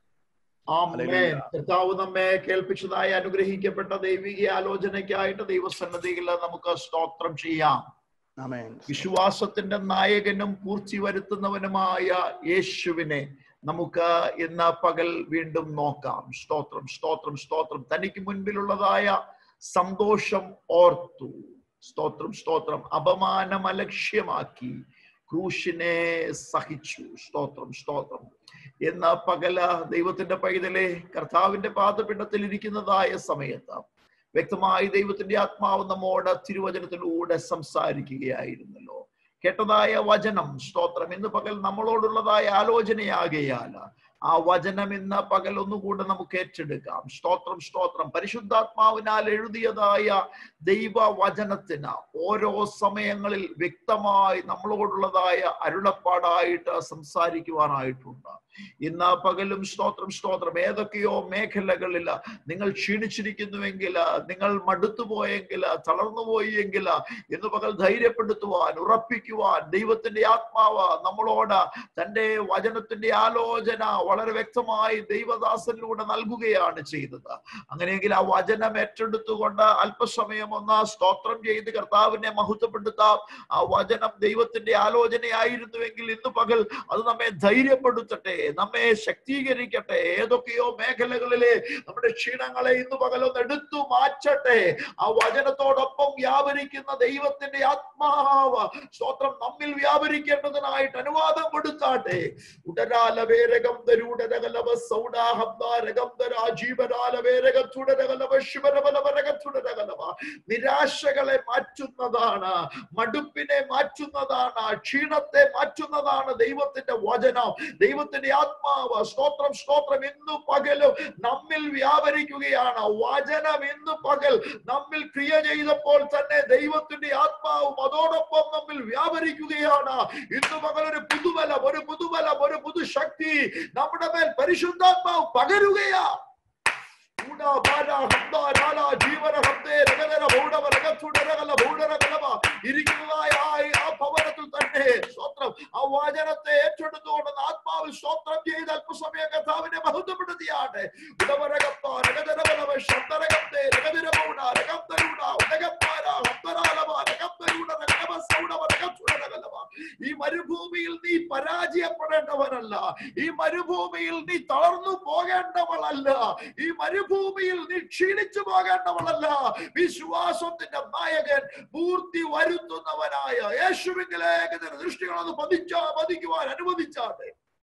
ആമേൻ കർത്താവ് നമ്മെ കേൾപ്പിച്ചതായി അനുഗ്രഹിക്കപ്പെട്ട ദൈവിക ആലോചനയ്ക്കായിട്ട് ദൈവസന്നദ്ധിയിൽ നമുക്ക് സ്തോത്രം ചെയ്യാം ആമേൻ വിശ്വാസത്തിന്റെ നായകനും പൂർത്തി വരുത്തുന്നവനുമായ യേശുവിനെ നമുക്ക് ഇന്ന് പകൽ വീണ്ടും നോക്കാം സ്തോത്രം സ്തോത്രം സ്തോത്രം തനിക്ക് മുൻപിലുള്ളതായ സന്തോഷം ഓർത്തു സ്തോത്രം സ്തോത്രം അപമാനം അലക്ഷ്യമാക്കി ക്രൂശിനെ സഹിച്ചു സ്തോത്രം സ്തോത്രം എന്ന പകല ദൈവത്തിന്റെ പൈതലെ കർത്താവിന്റെ പാദപിണ്ടത്തിൽ ഇരിക്കുന്നതായ സമയത്ത് വ്യക്തമായി ദൈവത്തിന്റെ ആത്മാവ് നമ്മോട് തിരുവചനത്തിലൂടെ സംസാരിക്കുകയായിരുന്നല്ലോ കേട്ടതായ വചനം സ്തോത്രം ഇന്ന് പകൽ നമ്മളോടുള്ളതായ ആലോചനയാകയാൽ ആ വചനം ഇന്ന് പകൽ ഒന്നുകൂടെ നമുക്ക് ഏറ്റെടുക്കാം സ്തോത്രം സ്തോത്രം പരിശുദ്ധാത്മാവിനാൽ എഴുതിയതായ ദൈവ വചനത്തിന് ഓരോ സമയങ്ങളിൽ വ്യക്തമായി നമ്മളോടുള്ളതായ അരുളപ്പാടായിട്ട് സംസാരിക്കുവാനായിട്ടുണ്ട് ഇന്ന് പകലും സ്തോത്രം സ്തോത്രം ഏതൊക്കെയോ മേഖലകളിൽ നിങ്ങൾ ക്ഷീണിച്ചിരിക്കുന്നുവെങ്കിൽ നിങ്ങൾ മടുത്തുപോയെങ്കിൽ തളർന്നുപോയി എങ്കിൽ ഇന്ന് പകൽ ധൈര്യപ്പെടുത്തുവാൻ ഉറപ്പിക്കുവാൻ ദൈവത്തിന്റെ ആത്മാവ് നമ്മളോട് തന്റെ വചനത്തിന്റെ ആലോചന വളരെ വ്യക്തമായി ദൈവദാസനിലൂടെ നൽകുകയാണ് ചെയ്തത് അങ്ങനെയെങ്കിൽ ആ വചനം ഏറ്റെടുത്തുകൊണ്ട് അല്പസമയം ഒന്ന് സ്തോത്രം ചെയ്ത് കർത്താവിനെ മഹത്വപ്പെടുത്താം ആ വചനം ദൈവത്തിന്റെ ആലോചനയായിരുന്നുവെങ്കിൽ ഇന്ന് പകൽ അത് നമ്മെ ധൈര്യപ്പെടുത്തട്ടെ നമ്മെ ശക്തീകരിക്കട്ടെ ഏതൊക്കെയോ മേഖലകളിലെ നമ്മുടെ ക്ഷീണങ്ങളെ ഇന്ന് പകൽ ഒന്ന് എടുത്തു മാറ്റട്ടെ ആ വചനത്തോടൊപ്പം വ്യാപരിക്കുന്ന ദൈവത്തിന്റെ ആത്മാവ് സ്തോത്രം നമ്മിൽ വ്യാപരിക്കേണ്ടതിനായിട്ട് അനുവാദം കൊടുത്താട്ടെ ഉടരാലവേരകം തരൂടരകലവ സൗഡാഹബ്ദാരകം തരാ ജീവനാലവേരകം തുടരകലവ ശിവരവലവരകം തുടരകലവ നിരാശകളെ മാറ്റുന്നതാണ് മടുപ്പിനെ മാറ്റുന്നതാണ് ക്ഷീണത്തെ മാറ്റുന്നതാണ് ദൈവത്തിന്റെ വചനം ദൈവത്തിന്റെ ആത്മാവ് സ്തോത്രം സ്തോത്രം ഇന്നു പകലും നമ്മിൽ വ്യാപരിക്കുകയാണ് വചനം ഇന്നു പകൽ നമ്മിൽ ക്രിയ ചെയ്തപ്പോൾ തന്നെ ദൈവത്തിന്റെ ആത്മാവും അതോടൊപ്പം നമ്മിൽ വ്യാപരിക്കുകയാണ് ഇന്നു പകൽ ഒരു പുതുബലം ഒരു പുതുബലം ഒരു പുതുശക്തി നമ്മുടെ മേൽ പരിശുദ്ധാത്മാവ് പകരുകയാ ഊടാ, ബാരാ, ഹബ്ദാ, രാലാ, ജീവന, ഹബ്ദേ, രഗതര, ഭൗഡവ, രഗച്ചുടരകല, ഭൗഡരകലവ. ഇരിക്കുന്നതായ ആ- ആ ഭവനത്തിൽ തന്നെ സ്തോത്രം ആ വചനത്തെ ഏറ്റെടുത്തുകൊണ്ട് ആത്മാവിൽ സ്തോത്രം ചെയ്ത് അല്പസമയം കർത്താവിനെ മഹത്വപ്പെടുത്തിയാട്ടെ ഉടവരകപ്പ രഗതരവലവ ശബ്ദരകത്തെ രഗതിരമൗട രഗംതരൂട ഉടകപ്പാര ഹബ്ദരാലവ രഗംതരൂട രഗമ സൗടവ രഗച്ചുടരകലവ ഈ മരുഭൂമിയിൽ നീ പരാജയപ്പെടേണ്ടവനല്ല ഈ മരുഭൂമിയിൽ നീ തളർന്നു പോകേണ്ടവളല്ല ഈ മരുഭൂമിയിൽ നീ ക്ഷീണിച്ചു പോകേണ്ടവളല്ല വിശ്വാസത്തിന്റെ നായകൻ പൂർത്തി വരുത്തുന്നവനായ യേശുവിങ്കിലേക്ക് നിന്റെ ദൃഷ്ടികളൊന്ന് പതിച്ചാ പതിക്കുവാൻ അനുവദിച്ചാട്ടെ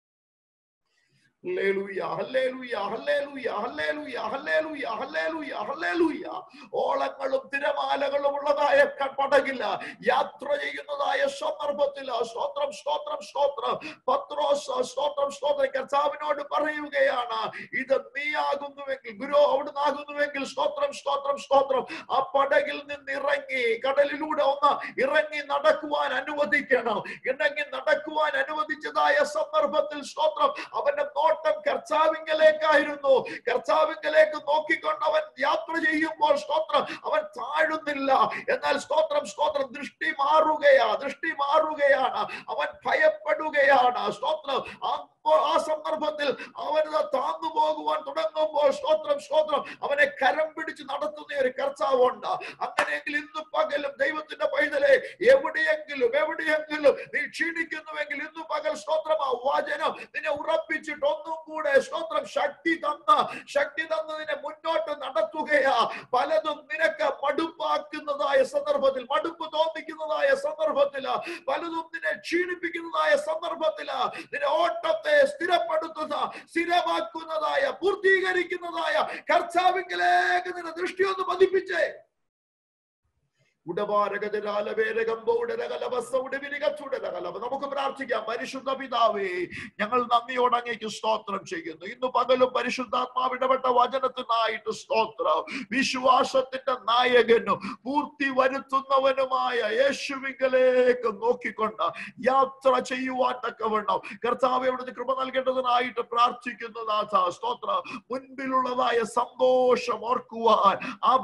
hallelujah, hallelujah, hallelujah, hallelujah, hallelujah, hallelujah, hallelujah. ഓളങ്ങളും തിരമാലകളും ഉള്ളതായ ക- പടകില്ല യാത്ര ചെയ്യുന്നതായ സന്ദർഭത്തിൽ സ്തോത്രം സ്തോത്രം സ്തോത്രം പത്രോസ് സ്തോത്രം സ്തോത്രം കർത്താവിനോട് പറയുകയാണ് ഇത് നീയാകുന്നുവെങ്കിൽ ഗുരു അവിടുന്ന് ആകുന്നുവെങ്കിൽ സ്തോത്രം സ്തോത്രം സ്തോത്രം ആ പടകിൽ നിന്ന് ഇറങ്ങി കടലിലൂടെ ഒന്ന് ഇറങ്ങി നടക്കുവാൻ അനുവദിക്കണം ഇണങ്ങി നടക്കുവാൻ അനുവദിച്ചതായ സന്ദർഭത്തിൽ സ്തോത്രം അവന്റെ നോട്ടം കർച്ചാവിങ്കലേക്കായിരുന്നു കർച്ചാവിങ്കലേക്ക് നോക്കിക്കൊണ്ട് അവൻ യാത്ര ചെയ്യുമ്പോൾ സ്തോത്രം അവൻ താഴുന്നില്ല എന്നാൽ സ്തോത്രം സ്തോത്രം ദൃഷ്ടി മാറുകയാ ദൃഷ്ടി മാറുകയാണ് അവൻ ഭയപ്പെടുകയാണ് സ്തോത്രം അപ്പോൾ ആ സന്ദർഭത്തിൽ അവന് താന്നു പോകുവാൻ തുടങ്ങുമ്പോൾ സ്തോത്രം സ്തോത്രം അവനെ കരം പിടിച്ച് നടത്തുന്ന ഒരു കർത്താവുണ്ട് അങ്ങനെയെങ്കിൽ ഇന്ന് പകലും ദൈവത്തിന്റെ പൈതലെ എവിടെയെങ്കിലും എവിടെയെങ്കിലും നീ ക്ഷീണിക്കുന്നുവെങ്കിൽ ഇന്ന് പകൽ സ്തോത്രം ആ വചനം നിന്നെ ഉറപ്പിച്ചിട്ട് ഒന്നും കൂടെ സ്തോത്രം ശക്തി തന്ന ശക്തി തന്ന് നിന്നെ മുന്നോട്ട് നടത്തുകയാ പലതും നിനക്ക് മടുപ്പാക്കുന്നതായ സന്ദർഭത്തിൽ മടുപ്പ് തോന്നിക്കുന്നതായ സന്ദർഭത്തില് പലതും നിന്നെ ക്ഷീണിപ്പിക്കുന്നതായ സന്ദർഭത്തില് നിന്നെ ഓട്ടത്തെ സ്ഥിരപ്പെടുത്തുന്ന സ്ഥിരമാക്കുന്നതായ പൂർത്തീകരിക്കുന്നതായ കർച്ചാവിങ്കിലേക്ക് നിന്നെ ദൃഷ്ടി ഒന്ന് പതിപ്പിച്ചേ നമുക്ക് പ്രാർത്ഥിക്കാം പരിശുദ്ധ പിതാവേ ഞങ്ങൾ നന്ദിയോട് അങ്ങേക്ക് സ്തോത്രം ചെയ്യുന്നു ഇന്ന് പകലും പരിശുദ്ധാത്മാവ് ഇടപെട്ട വചനത്തിനായിട്ട് സ്തോത്രം വിശ്വാസത്തിന്റെ നായകനും പൂർത്തി വരുത്തുന്നവനുമായ യേശുവിങ്കലേക്ക് നോക്കിക്കൊണ്ട് യാത്ര ചെയ്യുവാൻ തക്കവണ്ണം കർത്താവ് അവിടുന്ന് കൃപ നൽകേണ്ടതിനായിട്ട് പ്രാർത്ഥിക്കുന്നു നാഥ സ്തോത്രം മുൻപിലുള്ളതായ സന്തോഷം ഓർക്കുവാൻ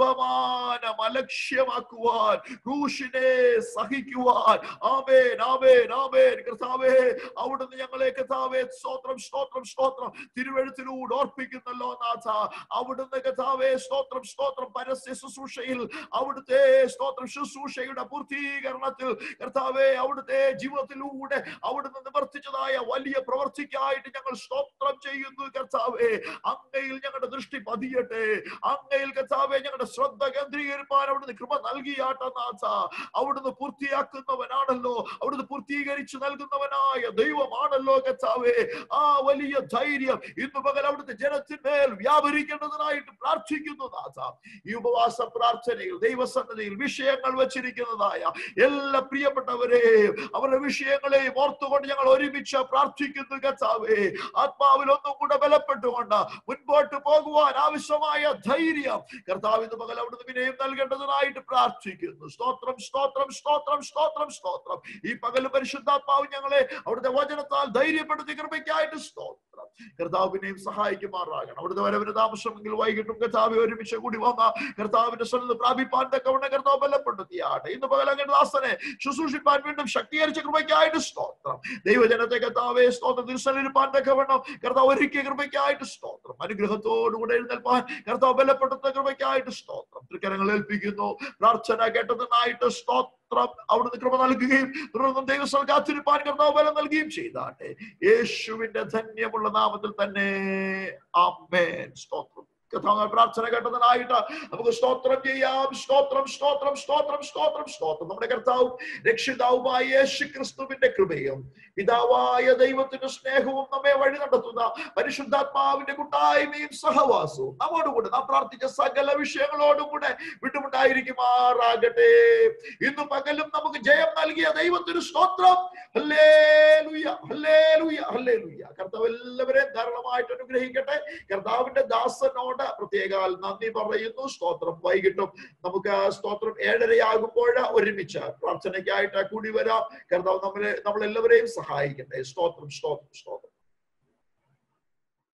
അപമാനം അലക്ഷ്യമാക്കുവാൻ ക്രൂശിനെ സഹിക്കുവാൻ ആമേൻ ആമേൻ ആമേൻ കർത്താവേ അവിടുന്ന് ഞങ്ങളെ കർത്താവേ സ്തോത്രം സ്തോത്രം സ്തോത്രം തിരുവഴുത്തിലൂടെ ഓർപ്പിക്കുന്നല്ലോ നാഥ അവിടുന്ന് കർത്താവേ സ്തോത്രം സ്തോത്രം പരസ്യ ശുശ്രൂഷയിൽ അവിടുത്തെ സ്തോത്രം ശുശ്രൂഷയുടെ പൂർത്തീകരണത്തിൽ കർത്താവേ അവിടുത്തെ ജീവിതത്തിലൂടെ അവിടുന്ന് നിവർത്തിച്ചതായ വലിയ പ്രവർത്തിക്കായിട്ട് ഞങ്ങൾ സ്തോത്രം ചെയ്യുന്നു കർത്താവേ അങ്ങയിൽ ഞങ്ങളുടെ ദൃഷ്ടി പതിയട്ടെ അങ്ങയിൽ കർത്താവേ ഞങ്ങളുടെ ശ്രദ്ധ കേന്ദ്രീകരിക്കാൻ അവിടുന്ന് കൃപ നൽകിയാട്ട നാഥ അവിടുന്ന് പൂർത്തിയാക്കുന്നവനാണല്ലോ അവിടുന്ന് പൂർത്തീകരിച്ചു നൽകുന്നവനായ ദൈവമാണല്ലോ കർത്താവേ ആ വലിയ ധൈര്യം ഇന്ന് പകൽ അവിടുത്തെ ജനത്തിന്മേൽ വ്യാപരിക്കേണ്ടതിനായിട്ട് പ്രാർത്ഥിക്കുന്നു നാഥ ഈ ഉപവാസ പ്രാർത്ഥനയിൽ ദൈവസന്നതിയിൽ വിഷയങ്ങൾ വച്ചിരിക്കുന്നതായ എല്ലാ പ്രിയപ്പെട്ടവരെയും അവരുടെ വിഷയങ്ങളെയും ഓർത്തുകൊണ്ട് ഞങ്ങൾ ഒരുമിച്ച് പ്രാർത്ഥിക്കുന്നു കർത്താവേ ആത്മാവിൽ ഒന്നും കൂടെ ബലപ്പെട്ടുകൊണ്ട് മുൻപോട്ട് പോകുവാൻ ആവശ്യമായ ധൈര്യം കർത്താവ് ഇന്ന് പകൽ അവിടുന്ന് വിനയം നൽകേണ്ടതിനായിട്ട് പ്രാർത്ഥിക്കുന്നു സ്തോത്രം സ്തോത്രം സ്തോത്രം സ്തോത്രം സ്തോത്രം ഈ പകൽ പരിശുദ്ധാത്മാവ് ഞങ്ങളെ അവിടുത്തെ വചനത്താൽ ധൈര്യപ്പെടുത്തി കൃപയ്ക്കായിട്ട് സ്തോത്രം കർത്താവിനെയും സഹായിക്കുമാറാകണം അവിടുത്തെ വരവിന് താമസമെങ്കിൽ വൈകിട്ടും കർത്താവ് ഒരുമിച്ച് കൂടി വന്ന കർത്താവിന്റെ സ്വന്തം പ്രാപിപ്പാൻ തക്കവണ്ണം കർത്താവ് ബലപ്പെടുത്തിയാട്ടെ ഇന്ന് പകൽ അങ്ങനെ ദാസനെ ശുശ്രൂഷിപ്പാൻ വീണ്ടും ശക്തീകരിച്ച കൃപയ്ക്കായിട്ട് സ്തോത്രം ദൈവജനത്തെ കർത്താവെ സ്തോത്രം തിരുസലിരുപ്പാൻ തക്കവണ്ണം കർത്താവ് ഒരുക്കിയ കൃപയ്ക്കായിട്ട് സ്തോത്രം അനുഗ്രഹത്തോടുകൂടെ എഴുന്നേൽപ്പാൻ കർത്താവ് ബലപ്പെടുത്ത കൃപയ്ക്കായിട്ട് സ്തോത്രം തൃക്കരങ്ങൾ ഏൽപ്പിക്കുന്നു പ്രാർത്ഥന കേട്ടതിനായിട്ട് സ്തോത്രം അവിടുന്ന് കൃപ നൽകുകയും തുടർന്നും ദൈവസ്ഥൽ കാത്തിരിപ്പാൻ കർത്താവ് ബലം നൽകുകയും ചെയ്താട്ടെ യേശുവിന്റെ ധന്യമുള്ള നാമത്തിൽ തന്നെ ആമേൻ സ്തോത്രം കർത്താവ് പ്രാർത്ഥന കേട്ടതിനായിട്ട് നമുക്ക് സ്തോത്രം ചെയ്യാം സ്തോത്രം സ്തോത്രം സ്തോത്രം സ്തോത്രം സ്തോത്രം നമ്മുടെ കർത്താവും രക്ഷിതാവുമായ യേശു ക്രിസ്തുവിന്റെ കൃപയും പിതാവായ ദൈവത്തിന്റെ സ്നേഹവും നമ്മെ വഴി നടത്തുന്ന പരിശുദ്ധാത്മാവിന്റെ കൂട്ടായ്മയും സഹവാസവും നമ്മോടുകൂടെ നാം പ്രാർത്ഥിച്ച സകല വിഷയങ്ങളോടും കൂടെ വിട്ടുമുണ്ടായിരിക്കുമാറാകട്ടെ ഇന്ന് പകലും നമുക്ക് ജയം നൽകിയ ദൈവത്തിന് സ്തോത്രം ഹല്ലേലൂയ ഹല്ലേലൂയ ഹല്ലേലൂയ കർത്താവ് എല്ലാവരെയും ധാരാളമായിട്ട് അനുഗ്രഹിക്കട്ടെ കർത്താവിന്റെ ദാസനോട് പ്രത്യേകാൽ നന്ദി പറയുന്നു സ്തോത്രം വൈകിട്ടും നമുക്ക് ആ സ്തോത്രം ഏഴരയാകുമ്പോൾ ഒരുമിച്ച് പ്രാർത്ഥനയ്ക്കായിട്ട് കൂടി വരാം കർത്താവ് നമ്മളെ നമ്മളെല്ലാവരെയും സഹായിക്കട്ടെ സ്തോത്രം സ്തോത്രം സ്തോത്രം